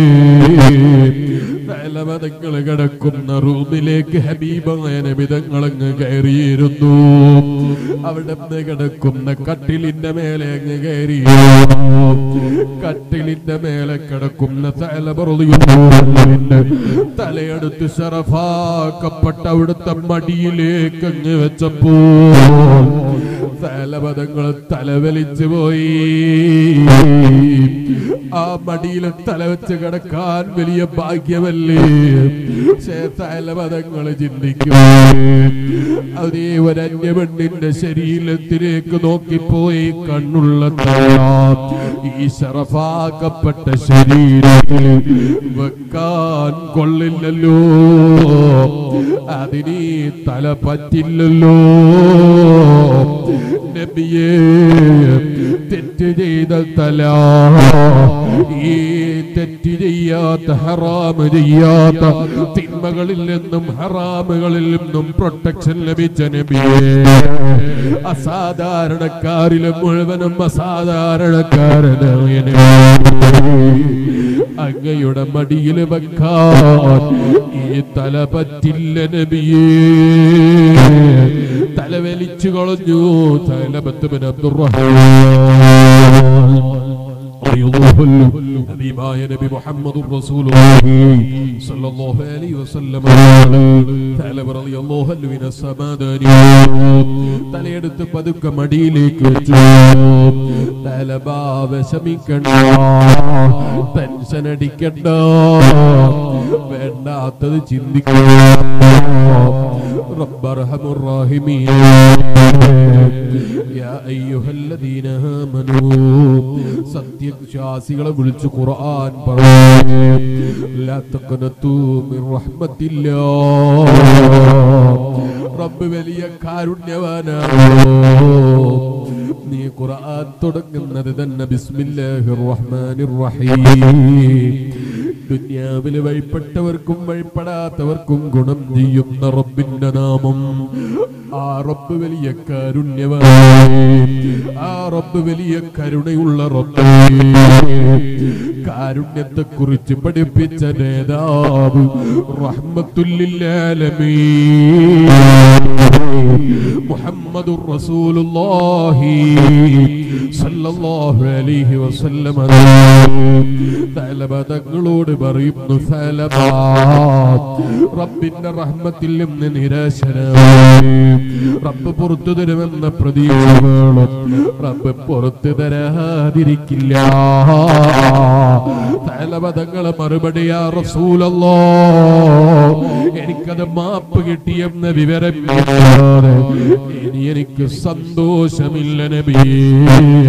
തലവതങ്ങൾ കിടക്കുന്ന റൂമിലേക്ക് ഹബീബായ നബിതങ്ങളങ്ങ് കയറിയിരുന്നു അവിടെ നിന്ന് കിടക്കുന്ന കട്ടിലിന്റെ മേലെ അങ്ങ് കയറി കട്ടിലിന്റെ മേലെ കിടക്കുന്ന തലപറയുന്നു തലയെടുത്ത് ശറഫാക്കപ്പെട്ട അവിടുത്തെ മടിയിലേക്ക് അങ്ങ് വെച്ചപ്പോ തലപദങ്ങൾ തലവലിച്ചു പോയി ആ മടിയിൽ തല വെച്ച് കിടക്കാൻ വലിയ ഭാഗ്യമല്ലേ പക്ഷേ തലപദങ്ങൾ ചിന്തിക്കും അതേ ഒരന്യ പെണ്ണിന്റെ ശരീരത്തിലേക്ക് നോക്കിപ്പോയി കണ്ണുള്ള തല ഈ ശറഫാക്കപ്പെട്ട ശരീരത്തിൽ വെക്കാൻ കൊള്ളില്ലല്ലോ അതിനീ തല പറ്റില്ലല്ലോ നബിയേ തെറ്റ് ചെയ്ത തല ഈ തെറ്റ് ചെയ്യാത്ത ഹറാമ് ചെയ്യാത്ത തിന്മകളിൽ നിന്നും ഹറാമുകളിൽ നിന്നും പ്രൊട്ടക്ഷൻ ലഭിച്ച നബിയേ അസാധാരണക്കാരിലെ മുഴുവനും അസാധാരണക്കാരനായ നബിയേ അങ്ങയുടെ മടിയിൽ വെക്കാൻ ഈ തല പറ്റില്ല നബിയേ തല വലിച്ചു കളഞ്ഞു തലപത്തുബിൻ ഹബീബായ നബി മുഹമ്മദ് സല്ലല്ലാഹു അലൈഹി വസല്ലം തലബ റളിയല്ലാഹു അൻഹുവിനെ സമാധാനി തലയെടുത്ത് പതുക്കെ മടിയിലേക്ക് വെച്ചു തലബാ വിഷമിക്കണ്ട ടെൻഷൻ അടിക്കണ്ട വേണ്ടാത്തത് ചിന്തിക്കണ്ട റബ്ബർഹമുർ റഹീമീൻ യാ അയ്യുഹല്ലദീന ആമനൂ സത്യവിശ്വാസികളെ വിളിച്ചു ഖുർആൻ പറഞ്ഞു ലാ തഖനതു മിർ റഹ്മത്തില്ലാ റബ്ബ് വലിയ കാരുണ്യവാനാണോ നീ ഖുർആൻ തുടങ്ങുന്നത് തന്നെ ബിസ്മില്ലാഹിർ റഹ്മാനിർ റഹീം ദുന്യാവിൽ വഴിപ്പെട്ടവർക്കും വഴിപ്പെടാത്തവർക്കും ഗുണം ചെയ്യുന്ന റബ്ബിന്റെ നാമം ആ റബ്ബ് വലിയ കാരുണ്യവാൻ ആ റബ്ബ് വലിയ കരുണയുള്ള റബ്ബ് കാരുണ്യത്തെ കുറിച്ച് പഠിപ്പിച്ച നേതാവ് മുഹമ്മദുർ റസൂലുള്ളാഹി സല്ലല്ലാഹു അലൈഹി വസല്ലം തലബ തങ്ങളോട് പറയുന്നു സലബ റബ്ബിന്റെ റഹ്മത്തിൽ നിന്ന് നിരാശനായി റബ്ബ് പുറത്തു തരുമെന്ന പ്രതീക്ഷ വേണം റബ്ബ് പുറത്തു തരാതിരിക്കില്ല തലപദങ്ങളെ മറുപടിയാ റസൂലല്ലോ എനിക്കത് മാപ്പ് കിട്ടിയെന്ന വിവരം ഇല്ലാതെ ഇനി എനിക്ക് സന്തോഷമില്ല നബിയേ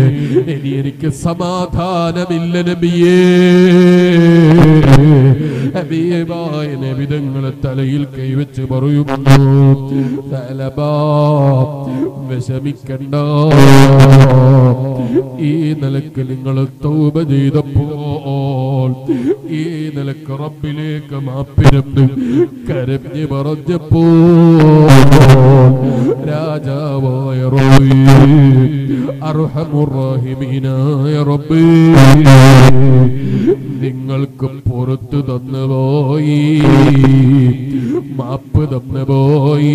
ഇനി എനിക്ക് സമാധാനമില്ല നബിയേ ഹബീബായ നബിതങ്ങളെ തലയിൽ കൈവച്ച് പറയുന്നു സലബാ വിഷമിക്കണ്ട ഈ നിലക്ക് നിങ്ങൾ തൗബ ചെയ്തപ്പോൾ ഈ നിലക്ക് റബ്ബിലേക്ക് മാപ്പിരന്ന് കരഞ്ഞ് പറഞ്ഞപ്പോ രാജാവായ റബ്ബേ അർഹമുറാഹിമീനായ റബ്ബേ നിങ്ങൾക്ക് പുറത്തു തന്നു പോയി മാപ്പ് തന്നു പോയി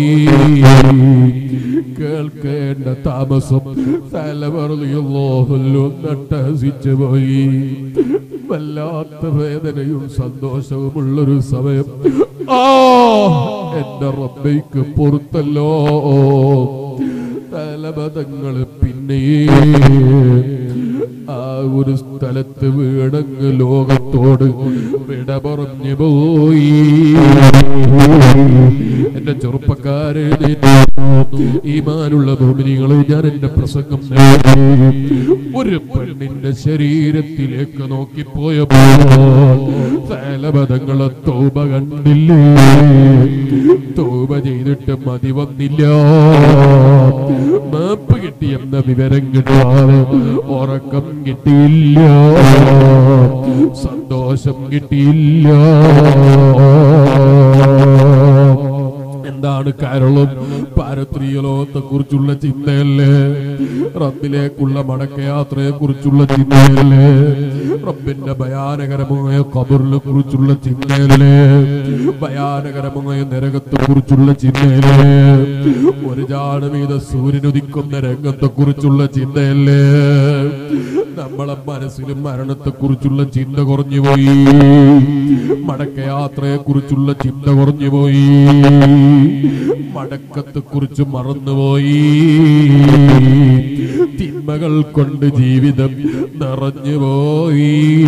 കേൾക്കേണ്ട താമസം തലവറിയുള്ളോഹല്ലോ നട്ടഹസിച്ചു പോയി വല്ലാത്ത വേദനയും സന്തോഷവുമുള്ളൊരു സമയം ആ എന്റെ റബ്ബയ്ക്ക് പുറത്തല്ലോ തലപഥങ്ങൾ പിന്നെ ആ ഒരു സ്ഥലത്ത് വീടങ്ങ് ലോകത്തോട് വിട പറഞ്ഞു പോയി എന്റെ ചെറുപ്പക്കാരെ ഈമാനുള്ള ഭൂമിനികളെ ഞാൻ എന്റെ പ്രസംഗം നേടി. ഒരു പെണ്ണിന്റെ ശരീരത്തിലേക്ക് നോക്കിപ്പോയപ്പോൾ തലപഥങ്ങളെ തോപ കണ്ടില്ലേ തോപ ചെയ്തിട്ട് മതി വന്നില്ല മാപ്പ് കിട്ടിയെന്ന വിവരം കിട്ടാതെ ഉറക്കം കിട്ടിയില്ല സന്തോഷം കിട്ടിയില്ല എന്താണ് കാരണം പാരത്രിയലോകത്തെ കുറിച്ചുള്ള ചിന്തയല്ലേ റബ്ബിലേക്കുള്ള മടക്കയാത്രയെ കുറിച്ചുള്ള ചിന്തയല്ലേ റബ്ബിന്റെ ഭയാനകരമായ കബറിനെ കുറിച്ചുള്ള ചിന്തയല്ലേ ഭയാനകരമായ നരകത്തെ കുറിച്ചുള്ള ചിന്തയല്ലേ ഒരു ജാടമീത സൂര്യനുദിക്കുന്ന രംഗത്തെ കുറിച്ചുള്ള ചിന്തയല്ലേ നമ്മളെ മനസ്സിലും മരണത്തെ കുറിച്ചുള്ള ചിന്ത കുറഞ്ഞുപോയി മടക്കയാത്രയെ കുറിച്ചുള്ള ചിന്ത കുറഞ്ഞുപോയി മടക്കത്തെ കുറിച്ച് മറന്നുപോയി തിന്മകൾ കൊണ്ട് ജീവിതം നിറഞ്ഞുപോയി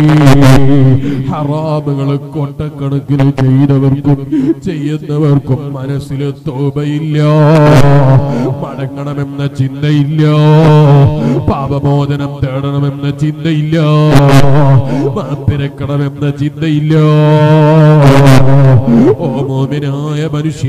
ഹറാമുകൾ കൊട്ടക്കണക്കിന് ചെയ്തവർക്കും ചെയ്യുന്നവർക്കും മനസ്സിൽ തോപയില്ല മടങ്ങണമെന്ന ചിന്തയില്ല പാപമോചനം തേടണമെന്ന ചിന്തയില്ല മാപ്പിരക്കണമെന്ന ചിന്തയില്ല ഓ മോമിനായ മനുഷ്യ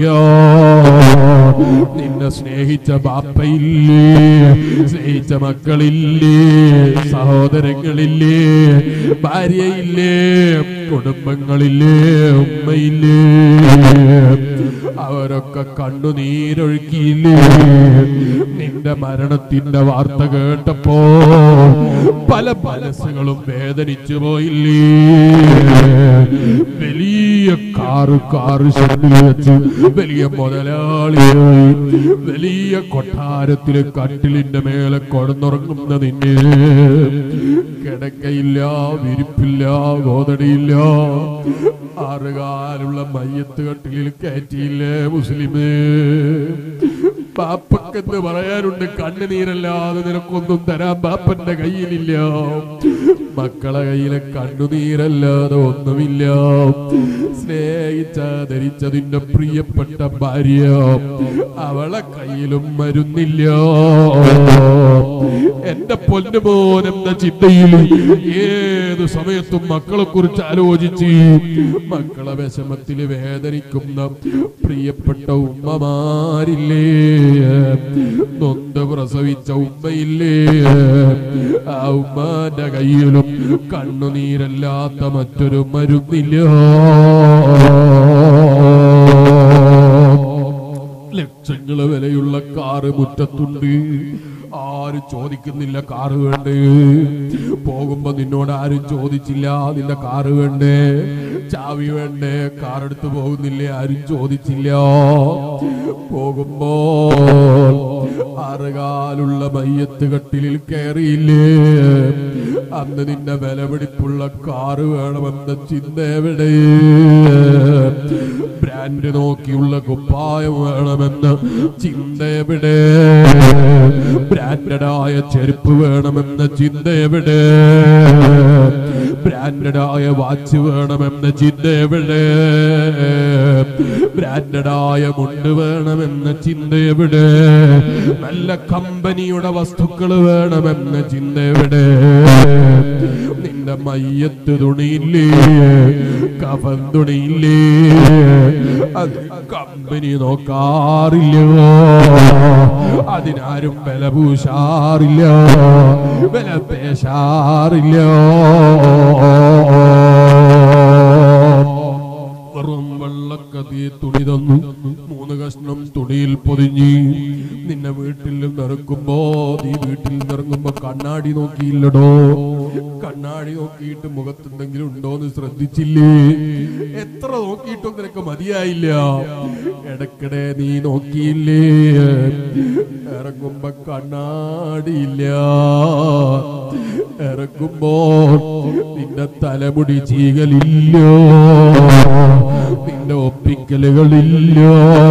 നിന്നെ സ്നേഹിച്ച ബാപ്പയില്ലേ സ്നേഹിച്ച മക്കളില്ലേ സഹോദരങ്ങളില്ലേ ഭാര്യയില്ലേ കുടുംബങ്ങളില്ലേ ഉമ്മയില്ലേ അവരൊക്കെ കണ്ണുനീരൊഴുക്കിയില്ലേ നിന്റെ മരണത്തിന്റെ വാർത്ത കേട്ടപ്പോ പല മനസ്സുകളും വേദനിച്ചു പോയില്ലേ വലിയ കാറ് കാറ് ഷെഡിൽ വെച്ച് വലിയ മുതലാളിയായി വലിയ കൊട്ടാരത്തിലെ കട്ടിലിന്റെ മേലെ കൊടന്നുറങ്ങുന്ന നിന്നെ കിടക്കയില്ല വിരിപ്പില്ല ഗോതടിയില്ല ആറുകാലുള്ള മയ്യത്ത് കട്ടിലിൽ കയറ്റിയില്ലേ മുസ്ലിമേ ബാപ്പക്കെന്ന് പറയാനുണ്ട് കണ്ണുനീരല്ലാതെ നിനക്കൊന്നും തരാൻ ബാപ്പന്റെ കയ്യിലില്ല മക്കളെ കയ്യിലെ കണ്ണുനീരല്ലാതെ ഒന്നുമില്ല സ്നേഹിച്ച ധരിച്ചതിന്റെ പ്രിയപ്പെട്ട ഭാര്യ അവളെ കയ്യിലും മരുന്നില്ല എന്റെ പൊന്നുമോൻ എന്ന ചിന്തയിൽ ഏത് സമയത്തും മക്കളെ കുറിച്ച് ആലോചിച്ച് മക്കളെ വിഷമത്തിൽ വേദനിക്കുന്ന പ്രിയപ്പെട്ട ഉമ്മമാരില്ലേ നൊന്ത് പ്രസവിച്ച ഉമ്മയില്ലേ ആ ഉമ്മാന്റെ കയ്യിലും കണ്ണുനീരല്ലാത്ത മറ്റൊരു മരുന്നില്ല ലക്ഷങ്ങള് വിലയുള്ള കാറ് മുറ്റത്തുണ്ട് ആരും ചോദിക്കുന്നില്ല കാറ് വേണ്ടേ പോകുമ്പോ നിന്നോട് ആരും ചോദിച്ചില്ല നിന്റെ കാറ് വേണ്ടേ ചാവി വേണ്ടേ കാർ എടുത്ത് പോകുന്നില്ലേ ആരും ചോദിച്ചില്ല പോകുമ്പോ ആറുകാലുള്ള മയ്യത്ത് കട്ടിലിൽ കയറിയില്ലേ അന്ന് നിന്റെ വിലപിടിപ്പുള്ള കാറ് വേണമെന്ന ചിന്ത എവിടെ ബ്രാൻഡ് നോക്കിയുള്ള കുപ്പായം വേണമെന്ന ചിന്ത എവിടെ ബ്രാൻഡഡായ ചെരുപ്പ് വേണമെന്ന ചിന്ത എവിടെ ബ്രാൻഡഡായ വാച്ച് വേണമെന്ന ചിന്ത എവിടെ ബ്രാൻഡഡായ മുണ്ട് വേണമെന്ന ചിന്ത എവിടെ നല്ല കമ്പനിയുടെ വസ്തുക്കൾ വേണമെന്ന ചിന്ത എവിടെ നിന്റെ നിന്റെ മയ്യത്ത് തുണിയില്ലേ കഫൻ തുണിയില്ലേ അത് കമ്പനി നോക്കാറില്ലോ അതിനാരും വില പൂശാറില്ല വില പേശാറില്ല വെറും വെള്ളക്കതി തുണി തന്നു മൂന്ന് കഷ്ണം തുണിയിൽ പൊതിഞ്ഞ് നിന്നെ വീട്ടിൽ നിറക്കുമ്പോ നീ വീട്ടിൽ നിറങ്ങുമ്പോ കണ്ണാടി നോക്കിയില്ലടോ കണ്ണാടി നോക്കിയിട്ട് മുഖത്ത് എന്തെങ്കിലും ഉണ്ടോന്ന് ശ്രദ്ധിച്ചില്ലേ എത്ര നോക്കിയിട്ടും നിനക്ക് മതിയായില്ല ഇടക്കിടെ നീ നോക്കിയില്ലേ ഇറങ്ങുമ്പോ കണ്ണാടിയില്ല ഇറങ്ങുമ്പോ നിന്റെ തലമുടി ചീകലില്ലോ നിന്റെ ഒപ്പിക്കലുകളില്ലോ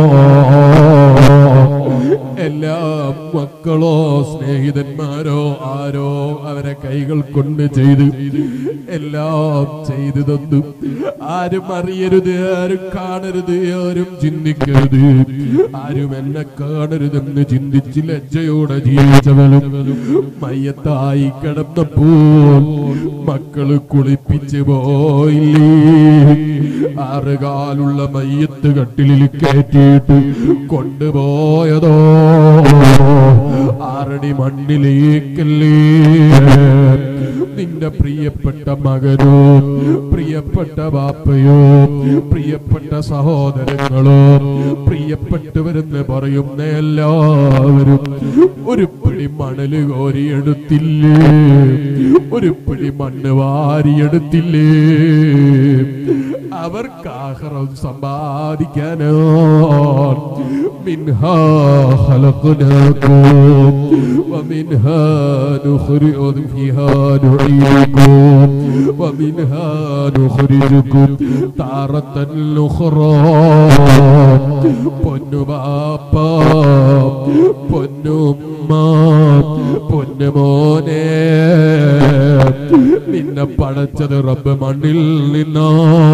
എല്ലാ മക്കളോ സ്നേഹിതന്മാരോ ആരോ അവരെ കൈകൾ കൊണ്ട് ചെയ്ത് എല്ലാം ചെയ്തു തന്നു ആരും അറിയരുത് ആരും കാണരുത് ആരും ചിന്തിക്കരുത് ആരും എന്നെ കാണരുതെന്ന് ചിന്തിച്ച് ലജ്ജയോടെ ജീവിച്ചവനും മയ്യത്തായി കിടന്നപ്പോൾ മക്കള് കുളിപ്പിച്ച് പോയില്ലേ ആറുകാലുള്ള മയ്യത്ത് കട്ടിലിൽ കയറ്റിയിട്ട് കൊണ്ടുപോയതോ ആറടി മണ്ണിലേക്കല്ലേ നിന്റെ പ്രിയപ്പെട്ട മകനോ പ്രിയപ്പെട്ട ബാപ്പയോ പ്രിയപ്പെട്ട സഹോദരങ്ങളോ പ്രിയപ്പെട്ടവരെന്ന് പറയുന്ന എല്ലാവരും ഒരു പിടി മണല് കോരിയെടുത്തില്ലേ ഒരു പിടി മണ്ണ് വാരിയെടുത്തില്ലേ അവർക്ക് ആഹാരം സമ്പാദിക്കാനോ മിൻഹാ خلقناكم ومنها نخرج فيها نعيدكم ومنها نخرجكم تارة أخرى പൊന്നു ബാപ്പ പൊന്നുമ്മ പൊന്നുമോനെ നിന്നെ പടച്ചത് റബ്ബ് മണ്ണിൽ നിന്നാ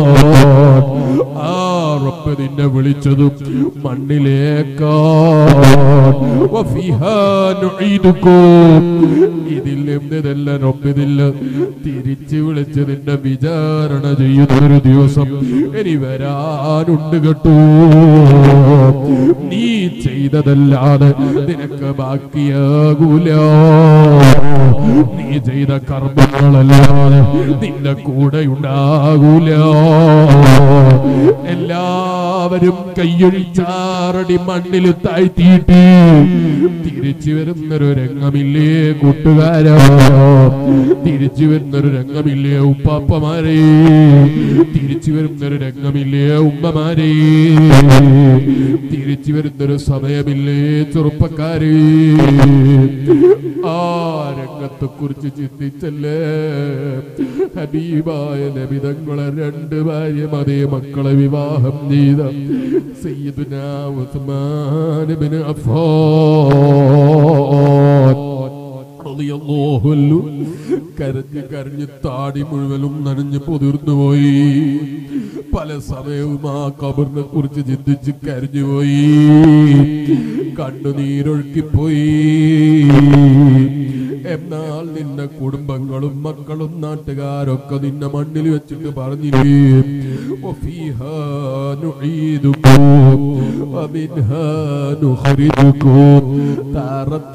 ആ റബ്ബ് നിന്നെ വിളിച്ചതും മണ്ണിലേക്കാ വഫിഹാ നുഈദുക്കും. ഇതിൽ നിന്ന് ഇതെല്ലാം റബ്ബിതില്ല തിരിച്ചു വിളിച്ച് നിന്നെ വിചാരണ ചെയ്യുന്ന ഒരു ദിവസം ഇനി വരാനുണ്ട് കേട്ടോ നീ ചെയ്തതല്ലാതെ നിനക്ക് ബാക്കിയാകൂല നീ ചെയ്ത കർമ്മങ്ങളല്ലാതെ നിന്റെ കൂടെ ഉണ്ടാകൂല എല്ലാവരും കയ്യൊഴിച്ചാറടി മണ്ണിൽ താഴ്ത്തിയിട്ട് തിരിച്ചു വരുന്നൊരു രംഗമില്ലേ കൂട്ടുകാരാ തിരിച്ചു വരുന്നൊരു രംഗമില്ലേ ഉപ്പാപ്പമാരെ തിരിച്ചു വരുന്നൊരു രംഗമില്ലേ ഉമ്മമാരെ തിരിച്ചു വരുന്നൊരു സമയമില്ലേ ചെറുപ്പക്കാരെ ആ രംഗത്തെ കുറിച്ച് ചിന്തിച്ചല്ലേ ഹബീബായ നബിതങ്ങളെ രണ്ട് ഭാര്യം അതേ മക്കളെ വിവാഹം ചെയ്ത സയ്യിദുന ഉസ്മാൻ ഇബ്നു അഫ്ഫാൻ റളിയല്ലാഹു അൻഹു കരഞ്ഞ് കരഞ്ഞ് താടി മുഴുവനും നനഞ്ഞ് പൊതിർന്നു പോയി പല സമയവും ആ കബറിനെ കുറിച്ച് ചിന്തിച്ച് കരഞ്ഞുപോയി കണ്ണുനീരൊഴുക്കിപ്പോയി എന്നാൽ നിന്റെ കുടുംബങ്ങളും മക്കളും നാട്ടുകാരൊക്കെ നിന്നെ മണ്ണിൽ വെച്ചിട്ട് പറഞ്ഞില്ലേ وفيها نعيدكم ومنها نخرجكم تارة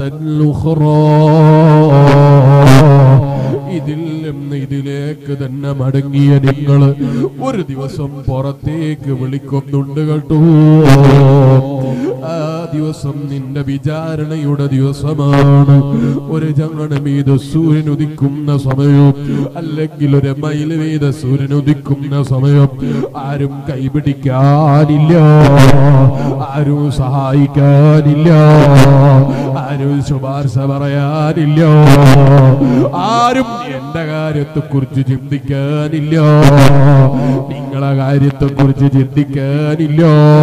أخرى ഇതിൽ നിന്ന് ഇതിലേക്ക് തന്നെ മടങ്ങിയ നിങ്ങൾ ഒരു ദിവസം പുറത്തേക്ക് വിളിക്കുന്നുണ്ട് കേട്ടോ ആ ദിവസം നിന്റെ വിചാരണയുടെ ദിവസമാണ് ഒരു ചങ്ങണം വീത സൂര്യൻ ഉദിക്കുന്ന സമയം അല്ലെങ്കിൽ ഒരു മൈൽ വീത സൂര്യൻ ഉദിക്കുന്ന സമയം ആരും കൈപിടിക്കാനില്ല ആരും സഹായിക്കാനില്ല ആരും ശുപാർശ പറയാനില്ല ആരും എന്റെ കാര്യത്തെ കുറിച്ച് ചിന്തിക്കാനില്ല നിങ്ങളെ കാര്യത്തെ കുറിച്ച് ചിന്തിക്കാനില്ല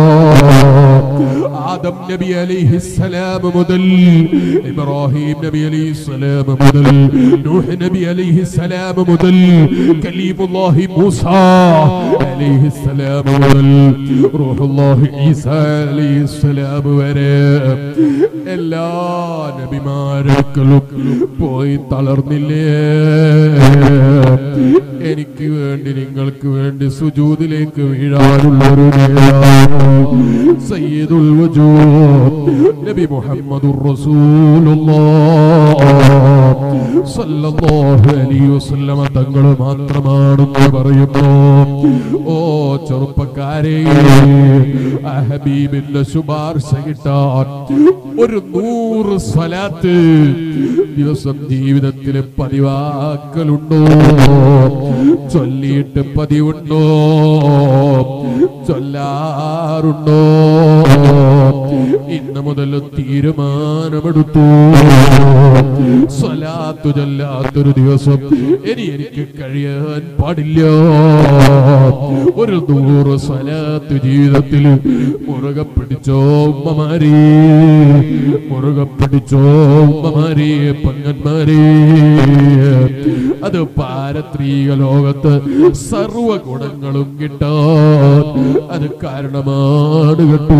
ആദം നബി അലിഹിസ്സലാം മുതൽ ഇബ്രാഹിം നബി അലിഹിസ്സലാം മുതൽ നൂഹ് നബി അലിഹിസ്സലാം മുതൽ കലീമുല്ലാഹി മൂസ അലിഹിസ്സലാം മുതൽ റൂഹുല്ലാഹി ഈസ അലിഹിസ്സലാം വരെ എല്ലാ നബിമാരക്കളും പോയി തളർന്നില്ലേ എനിക്ക് വേണ്ടി നിങ്ങൾക്ക് വേണ്ടി സുജൂദിലേക്ക് വീഴാനുള്ള ഒരു നേതാവ് സയ്യിദുൽ വജൂദ് നബി മുഹമ്മദുർ റസൂലുള്ളാഹ് സല്ലല്ലാഹു അലൈഹി വസല്ലമ തങ്ങൾ മാത്രമാണെന്ന് പറയുന്നു ഓ ചെറുപ്പക്കാരെ ആ ഹബീബിന്റെ ശുപാർശ കിട്ടാൻ ഒരു നൂറ് സ്വലാത്ത് ദിവസം ജീവിതത്തിൽ പതിവാക്കലുണ്ടോ ചൊല്ലിയിട്ട് പതിവുണ്ടോ ചൊല്ലാറുണ്ടോ ഇന്ന് മുതൽ തീരുമാനമെടുത്തു സ്വലാത്തു ചൊല്ലാത്തൊരു ദിവസം ഇനി എനിക്ക് കഴിയാൻ പാടില്ല ഒരു നൂറ് സ്വലാത്ത് ജീവിതത്തിൽ മുറുകെ പിടിച്ചോ ഉമ്മമാരെ മുറുകെ പിടിച്ചോ ഉമ്മമാരെ പങ്ങന്മാരെ അത് പാരത്രീക ലോകത്ത് സർവ ഗുണങ്ങളും കിട്ടാൻ അത് കാരണമാണ് കേട്ടോ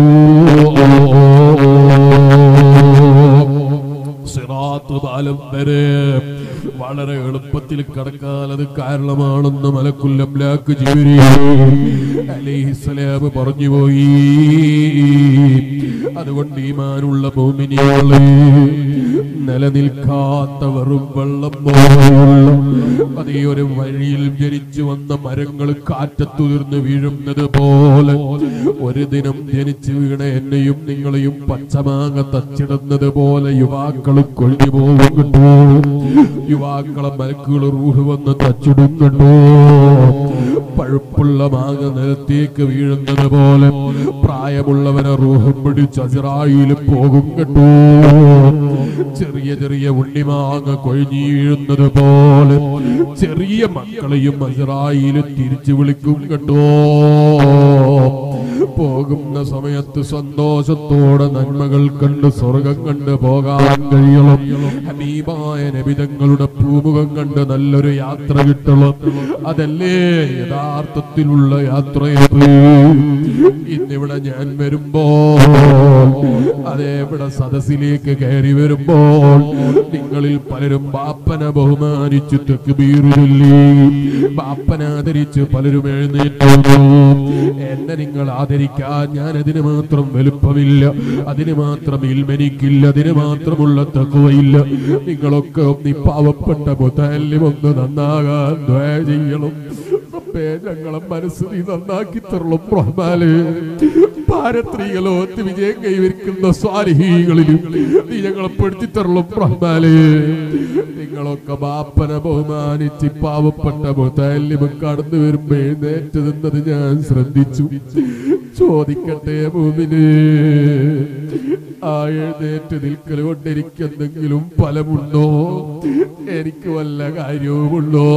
സിറാത്ത് പാലം വരെ വളരെ എളുപ്പത്തിൽ കടക്കാൻ അത് കാരണമാണെന്ന് മലക്കുല്ലം ബ്ലാക്ക് ജിബിരി അലൈഹിസ്സലാം പറഞ്ഞു പോയി അതുകൊണ്ട് ഈമാനുള്ള ഭൂമിനികളെ നിലനിൽക്കാത്ത വെറും വെള്ളം പോലെയുള്ള അതേ ഒരു വഴിയിൽ ജനിച്ചു വന്ന മരങ്ങൾ കാറ്റത്തുതിർന്ന് വീഴുന്നത് പോലെ ഒരു ദിനം ജനിച്ചു വീണ എന്നെയും നിങ്ങളെയും പച്ചമാങ്ങ തച്ചിടുന്നത് പോലെ യുവാക്കൾ കൊഴിഞ്ഞു പോകും കേട്ടോ യുവാക്കളെ മരക്കുകൾ റൂഹ് വന്ന് തച്ചിടും കേട്ടോ പഴുപ്പുള്ള മാങ്ങ നിലത്തേക്ക് വീഴുന്നത് പോലെ പ്രായമുള്ളവനെ റൂഹും പിടിച്ച് അസിറായിൽ പോകും കേട്ടോ ചെറിയ ചെറിയ ഉണ്ണിമാങ്ങ കൊഴിഞ്ഞു വീഴുന്നത് പോലെ ചെറിയ മക്കളെയും അസിറായിൽ തിരിച്ചു വിളിക്കും കേട്ടോ പോകുന്ന സമയത്ത് സന്തോഷത്തോടെ നന്മകൾ കണ്ട് സ്വർഗം കണ്ട് പോകാൻ കഴിയണം ഹബീബായ നബിതങ്ങളുടെ പൂമുഖം കണ്ട് നല്ലൊരു യാത്ര കിട്ടണം അതല്ലേ യഥാർത്ഥത്തിലുള്ള യാത്രയത് ഇന്നിവിടെ ഞാൻ വരുമ്പോൾ അതേ ഇവിടെ സദസ്സിലേക്ക് കയറി വരുമ്പോൾ നിങ്ങളിൽ പലരും ബാപ്പനെ ബഹുമാനിച്ചു തെക്കുബീറു ചൊല്ലി ബാപ്പനെ ആദരിച്ച് പലരും എഴുന്നേറ്റു എന്നെ നിങ്ങൾ ആദരിക്കാൻ ഞാൻ അതിന് മാത്രം വലുപ്പമില്ല അതിന് മാത്രം ഇൽമെനിക്കില്ല അതിന് മാത്രമുള്ള തക്കുവയില്ല നിങ്ങളൊക്കെ ഒന്ന് ഈ പാവപ്പെട്ട മുത്തല്യം ഒന്ന് നന്നാകാൻ ദ്വയ ചെയ്യണം റബ്ബേ, ഞങ്ങളെ മനസ്സ് നീ നന്നാക്കി തരണം റഹ്മാനെ പാരത്രികലോകത്ത് വിജയം കൈവരിക്കുന്ന സ്വാരിഹികളിലും നീ ഞങ്ങളെ പെടുത്തി തരണം റഹ്മാനെ നിങ്ങളൊക്കെ ബാപ്പനെ ബഹുമാനിച്ച് പാവപ്പെട്ട മുത്തല്യം കടന്നു വരുമ്പോ എഴുന്നേറ്റ് നിന്നത് ഞാൻ ശ്രദ്ധിച്ചു ചോദിക്കട്ടെ ഭൂമിന് ആ എഴുന്നേറ്റ് നിൽക്കൽ കൊണ്ട് എനിക്ക് എന്തെങ്കിലും ഫലമുണ്ടോ എനിക്ക് വല്ല കാര്യവുമുണ്ടോ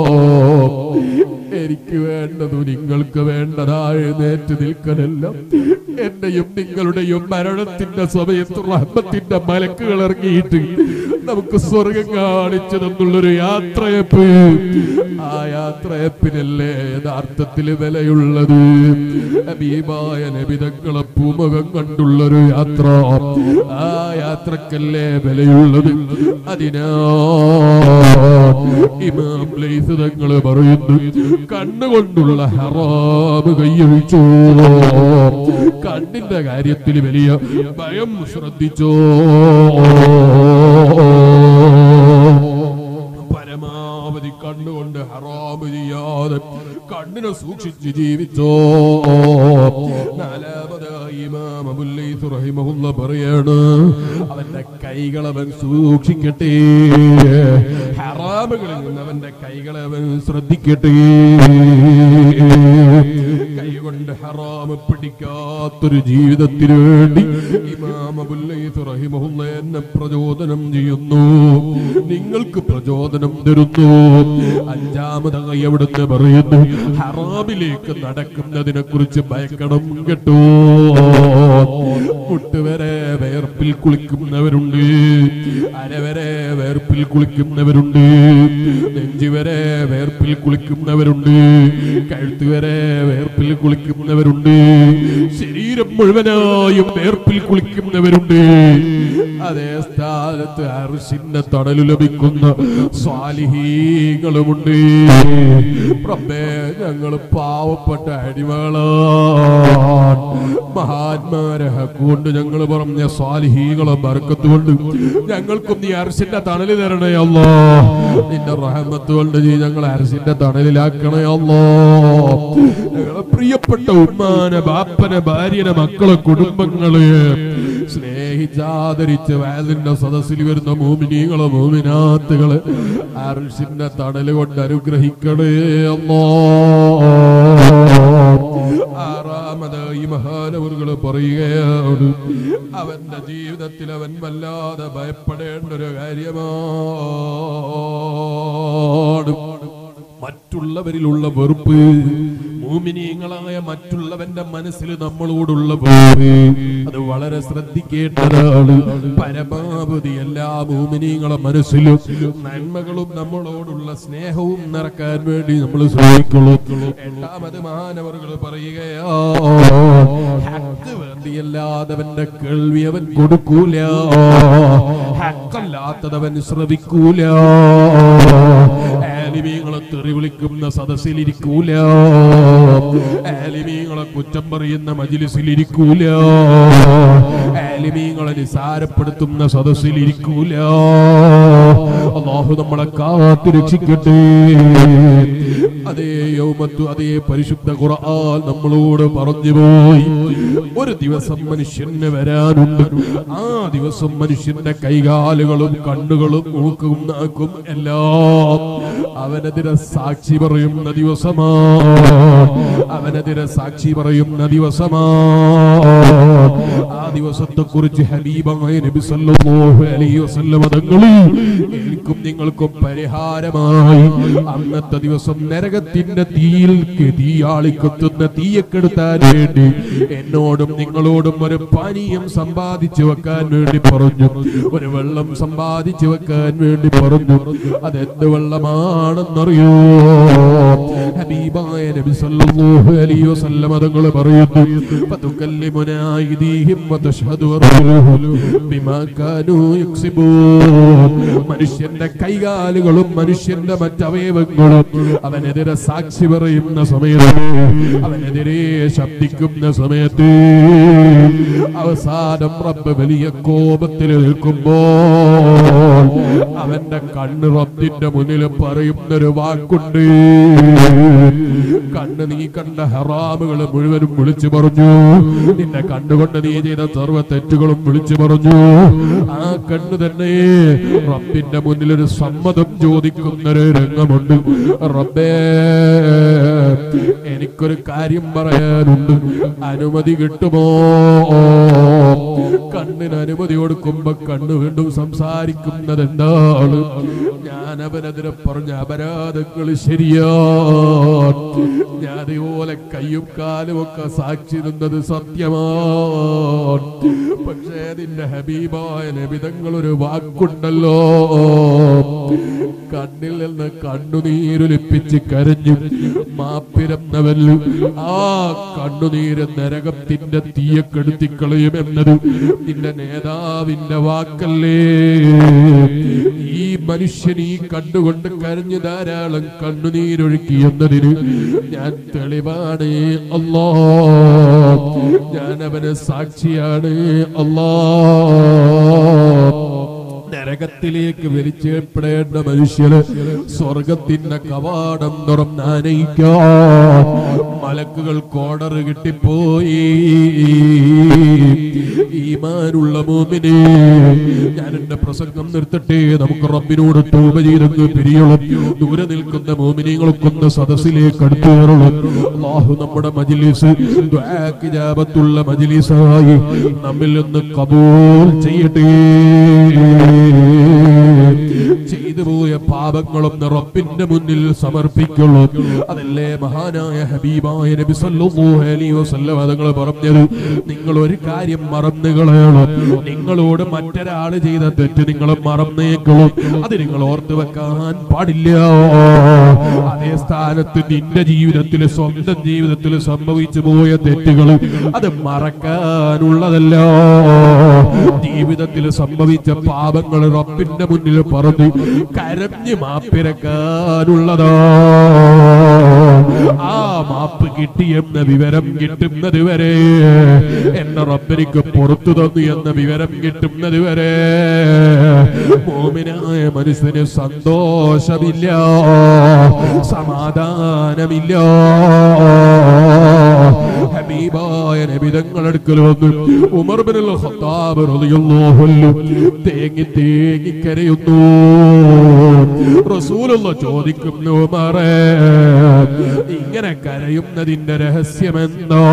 എനിക്ക് വേണ്ടതു നിങ്ങൾക്ക് വേണ്ടതാ എഴുന്നേറ്റ് നിൽക്കലല്ല എന്റെയും നിങ്ങളുടെയും മരണത്തിന്റെ സമയത്ത് റഹ്മത്തിന്റെ മലക്കുകൾ ഇറങ്ങിയിട്ട് നമുക്ക് സ്വർഗം കാണിച്ചു തന്നുള്ളൊരു യാത്രയപ്പ് ആ യാത്രയപ്പിനല്ലേ യഥാർത്ഥത്തിൽ വിലയുള്ളത് ഹബീബായ നബിതങ്ങളെ പൂമുഖം കണ്ടുള്ളൊരു യാത്ര ആ യാത്രക്കല്ലേ വിലയുള്ളത് അതിനാ ഇമാം ലൈസ് തങ്ങള് പറയുന്നു കണ്ണുകൊണ്ടുള്ള ഹറാമ് കൈയൊഴിച്ചോ കണ്ണിന്റെ കാര്യത്തിൽ വലിയ ഭയം ശ്രദ്ധിച്ചോ പരമാവധി കണ്ണുകൊണ്ട് ഹറാമ് ചെയ്യാതെ കണ്ണിനെ സൂക്ഷിച്ച് ജീവിച്ചോ നാലാമതായി ഇമാം അബുൽ ലൈസ് റഹിമഹുല്ല പറയാണ് അവന്റെ കൈകൾ അവൻ സൂക്ഷിക്കട്ടെ ഹറാമുകളിൽ നിന്ന് അവന്റെ കൈകളെ അവൻ ശ്രദ്ധിക്കട്ടെ കൈകൊണ്ട് ഹറാമ് പിടിക്കാത്തൊരു ജീവിതത്തിന് വേണ്ടി ഇമാം അബുൽ ലൈസ് റഹിമഹുല്ല എന്നെ പ്രചോദനം ചെയ്യുന്നു നിങ്ങൾക്ക് പ്രചോദനം തരുന്നു അഞ്ചാമതായി അവിടുന്ന് പറയുന്നു ഹറാമിലേക്ക് നടക്കുന്നതിനെ കുറിച്ച് ഭയക്കണം കേട്ടോ മുട്ടുവരെ വേർപ്പിൽ കുളിക്കുന്നവരുണ്ട് അരവരെ വേർപ്പിൽ കുളിക്കുന്നവരുണ്ട് നെഞ്ചുവരെ വേർപ്പിൽ കുളിക്കുന്നവരുണ്ട് കഴുത്തുവരെ വേർപ്പിൽ കുളി കുളിക്കുന്നവരുണ്ട് ശരീരം മുഴുവനായും വേർപ്പിൽ കുളിക്കുന്നവരുണ്ട് അതേ സ്ഥാനത്ത് അർഷിന്റെ തണല് ലഭിക്കുന്ന സ്വാലിഹീകളുമുണ്ട് പ്രഭേ ഞങ്ങൾ പാവപ്പെട്ട അടിമകളാണ് മഹാന്മാരെ ഹക്കുകൊണ്ട് ഞങ്ങൾ പറഞ്ഞ സ്വാലിഹീകളെ ബർക്കത്ത് കൊണ്ട് ഞങ്ങൾക്കും നീ അർഷിന്റെ തണല് തരണേ അല്ലോ നിന്റെ റഹമത്ത് കൊണ്ട് നീ ഞങ്ങൾ അർഷിന്റെ തണലിലാക്കണേ അല്ലോ ഞങ്ങളെ പ്രിയപ്പെട്ട ഉമ്മാനെ ബാപ്പനെ ഭാര്യനെ മക്കളെ കുടുംബങ്ങള് സ്നേഹിച്ചാദരിച്ച് വാലിന്റെ സദസ്സിൽ വരുന്ന മോമിനികളെ മോമിനാത്തുകള് അർഷിന്റെ തണല് കൊണ്ട് അനുഗ്രഹിക്കണേ അല്ലോ ആറാമതായി മഹാനവറുകള് പറയുകയാണ് അവന്റെ ജീവിതത്തിൽ അവൻ വല്ലാതെ ഭയപ്പെടേണ്ട ഒരു കാര്യമാണ് മറ്റുള്ളവരിലുള്ള വെറുപ്പ് മൂമിനീങ്ങളായ മറ്റുള്ളവന്റെ മനസ്സിൽ നമ്മളോടുള്ള വെറുപ്പ് അത് വളരെ ശ്രദ്ധിക്കേണ്ടതാണ് പരമാവധി എല്ലാ മൂമിനീങ്ങളെ മനസ്സിലും നന്മകളും നമ്മളോടുള്ള സ്നേഹവും നിറക്കാൻ വേണ്ടി നമ്മൾ ശ്രമിക്കുള്ളൂ എട്ടാമത് മാനവറുകൾ പറയുകയാ ഹക്ക് വേണ്ടിയല്ലാതവന്റെ കേൾവി അവൻ കൊടുക്കൂല ഹക്കല്ലാത്തതവൻ ശ്രവിക്കൂല ആലിമീങ്ങളെ തെറി വിളിക്കുന്ന സദസ്സിലിരിക്കൂല ആലിമീങ്ങളെ കുറ്റം പറയുന്ന മജിലിസിലിരിക്കൂല ആലിമീങ്ങളെ നിസാരപ്പെടുത്തുന്ന സദസ്സിലിരിക്കൂല അള്ളാഹു നമ്മളെ കാത്തു രക്ഷിക്കട്ടെ അതേ യൗമത്തു അതേ പരിശുദ്ധ ഖുർആൻ നമ്മളോട് പറഞ്ഞു പോയി ഒരു ദിവസം മനുഷ്യന് വരാനുണ്ട് ആ ദിവസം മനുഷ്യന്റെ കൈകാലുകളും കണ്ണുകളും മൂക്കും നാക്കും എല്ലാം അവനെതിരെ സാക്ഷി പറയുന്ന ദിവസമാണ് അവനെതിരെ സാക്ഷി പറയുന്ന ദിവസമാണ് ആ ദിവസത്തെ കുറിച്ച് ഹബീബായ നബി സല്ലല്ലാഹു അലൈഹി വസല്ലം തങ്ങളിൽ എനിക്കും നിങ്ങൾക്കും പരിഹാരമായി അന്നത്തെ ദിവസം നരകത്തിന്റെ തീയിൽ തീയാളിക്കൊത്തുന്ന തീയക്കെടുത്താൻ വേണ്ടി എന്നോടും നിങ്ങളോടും ഒരു പാനീയം സമ്പാദിച്ചു വെക്കാൻ വേണ്ടി പറഞ്ഞു ഒരു വെള്ളം സമ്പാദിച്ചു വെക്കാൻ വേണ്ടി പറഞ്ഞു അതെന്ത് വെള്ളമാണെന്നറിയോ ഹബീബായ നബി സല്ലല്ലാഹു അലൈഹി വസല്ലം തങ്ങൾ പറയുന്നു ഫതുകല്ലിമുനാ അയ്ദീഹിം വതഷ്ഹദു അർജുലുഹും ബിമാ കാനൂ യക്സിബൂൻ മനുഷ്യന്റെ കൈകാലുകളും മനുഷ്യന്റെ മറ്റവയവങ്ങളും അവനെതിരെ സാക്ഷി പറയുന്ന സമയത്ത് അവനെതിരെ ശബ്ദിക്കുന്ന സമയത്ത് അവസാനം റബ്ബ് വലിയ കോപത്തിൽ നിൽക്കുമ്പോൾ അവന്റെ കണ്ണ് റബ്ബിന്റെ മുന്നിൽ പറയുന്നൊരു വാക്കുണ്ട് കണ്ണ് നീ കണ്ട ഹറാമുകൾ മുഴുവനും വിളിച്ചു പറഞ്ഞു നിന്റെ കണ്ണുകൊണ്ട് നീ ചെയ്ത സർവ്വ തെറ്റുകളും വിളിച്ചു പറഞ്ഞു ആ കണ്ണ് തന്നെ റബ്ബിന്റെ മുന്നിൽ ഒരു സമ്മതം ചോദിക്കുന്ന ഒരു രംഗമുണ്ട് റബ്ബേ എനിക്കൊരു കാര്യം പറയാനുണ്ട് അനുമതി കിട്ടുമോ കണ്ണിന് അനുമതി കൊടുക്കുമ്പോ കണ്ണ് വീണ്ടും സംസാരിക്കുന്നത് എന്താണ് ഞാൻ അവനെതിരെ പറഞ്ഞ അപരാധങ്ങൾ ശരിയാണ് ഞാൻ അതുപോലെ കയ്യും കാലും ഒക്കെ സാക്ഷി നിന്നത് സത്യമാണ് പക്ഷേ നിന്റെ ഹബീബായ നബിതങ്ങൾ ഒരു വാക്കുണ്ടല്ലോ കണ്ണിൽ നിന്ന് കണ്ണുനീരൊലിപ്പിച്ച് കരഞ്ഞു മാപ്പിരന്നവല്ലു ആ കണ്ണുനീര് നരകത്തിന്റെ തീയക്കെടുത്തിക്കളയുമെന്നത് നിന്റെ നേതാവിന്റെ വാക്കല്ലേ ഈ മനുഷ്യൻ ഈ കണ്ടുകൊണ്ട് കരഞ്ഞു ധാരാളം കണ്ണുനീരൊഴുക്കി എന്നതിന് ഞാൻ തെളിവാണ് അല്ലാ ഞാൻ അവന് സാക്ഷിയാണ് അല്ലാ നരകത്തിലേക്ക് വലിച്ചേർപ്പെടേണ്ട മനുഷ്യന് സ്വർഗത്തിന്റെ കവാടം തുറന്നാനയിക്കാൻ മലക്കുകൾ കോടറ് കിട്ടിപ്പോയി ഈമാനുള്ള മോമിനെ ഞാൻ എന്റെ പ്രസംഗം നിർത്തട്ടെ നമുക്ക് റബ്ബിനോട് തൂപ ചെയ്തെന്ന് പിരിയണം ദൂരെ നിൽക്കുന്ന മോമിനികൾക്കൊന്ന് സദസ്സിലേക്ക് അടുത്തു കയറണം അള്ളാഹു നമ്മുടെ മജിലിസ് ദ്വാക്കിജാപത്തുള്ള മജിലിസായി നമ്മിൽ നിന്ന് കബൂൽ ചെയ്യട്ടെ ചെയ്തു പോയ പാപങ്ങളും റബ്ബിന്റെ മുന്നിൽ സമർപ്പിക്കുള്ളൂ അതല്ലേ മഹാനായ ഹബീബായ നബി സല്ലല്ലാഹു അലൈഹി വസല്ലം അതുങ്ങൾ പറഞ്ഞത് നിങ്ങൾ ഒരു കാര്യം മറന്നു കളയണം നിങ്ങളോട് മറ്റൊരാൾ ചെയ്ത തെറ്റ് നിങ്ങൾ മറന്നേക്കളും അത് നിങ്ങൾ ഓർത്തു വെക്കാൻ പാടില്ല അതേ സ്ഥാനത്ത് നിന്റെ ജീവിതത്തിൽ സ്വന്തം ജീവിതത്തിൽ സംഭവിച്ചു പോയ തെറ്റുകൾ അത് മറക്കാനുള്ളതല്ല ജീവിതത്തിൽ സംഭവിച്ച പാപങ്ങൾ റബ്ബിന്റെ മുന്നിൽ പറഞ്ഞു കരഞ്ഞ് മാപ്പിരക്കാനുള്ളതാ ആ മാപ്പ് കിട്ടിയെന്ന വിവരം കിട്ടുന്നത് വരെ എന്നെ റബ്ബനിക്ക് പുറത്തു തന്നു എന്ന വിവരം കിട്ടുന്നത് വരെ മോമിനായ മനുഷ്യന് സന്തോഷമില്ല സമാധാനമില്ല ഹബീബായ നബിതങ്ങളടുക്കൽ വന്നു ഉമർ ബിനുൽ ഖത്താബ് റളിയല്ലാഹു അൻഹു തേങ്ങി തേങ്ങി കരയുന്നു റസൂലുള്ള ചോദിക്കുന്നു ഉമറേ ഇങ്ങനെ കരയുന്നതിന്റെ രഹസ്യമെന്തോ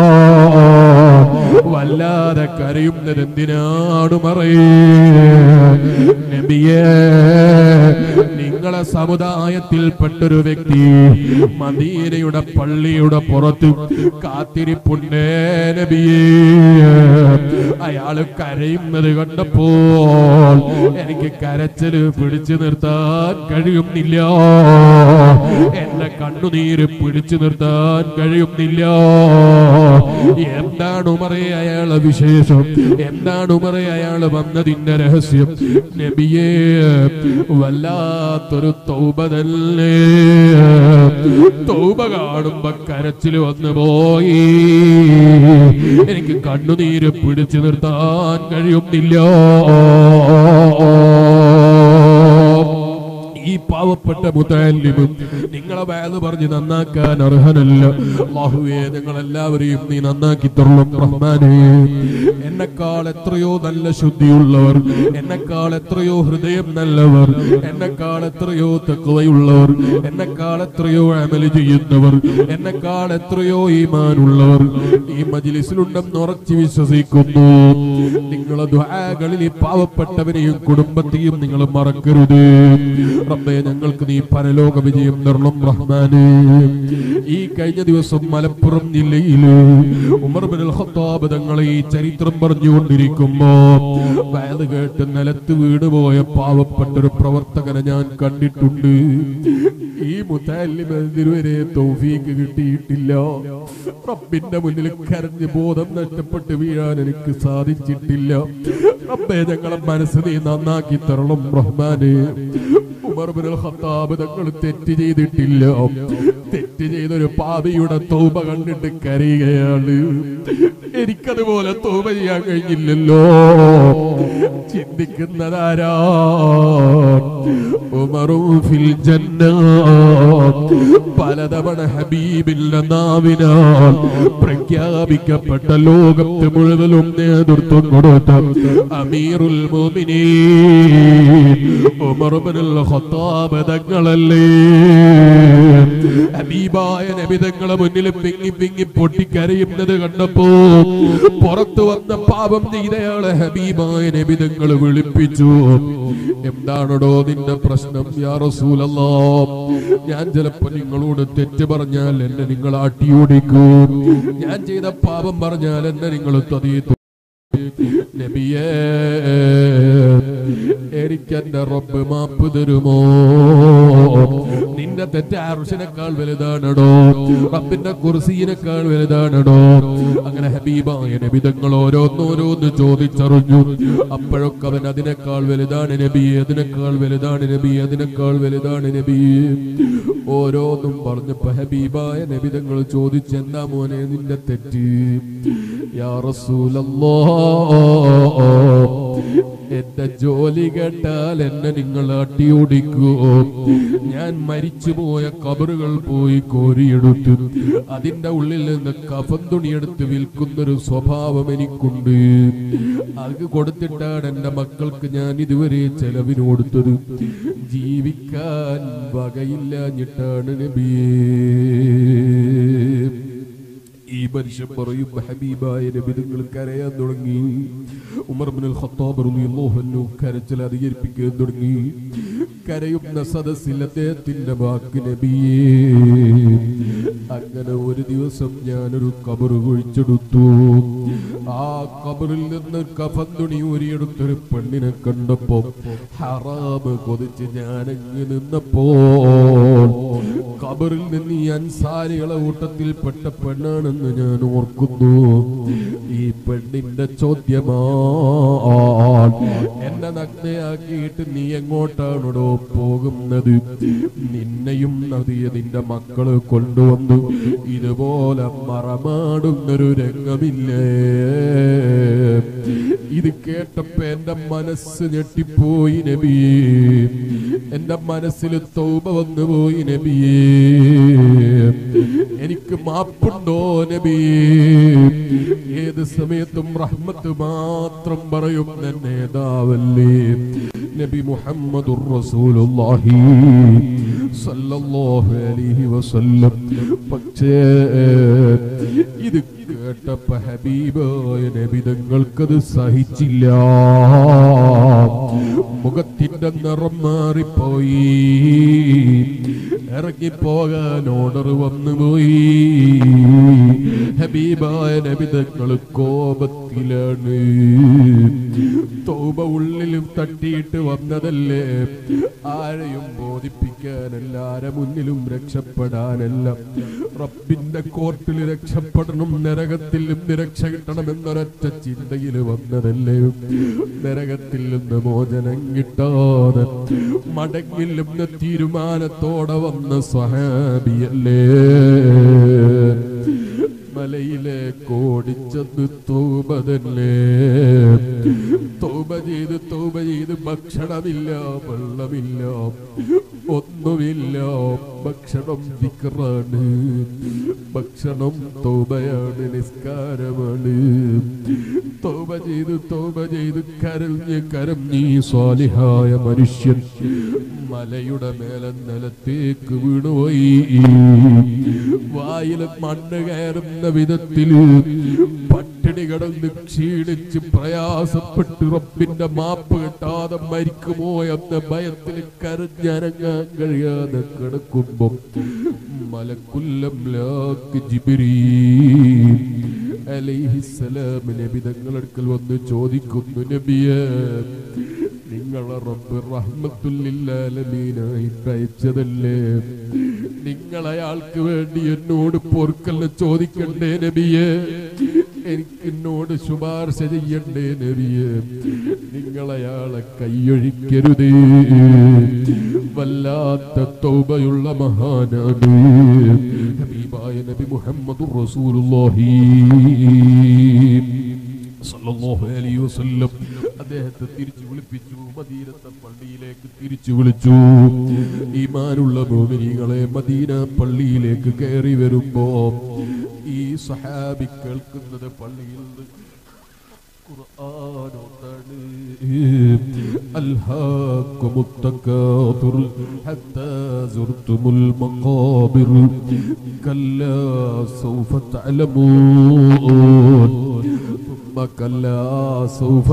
വല്ലാതെ കരയുന്നത് എന്തിനാണ് മറയേ നബിയേ നിങ്ങളെ സമുദായത്തിൽപ്പെട്ടൊരു വ്യക്തി മദീനയുടെ പള്ളിയുടെ പുറത്ത് കാത്തിരിപ്പുണ്ടേ നബിയേ അയാള് കരയുന്നത് കണ്ടപ്പോൾ എനിക്ക് കരച്ചല് പിടിച്ചു നിർത്താൻ കഴിയുന്നില്ല എന്റെ കണ്ണുനീര് പിടിച്ചു നിർത്താൻ കഴിയുന്നില്ല എന്താണ് ഉമറേ അയാളെ വിശേഷം എന്താണ് ഉമറേ അയാള് വന്നതിന്റെ രഹസ്യം നബിയേ വല്ലാത്തൊരു തൗബ തന്നെ തൗബ കാണുമ്പോ കരച്ചിൽ വന്നു പോയി എനിക്ക് കണ്ണുനീര് പിടിച്ചു നിർത്താൻ കഴിയുന്നില്ല ഈ പാവപ്പെട്ട മുത്തല്ലിമും നിങ്ങളെ വേദ പറഞ്ഞ് നന്നാക്കാൻ അർഹനല്ല അള്ളാഹുവേ നിങ്ങൾ എല്ലാവരെയും നീ നന്നാക്കി തരണം റഹ്മാനേ എന്നെക്കാൾ എത്രയോ നല്ല ശുദ്ധിയുള്ളവർ എന്നെക്കാൾ എത്രയോ ഹൃദയം നല്ലവർ എന്നെക്കാൾ എത്രയോ തെക്കുവയുള്ളവർ എന്നെക്കാൾ എത്രയോ അമല് ചെയ്യുന്നവർ എന്നെക്കാൾ എത്രയോ ഈമാനുള്ളവർ ഈ മജിലിസിലുണ്ടെന്ന് ഉറച്ചു വിശ്വസിക്കുന്നു നിങ്ങളെ ദ്വാകളിൽ ഈ പാവപ്പെട്ടവരെയും കുടുംബത്തെയും നിങ്ങൾ മറക്കരുത് റബ്ബേ ഞങ്ങൾക്ക് നീ പരലോക വിജയം തരണം റഹ്മാന് ഈ കഴിഞ്ഞ ദിവസം മലപ്പുറം ജില്ലയില് ഉമർ ബിൻ ഖത്താബ് തങ്ങളെ ഈ ചരിത്രം പറഞ്ഞുകൊണ്ടിരിക്കുമ്പോ വയത് കേട്ട് നിലത്ത് വീടുപോയ പാവപ്പെട്ട ഒരു പ്രവർത്തകനെ ഞാൻ കണ്ടിട്ടുണ്ട് ഈ മുത്താലിമതിരുവരെ തൗഫീക്ക് കിട്ടിയിട്ടില്ല റബ്ബിന്റെ മുന്നിൽ കരഞ്ഞ് ബോധം നഷ്ടപ്പെട്ട് വീഴാൻ എനിക്ക് സാധിച്ചിട്ടില്ല റബ്ബെ ഞങ്ങളെ മനസ്സ് നീ നന്നാക്കി തരണം റഹ്മാന് ഉമർ ബിൻ ഖത്താബ് തങ്ങൾ തെറ്റ് ചെയ്തിട്ടില്ല തെറ്റ് ചെയ്തൊരു പാപിയുടെ തൗബ കണ്ടിട്ട് കരയുകയാണ് എനിക്കതുപോലെ തൗബ ചെയ്യാൻ കഴിഞ്ഞില്ലല്ലോ ചിന്തിക്കുന്നതാരാ ഉമറും ഫിൽ ജന്ന പലതവണ ഹബീബിന്റെ നാവിനാൽ പ്രഖ്യാപിക്കപ്പെട്ട ലോകത്ത് മുഴുവനും നേതൃത്വം കൊടുത്ത അമീറുൽ മോമിനീൻ ഉമർ ഇബ്നുൽ ഖത്താബ് തങ്ങളല്ലേ ഹബീബായ നബി തങ്ങളെ മുന്നിൽ പിങ്ങി പിങ്ങി പൊട്ടിക്കരയുന്നത് കണ്ടപ്പോ പുറത്തു വന്ന പാപം ചെയ്തയാളെ ഹബീബായ നബി തങ്ങൾ വിളിപ്പിച്ചു എന്താണടോ നിന്റെ പ്രശ്നം യാ റസൂലല്ലാ ഞാൻ ചിലപ്പോ നിങ്ങളോട് തെറ്റ് പറഞ്ഞാൽ എന്നെ നിങ്ങൾ ആട്ടിയോടിക്കും ഞാൻ ചെയ്ത പാപം പറഞ്ഞാൽ എന്നെ നിങ്ങൾ തതിയിട്ടു നബിയേ എനിക്കെന്റെ റബ്ബ് മാപ്പ് തരുമോ നിന്റെ തെറ്റ് അർഷിനേക്കാൾ വലുതാണടോ റബ്ബിന്റെ കുർസീനേക്കാൾ വലുതാണടോ അങ്ങനെ ഹബീബായ നബിതങ്ങൾ ഓരോന്നോരോന്ന് ചോദിച്ചറിഞ്ഞു അപ്പോഴൊക്കെ അവൻ അതിനേക്കാൾ വലുതാണ് നബി അതിനേക്കാൾ വലുതാണ് നബി അതിനേക്കാൾ വലുതാണ് നബി ഓരോന്നും പറഞ്ഞപ്പോ ഹബീബായ നബിതങ്ങൾ ചോദിച്ചു എന്താ മോനെ നിന്റെ തെറ്റ് യാ റസൂലല്ലാ എന്റെ ജോലി കേട്ടാൽ എന്നെ നിങ്ങൾ അട്ടിയോടിക്കൂ ഞാൻ മരിച്ചുപോയ കബറുകൾ പോയി കോരിയെടുത്തു അതിന്റെ ഉള്ളിൽ നിന്ന് കഫൻ തുണിയെടുത്ത് വിൽക്കുന്നൊരു സ്വഭാവം എനിക്കുണ്ട് അത് കൊടുത്തിട്ടാണ് എന്റെ മക്കൾക്ക് ഞാൻ ഇതുവരെ ചെലവിന് കൊടുത്തത് ജീവിക്കാൻ വകയില്ലാഞ്ഞിട്ടാണ് നബിയേ ഈ മനുഷ്യൻ പറയും ഹബീബായ നബി നിങ്ങൾ കരയാൻ തുടങ്ങി ഉമർ ബിൻ ഖത്താബ് റളിയല്ലാഹു അൻഹു കരച്ചിൽ അധികരിപ്പിക്കാൻ തുടങ്ങി കരയുന്ന സദസ്സിൽ അദ്ദേഹത്തിന്റെ വാക്ക് നബിയേ അങ്ങനെ ഒരു ദിവസം ഞാനൊരു കബറ് കുഴിച്ചെടുത്തു ആ കബറിൽ നിന്ന് കഫൻ തുണി ഊരിയെടുത്തൊരു പെണ്ണിനെ കണ്ടപ്പോ ഹറാമ് കൊതിച്ച് ഞാനങ്ങ് നിന്നപ്പോ കബറിൽ നിന്ന് ഈ അൻസാരികളെ കൂട്ടത്തിൽപ്പെട്ട പെണ്ണാണെന്ന് ഞാൻ ഓർക്കുന്നു ഈ പെണ്ണിന്റെ ചോദ്യമാ എന്നെ നഗ്നയാക്കിയിട്ട് നീ എങ്ങോട്ടാണോ പോകുന്നത് നിന്നെയും നദിയെ നിന്റെ മക്കള് കൊണ്ടുവന്നു ഇതുപോലെ മറമാടുന്നൊരു രംഗമില്ലേ ഇത് കേട്ടപ്പോ എന്റെ മനസ്സ് ഞെട്ടിപ്പോയി നബിയേ എന്റെ മനസ്സിൽ തൗബ വന്നു പോയി നബിയേ എനിക്ക് മാപ്പുണ്ടോ നബിയേ ഏത് സമയത്തും റഹ്മത്ത് മാത്രം പറയുന്ന നേതാവല്ലേ നബി മുഹമ്മദുർ റസൂലുള്ളാഹി സല്ലല്ലാഹു അലൈഹി വസല്ലം പക്ഷേ ഇത് കേട്ടപ്പോ ഹബീബായ നബി തങ്ങൾക്കത് സഹിച്ചില്ല മുഖത്തിന്റെ നിറം മാറിപ്പോയി ഇറങ്ങിപ്പോകാൻ ഓർഡർ വന്നുപോയി ഹബീബായ നബി തങ്ങൾ കോപത്തിലാണ് തോപ ഉള്ളിലും തട്ടിയിട്ട് വന്നതല്ലേ ആരെയും ബോധിപ്പിക്കാനല്ല ആരെ മുന്നിലും രക്ഷപ്പെടാനല്ല റബ്ബിന്റെ കോർട്ടിൽ രക്ഷപ്പെടണം നരകത്തിൽ നിന്ന് രക്ഷ കിട്ടണമെന്നൊരൊറ്റ ചിന്തയിൽ വന്നതല്ലേ നരകത്തിൽ നിന്ന് മോചനം കിട്ടാതെ മടങ്ങില്ലെന്ന തീരുമാനത്തോടെ വന്ന സ്വഹാബിയല്ലേ മലയിലെ കോടിച്ചെന്ന് തൂബ തന്നെ തൂബ ചെയ്ത് തൂബ ചെയ്ത് ഭക്ഷണമില്ല വെള്ളമില്ല ഒന്നുമില്ല ഭക്ഷണം വിക്രാണ് ഭക്ഷണം തൗബയാണ് നിസ്കാരമാണ് തൗബ ചെയ്ത് തൗബ ചെയ്ത് കരഞ്ഞ് കരഞ്ഞ് ഈ സ്വാലിഹായ മനുഷ്യൻ മലയുടെ മേലെ നിലത്തേക്ക് വീണുപോയി വായിൽ മണ്ണ് കയറുന്ന വിധത്തിൽ പട്ടിണി കിടന്ന് ക്ഷീണിച്ച് പ്രയാസപ്പെട്ട് റബ്ബിന്റെ മാപ്പ് കിട്ടാതെ മരിക്കുമോ എന്ന ഭയത്തിൽ കരഞ്ഞരങ്ങാൻ കഴിയാതെ കിടക്കുമ്പോ മലക്കുല്ലം ലാക്ക് ജിബിരീ അലൈഹിസ്സലാം നബി തങ്ങളടുക്കൽ വന്ന് ചോദിക്കുന്നു നബിയെ നിങ്ങളെ റബ്ബ് റഹ്മത്തുല്ലാലമീനായി അയച്ചതല്ലേ നിങ്ങൾ അയാൾക്ക് വേണ്ടി എന്നോട് പൊറുക്കല്ല ചോദിക്കണ്ടേ നബിയെ എനിക്ക് എന്നോട് ശുപാർശ ചെയ്യണ്ടേ നബിയെ നിങ്ങൾ അയാളെ കൈയൊഴിക്കരുതേ വല്ലാത്ത തൗബയുള്ള മഹാനാണ് ഹബീബായ നബി മുഹമ്മദ് റസൂലുള്ളാഹി സല്ലല്ലാഹു അലൈഹി വസല്ലം അദ്ദേഹത്തെ തിരിച്ചു വിളിപ്പിച്ചു മദീനത്തെ പള്ളിയിലേക്ക് തിരിച്ചു വിളിച്ചു ഈമാനുള്ള മോമിനികളെ മദീന പള്ളിയിലേക്ക് കയറി വരുമ്പോ ഈ സഹാബി കേൾക്കുന്നത് പള്ളിയിൽ നിന്ന് ഖുർആനോത്താണ് ألهاكم التكاثر حتى زرتم المقابر كلا سوف تعلمون ثم كلا سوف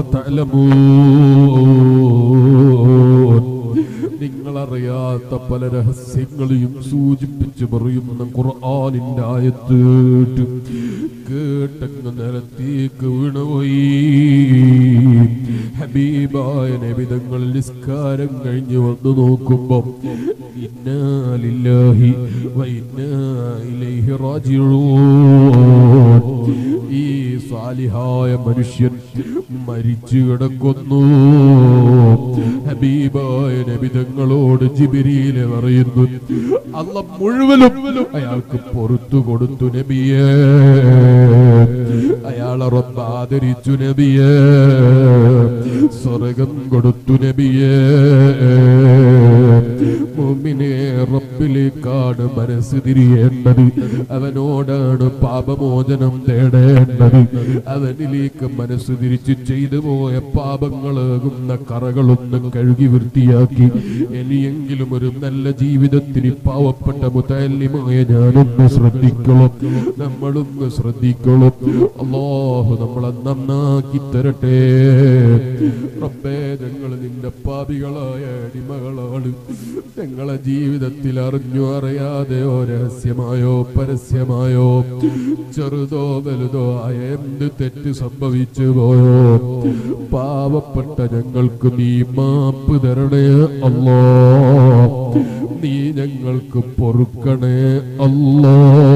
تعلمون നിങ്ങളറിയാത്ത പല രഹസ്യങ്ങളെയും സൂചിപ്പിച്ച് പറയുന്ന ഖുർആാനിന്റെ ആയത്ത് കേട്ടങ്ങ് നിലത്തേക്ക് വീണുപോയി ഹബീബായ നബിതങ്ങൾ നിസ്കാരം കഴിഞ്ഞ് വന്നു നോക്കുമ്പോ ഇന്നാലില്ലാഹി വൈന്നാ ഇലൈഹി റാജിഊൻ ഈ സാലിഹായ മനുഷ്യൻ മരിച്ചു കിടക്കുന്നു ഹബീബായ നബിതങ്ങളോട് ജിബിരിയിലെ പറയുന്നു അല്ല മുഴുവനും അയാൾക്ക് പൊറത്തു കൊടുത്തു നബിയേ അയാളെ റബ്ബ് ആദരിച്ചു നബിയേ സ്വർഗം കൊടുത്തു നബിയേ മുഅ്മിനേ റബ്ബ് റബ്ബിലേക്കാണ് മനസ്സ് തിരിയേണ്ടത് അവനോടാണ് പാപമോചനം തേടേണ്ടത് അവനിലേക്ക് മനസ്സ് തിരിച്ച് ചെയ്തു പോയ പാപങ്ങളാകുന്ന കറകളൊന്ന് കഴുകി വൃത്തിയാക്കി ഇനിയെങ്കിലും ഒരു നല്ല ജീവിതത്തിന് പാവപ്പെട്ട മുതല്യമായ ഞാനൊന്ന് ശ്രദ്ധിക്കണം നമ്മളൊന്ന് ശ്രദ്ധിക്കണം അള്ളാഹു നമ്മളെ നന്നാക്കി തരട്ടെ റബ്ബേ ഞങ്ങൾ നിന്റെ പാപികളായ അടിമകളാണ് ഞങ്ങളെ ജീവിതത്തിൽ അറിഞ്ഞോ അറിയാതെയോ രഹസ്യമായോ പരസ്യമായോ ചെറുതോ വലുതോ ആയ എന്ത് തെറ്റ് സംഭവിച്ചു പോയോ പാവപ്പെട്ട ഞങ്ങൾക്ക് നീ മാപ്പ് തരണേ അല്ലോ നീ ഞങ്ങൾക്ക് പൊറുക്കണേ അല്ലോ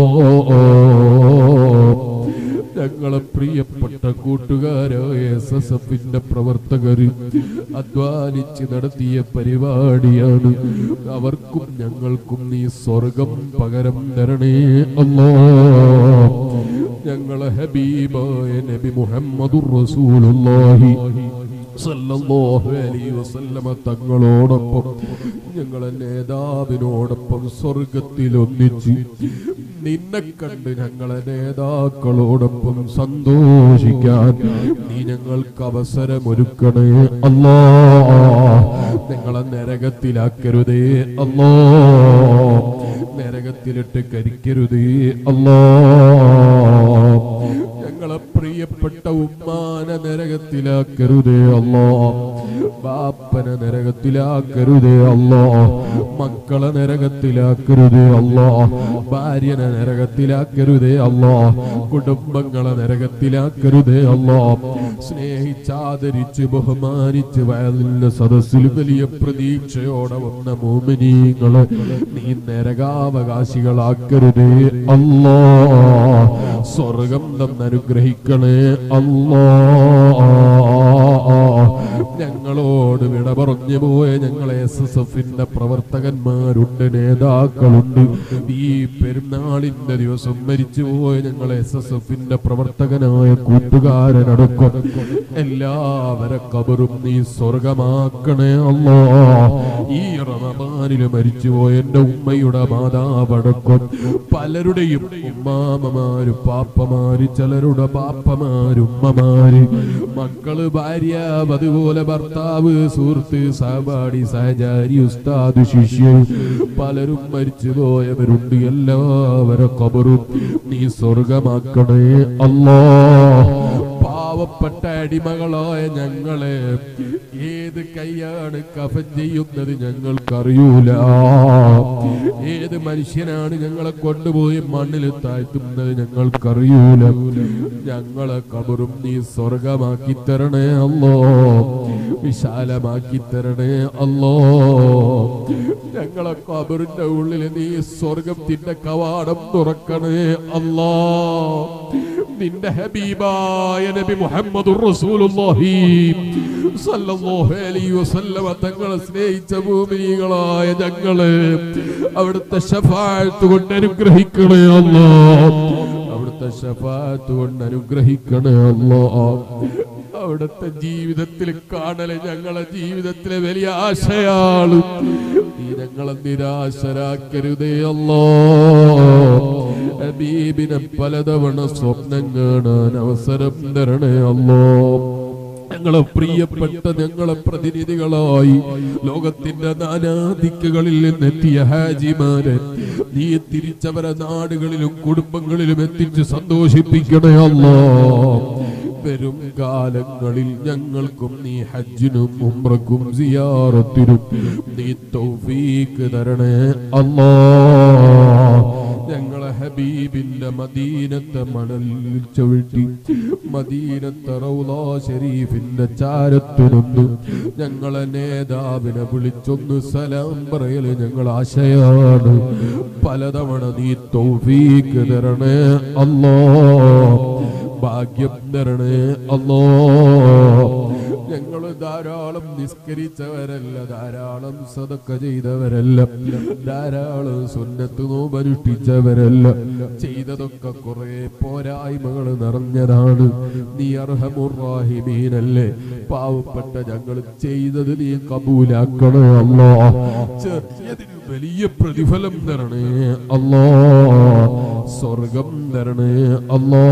ഞങ്ങളെ പ്രിയപ്പെട്ട കൂട്ടുകാരായ എസ് എസ് എഫിന്റെ പ്രവർത്തകര് അധ്വാനിച്ച് നടത്തിയ പരിപാടിയാണ് അവർക്കും ഞങ്ങൾക്കും നീ സ്വർഗം പകരം തരണേ അല്ലോ ഞങ്ങളെ ഹബീബായ നബി മുഹമ്മദുർ റസൂലുള്ളാഹി സല്ലല്ലാഹു അലൈഹി വസല്ലമ തങ്ങളോടൊപ്പം ഞങ്ങളെ നേതാവിനോടൊപ്പം സ്വർഗത്തിൽ ഒന്നിച്ച് നിന്നെ കണ്ട് ഞങ്ങളെ നേതാക്കളോടൊപ്പം സന്തോഷിക്കാൻ നീ ഞങ്ങൾക്ക് അവസരമൊരുക്കണേ അല്ലാ ഞങ്ങളെ നരകത്തിലാക്കരുതേ അല്ലാ നരകത്തിലിട്ട് കരിക്കരുതേ അല്ലാ ഞങ്ങളെ പ്രിയപ്പെട്ട ഉമ്മാന നരകത്തിലാക്കരുതേ അല്ലോ ബാപ്പനെ നരകത്തിലാക്കരുതേ അല്ലോ മക്കളെ നരകത്തിലാക്കരുതേ അല്ലോ ഭാര്യനെ നരകത്തിലാക്കരുതേ അല്ലോ കുടുംബങ്ങളെ നരകത്തിലാക്കരുതേ അല്ലോ സ്നേഹിച്ചാദരിച്ച് ബഹുമാനിച്ച് വയലിന്റെ സദസ്സിൽ വലിയ പ്രതീക്ഷയോടെ വന്ന മോമിനീങ്ങളെ നീ നരകാവകാശികളാക്കരുതേ അല്ലോ സ്വർഗം തന്നനുഗ്രഹിക്കണേ അല്ലോ ഞങ്ങളോട് വിട പറഞ്ഞു പോയ ഞങ്ങളെ എസ് എസ് എഫിന്റെ പ്രവർത്തകന്മാരുണ്ട് നേതാക്കളുണ്ട് ഈ പെരുന്നാളിന്റെ ദിവസം മരിച്ചു പോയ ഞങ്ങളെ എസ് എസ് എഫിന്റെ പ്രവർത്തകനായ കൂട്ടുകാരനടക്കം എല്ലാവരെ കബറും നീ സ്വർഗമാക്കണേ അല്ലോ ഈ റമദാനിൽ മരിച്ചുപോയ എന്റെ ഉമ്മയുടെ മാതാവടക്കം പലരുടെയും ഉമ്മാമമാര് പാപ്പമാര് ചിലരുടെ പാപ്പമാര് ഉമ്മമാര് മക്കള് ഭാര്യ അതുപോലെ ഭർത്താവ് സുഹൃത്ത് സഹപാഠി സഹചാരി ഉസ്താദ് ശിഷ്യ പലരും മരിച്ചു പോയവരുണ്ട് എല്ലാവരെ കബറും നീ സ്വർഗമാക്കണേ അല്ലോ പാവപ്പെട്ട അടിമകളായ ഞങ്ങളെ ഏത് കൈയാണ് കഫൻ ചെയ്യുന്നത് ഞങ്ങൾക്കറിയൂല ഏത് മനുഷ്യനാണ് ഞങ്ങളെ കൊണ്ടുപോയി മണ്ണിൽ താഴ്ത്തുന്നത് ഞങ്ങൾക്കറിയൂല ഞങ്ങളെ കബറും നീ സ്വർഗമാക്കി തരണേ അല്ലോ വിശാലമാക്കി തരണേ അല്ലോ ഞങ്ങളെ കബറിന്റെ ഉള്ളിൽ നീ സ്വർഗത്തിന്റെ കവാടം തുറക്കണേ അല്ലോ നിന്റെ ഹബീബായ നബി മുഹമ്മദുർ റസൂലുള്ളാഹി സല്ലല്ലാഹു അലൈഹി വസല്ലമ തങ്ങളെ സ്നേഹിച്ച ഭൂമികളായ ഞങ്ങള് അവിടുത്തെ ശഫാഅത്ത് കൊണ്ട് അനുഗ്രഹിക്കണേ അല്ലാ അവിടുത്തെ ശഫാഅത്ത് കൊണ്ട് അനുഗ്രഹിക്കണേ അല്ലാ അവിടുത്തെ ജീവിതത്തിൽ കാണല് ഞങ്ങളെ ജീവിതത്തിലെ വലിയ ആശയാണ് നീ ഞങ്ങളെ നിരാശരാക്കരുതേ അല്ലോ ഹബീബിനെ പലതവണ സ്വപ്നം കാണാൻ അവസരം തരണേ അല്ലോ ഞങ്ങളെ പ്രിയപ്പെട്ട ഞങ്ങളെ പ്രതിനിധികളായി ലോകത്തിന്റെ നാനാദിക്കുകളിൽ നിന്നെത്തിയ ഹാജിമാരെ നീ തിരിച്ചവരെ നാടുകളിലും കുടുംബങ്ങളിലും എത്തിച്ച് സന്തോഷിപ്പിക്കണേ അല്ലോ വരും കാലങ്ങളിൽ ഞങ്ങൾക്കും നീ ഹജ്ജിനും ഉംറക്കും സിയാറത്തിനും നീ തൗഫീക്ക് തരണേ അല്ലാ ഞങ്ങളെ ഹബീബിന്റെ മദീനത്തെ മണലിൽ ചവിട്ടി മദീനത്തെ റൗലാ ഷരീഫിന്റെ ചാരത്തുനിന്ന് ഞങ്ങളെ നേതാവിനെ വിളിച്ചൊന്ന് സലാം പറയല് ഞങ്ങൾ ആശയാണ് പലതവണ നീ തൗഫീക്ക് തരണേ അല്ലോ ഭാഗ്യം തരണേ അല്ലോ ഞങ്ങൾ ധാരാളം നിസ്കരിച്ചവരല്ല ധാരാളം സതക്ക ചെയ്തവരല്ല ധാരാളം സുന്നത്ത് നോമ്പനുഷ്ഠിച്ചവരല്ല ചെയ്തതൊക്കെ കുറെ പോരായ്മകൾ നിറഞ്ഞതാണ് നീ അർഹമുറാഹിമീനല്ലേ പാവപ്പെട്ട ഞങ്ങൾ ചെയ്തത് നീ കബൂലാക്കണേ അല്ലോ ചെറിയതിന് വലിയ പ്രതിഫലം തരണേ അല്ലോ സ്വർഗം തരണേ അല്ലോ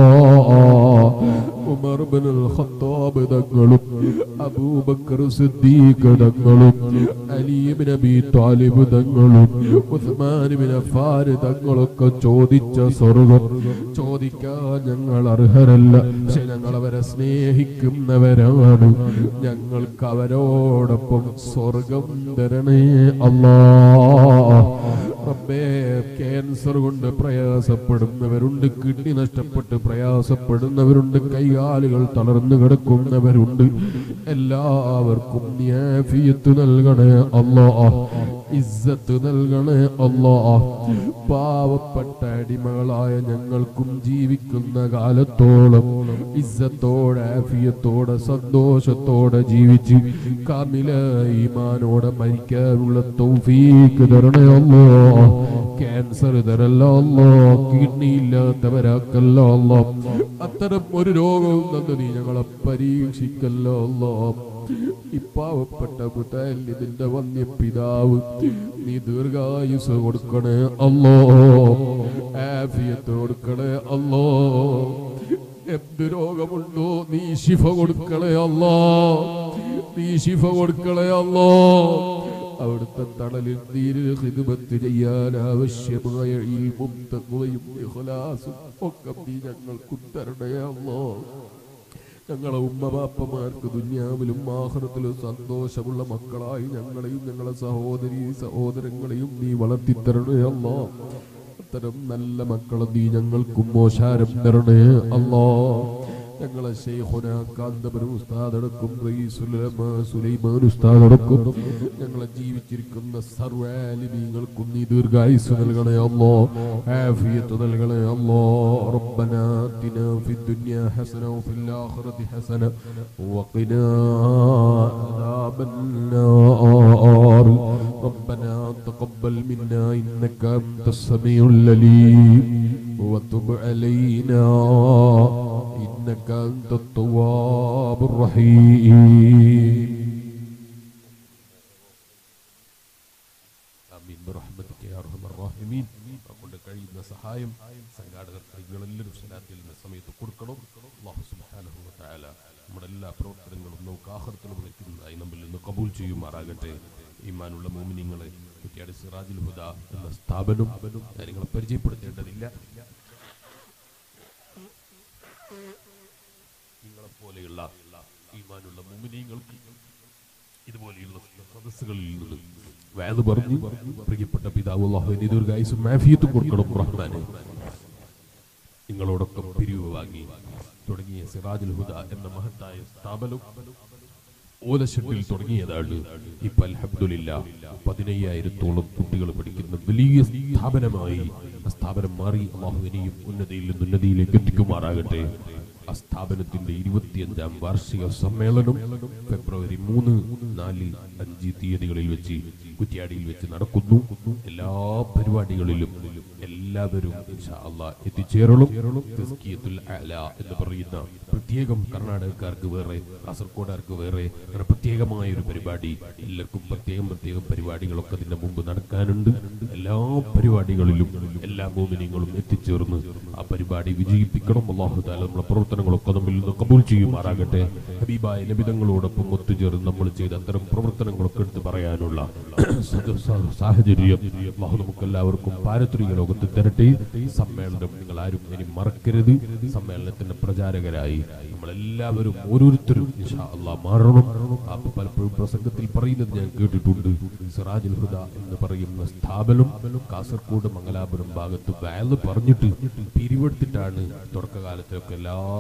ഉമർ ബിൻ ഖത്താബ് തങ്ങളും അബൂബക്കർ സിദ്ദീഖ് തങ്ങളും അലി ബിൻ അബി താലിബ് തങ്ങളും ഉസ്മാൻ ബിൻ അഫ്ഫാൻ തങ്ങളൊക്കെ ചോദിച്ച സ്വർഗം ചോദിക്കാൻ ഞങ്ങൾ അർഹരല്ല പക്ഷെ ഞങ്ങൾ അവരെ സ്നേഹിക്കുന്നവരാണ് ഞങ്ങൾക്ക് അവരോടൊപ്പം സ്വർഗം തരണേ അല്ലാ റബ്ബേ ക്യാൻസർ കൊണ്ട് പ്രയാസപ്പെടുന്നവരുണ്ട് കിഡ്നി നഷ്ടപ്പെട്ട് പ്രയാസപ്പെടുന്നവരുണ്ട് കൈകാലുകൾ തളർന്നു കിടക്കുന്നവരുണ്ട് എല്ലാവർക്കും നീ ആഫിയത്ത് നൽകണേ അല്ലാ ഇസ്സത്ത് നൽകണേ അല്ലാ പാവപ്പെട്ട അടിമകളായ ഞങ്ങൾക്കും ജീവിക്കുന്ന കാലത്തോളം ഇസ്സത്തോടെ ആഫിയത്തോടെ സന്തോഷത്തോടെ ജീവിച്ച് കാമില ഈമാനോടെ മരിക്കാനുള്ള തൗഫീക്ക് തരണേ അല്ലോ ക്യാൻസർ തരല്ല അല്ലോ കിഡ്നി ഇല്ലാത്തവരാക്കല്ലോ അല്ലോ അത്തരം ഒരു രോഗവും തന്നു നീ ഞങ്ങളെ പരീക്ഷിക്കല്ലോ അല്ലോ ഇപ്പാവപ്പെട്ട മുത്തല്ലിതിന്റെ വന്യ പിതാവ് നീ ദീർഘായുസ് കൊടുക്കണേ അല്ലോ ആഫിയത്ത് കൊടുക്കണേ അല്ലോ എന്ത് രോഗമുണ്ടോ നീ ശിഫ കൊടുക്കണേ അല്ലോ നീ ശിഫ കൊടുക്കണേ അല്ലോ അവിടുത്തെ തണലിൽ നീരിൽ ഹിദ്മത്ത് ചെയ്യാൻ ആവശ്യമായ ഇൽമും തങ്ങുകയും ഇഖ്ലാസും ഒക്കെ നീ ഞങ്ങൾക്ക് തരണേ അല്ലോ ഞങ്ങളെ ഉമ്മബാപ്പമാർക്ക് ദുന്യാവിലും ആഹ്റത്തിലും സന്തോഷമുള്ള മക്കളായി ഞങ്ങളെയും ഞങ്ങളെ സഹോദരി സഹോദരങ്ങളെയും നീ വളർത്തിത്തരണേ അല്ലോ അത്തരം നല്ല മക്കളെ നീ ഞങ്ങൾക്കും മോശാരം തരണേ അല്ലോ ഞങ്ങളെ ശൈഖുന കാന്തപുരം ഉസ്താദ് അടക്കും റയീസുൽ ഉലമാ സുലൈമാൻ ഉസ്താദ് അടക്കും ഞങ്ങളെ ജീവിച്ചിരിക്കുന്ന സർവാലിമീങ്ങൾക്കും നീ ദീർഘായുസ് നൽകണേ അല്ലോ ആഫിയത്ത് നൽകണേ അല്ലോ ربنا آتنا في الدنيا حسنة وفي الآخرة حسنة وقنا عذاب النار ربنا تقبل منا إنك أنت السميع العليم وتب علينا إنك أنت التواب الرحيم ആമീൻ ബിറഹ്മതിക യാ അർഹമർ റഹീമീൻ കൊണ്ട് കഴിയുന്ന സഹായം സംഘാടകർ നിങ്ങളെല്ലാവരും സലാത്തിൽ എന്ന സമയത്ത് കൊടുക്കണം അല്ലാഹു സുബ്ഹാനഹു വ തആല നമ്മുടെ എല്ലാ പ്രവർത്തനങ്ങളും നമുക്ക് ആഹൃത്തിൽ വിളിക്കുന്നതായി നമ്മിൽ നിന്ന് കബൂൽ ചെയ്യുമാറാകട്ടെ ഈമാനുള്ള മോമിനിങ്ങളെ കുറ്റിയാട് സിറാജുൽ ഹുദ എന്ന സ്ഥാപനം ഞാൻ നിങ്ങളെ പരിചയപ്പെടുത്തേണ്ടതില്ല നിങ്ങളെ പോലെയുള്ള ഈമാനുള്ള മോമിനിങ്ങൾക്ക് ഇതുപോലെയുള്ള സദസ്സുകളിൽ നിന്ന് വേദ പറഞ്ഞു പ്രിയപ്പെട്ട പിതാവ് അള്ളാഹുവിന് ദീർഘായുസും മാഫിയത്തും കൊടുക്കണം റഹ്മാനെ നിങ്ങളോടൊക്കെ പിരിവ് വാങ്ങി തുടങ്ങിയ സിറാജുൽ ഹുദ എന്ന മഹത്തായ സ്ഥാപനം ഓലഷെട്ടിൽ തുടങ്ങിയതാണ് ഇപ്പൊ അൽഹംദുലില്ല പതിനയ്യായിരത്തോളം കുട്ടികൾ പഠിക്കുന്ന വലിയ സ്ഥാപനമായി ആ സ്ഥാപനം മാറി അള്ളാഹുവിനെയും ഉന്നതിയിൽ നിന്ന് ഉന്നതിയിലേക്ക് എത്തിക്കുമാറാകട്ടെ ആ സ്ഥാപനത്തിന്റെ ഇരുപത്തിയഞ്ചാം വാർഷിക സമ്മേളനം ഫെബ്രുവരി മൂന്ന് നാല് അഞ്ച് തീയതികളിൽ വെച്ച് കുറ്റ്യാടിയിൽ വെച്ച് നടക്കുന്നു എല്ലാ പരിപാടികളിലും എല്ലാവരും ഇൻഷാ അള്ളാഹ് എത്തിച്ചേരണം തസ്കിയത്തുൽ അഅല എന്ന് പറയുന്ന പ്രത്യേകം കർണാടകക്കാർക്ക് വേറെ കാസർഗോഡുകാർക്ക് വേറെ അങ്ങനെ പ്രത്യേകമായ ഒരു പരിപാടി എല്ലാവർക്കും പ്രത്യേകം പ്രത്യേകം പരിപാടികളൊക്കെ അതിന്റെ മുമ്പ് നടക്കാനുണ്ട് എല്ലാ പരിപാടികളിലും എല്ലാ മോമിനിയങ്ങളും എത്തിച്ചേർന്ന് ആ പരിപാടി വിജയിപ്പിക്കണം അള്ളാഹു താല നമ്മുടെ പ്രവർത്തനങ്ങളൊക്കെ നമ്മിൽ നിന്ന് കബൂൽ ചെയ്യുമാറാകട്ടെ ഹബീബായ നബിതങ്ങളോടൊപ്പം ഒത്തുചേർന്ന് നമ്മൾ ചെയ്ത അത്തരം പ്രവർത്തനങ്ങളൊക്കെ എടുത്ത് പറയാനുള്ള സദ- സ- സാഹചര്യം അള്ളാഹു നമുക്ക് എല്ലാവർക്കും പാരത്രിക ലോകത്ത് തരട്ടെ ഈ സമ്മേളനം നിങ്ങൾ ആരും ഇനി മറക്കരുത് സമ്മേളനത്തിന്റെ പ്രചാരകരായി നമ്മളെല്ലാവരും ഓരോരുത്തരും ഇൻഷാ അള്ളാഹ് മാറണം ആ പലപ്പോഴും പ്രസംഗത്തിൽ പറയുന്നത് ഞാൻ കേട്ടിട്ടുണ്ട് സിറാജുൽ ഹുദ എന്ന് പറയുന്ന സ്ഥാപനം കാസർഗോഡ് മംഗലാപുരം ഭാഗത്ത് വാല് പറഞ്ഞിട്ട് പിരിവെടുത്തിട്ടാണ് തുടക്കകാലത്തൊക്കെ എല്ലാ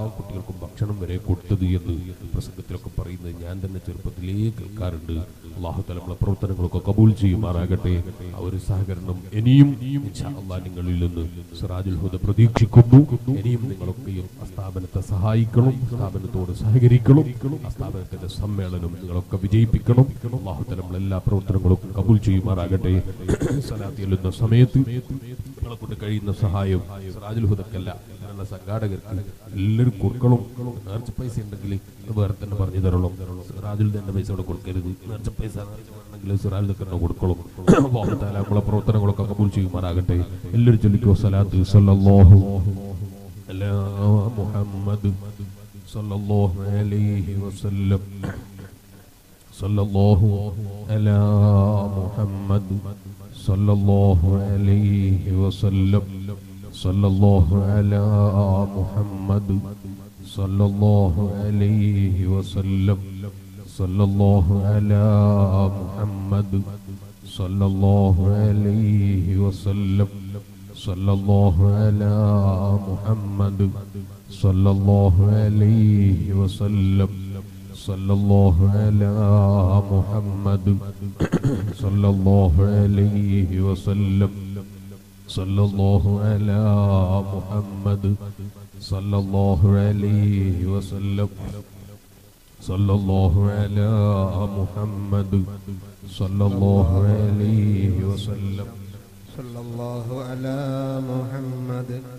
കുട്ടികൾക്കും ഭക്ഷണം വരെ കൊടുത്തത് എന്ന് പ്രസംഗത്തിലൊക്കെ പറയുന്നത് ഞാൻ തന്നെ ചെറുപ്പത്തിലേ കേൾക്കാറുണ്ട് അള്ളാഹു തല നമ്മളെ പ്രവർത്തനങ്ങളൊക്കെ കബൂൽ ചെയ്യുമാറാകട്ടെ ആ ഒരു സഹകരണം ഇനിയും ഇൻഷാ അള്ളാഹ് നിങ്ങളിൽ നിന്ന് സിറാജുൽ ഹുദ പ്രതീക്ഷിക്കുന്നു ഇനിയും നിങ്ങളൊക്കെയും ആ സ്ഥാപനത്തെ സഹായിക്കണം സ്ഥാപനത്തോട് സഹകരിക്കണം ആ സ്ഥാപനത്തിന്റെ സമ്മേളനം നിങ്ങളൊക്കെ വിജയിപ്പിക്കണം അള്ളാഹു തല നമ്മളെല്ലാ പ്രവർത്തനങ്ങളും കബൂൽ ചെയ്യുമാറാകട്ടെ സലാത്തി എല്ലുന്ന സമയത്ത് നിങ്ങളെ കൊണ്ട് കഴിയുന്ന സഹായം സിറാജുൽ ഹുദക്കല്ല ഇതിനുള്ള സംഘാടകർക്ക് എല്ലാവരും കൊടുക്കണം നേർച്ച പൈസ ഉണ്ടെങ്കിൽ അത് വേറെ തന്നെ പറഞ്ഞു തരണം സിറാജുൽ തന്നെ പൈസ ഇവിടെ കൊടുക്കരുത് നേർച്ച പൈസ ഉണ്ടെങ്കിൽ സിറാജുൽ തന്നെ കൊടുക്കണം അല്ലാഹു തആല നമ്മളെ പ്രവർത്തനങ്ങളൊക്കെ കബൂൽ ചെയ്യുമാറാകട്ടെ എല്ലാവരും ചൊല്ലിക്കോ സലാത്ത് സല്ലല്ലാഹു അലാ മുഹമ്മദ് സല്ലല്ലാഹു അലൈഹി വസല്ലം صلى الله على محمد صلى الله عليه وسلم صلى الله على محمد صلى الله عليه وسلم صلى الله على محمد صلى الله عليه وسلم صلى الله على محمد صلى الله عليه وسلم صلى الله على محمد صلى الله عليه وسلم صلى الله على محمد صلى الله عليه وسلم صلى الله على محمد صلى الله عليه وسلم صلى الله على محمد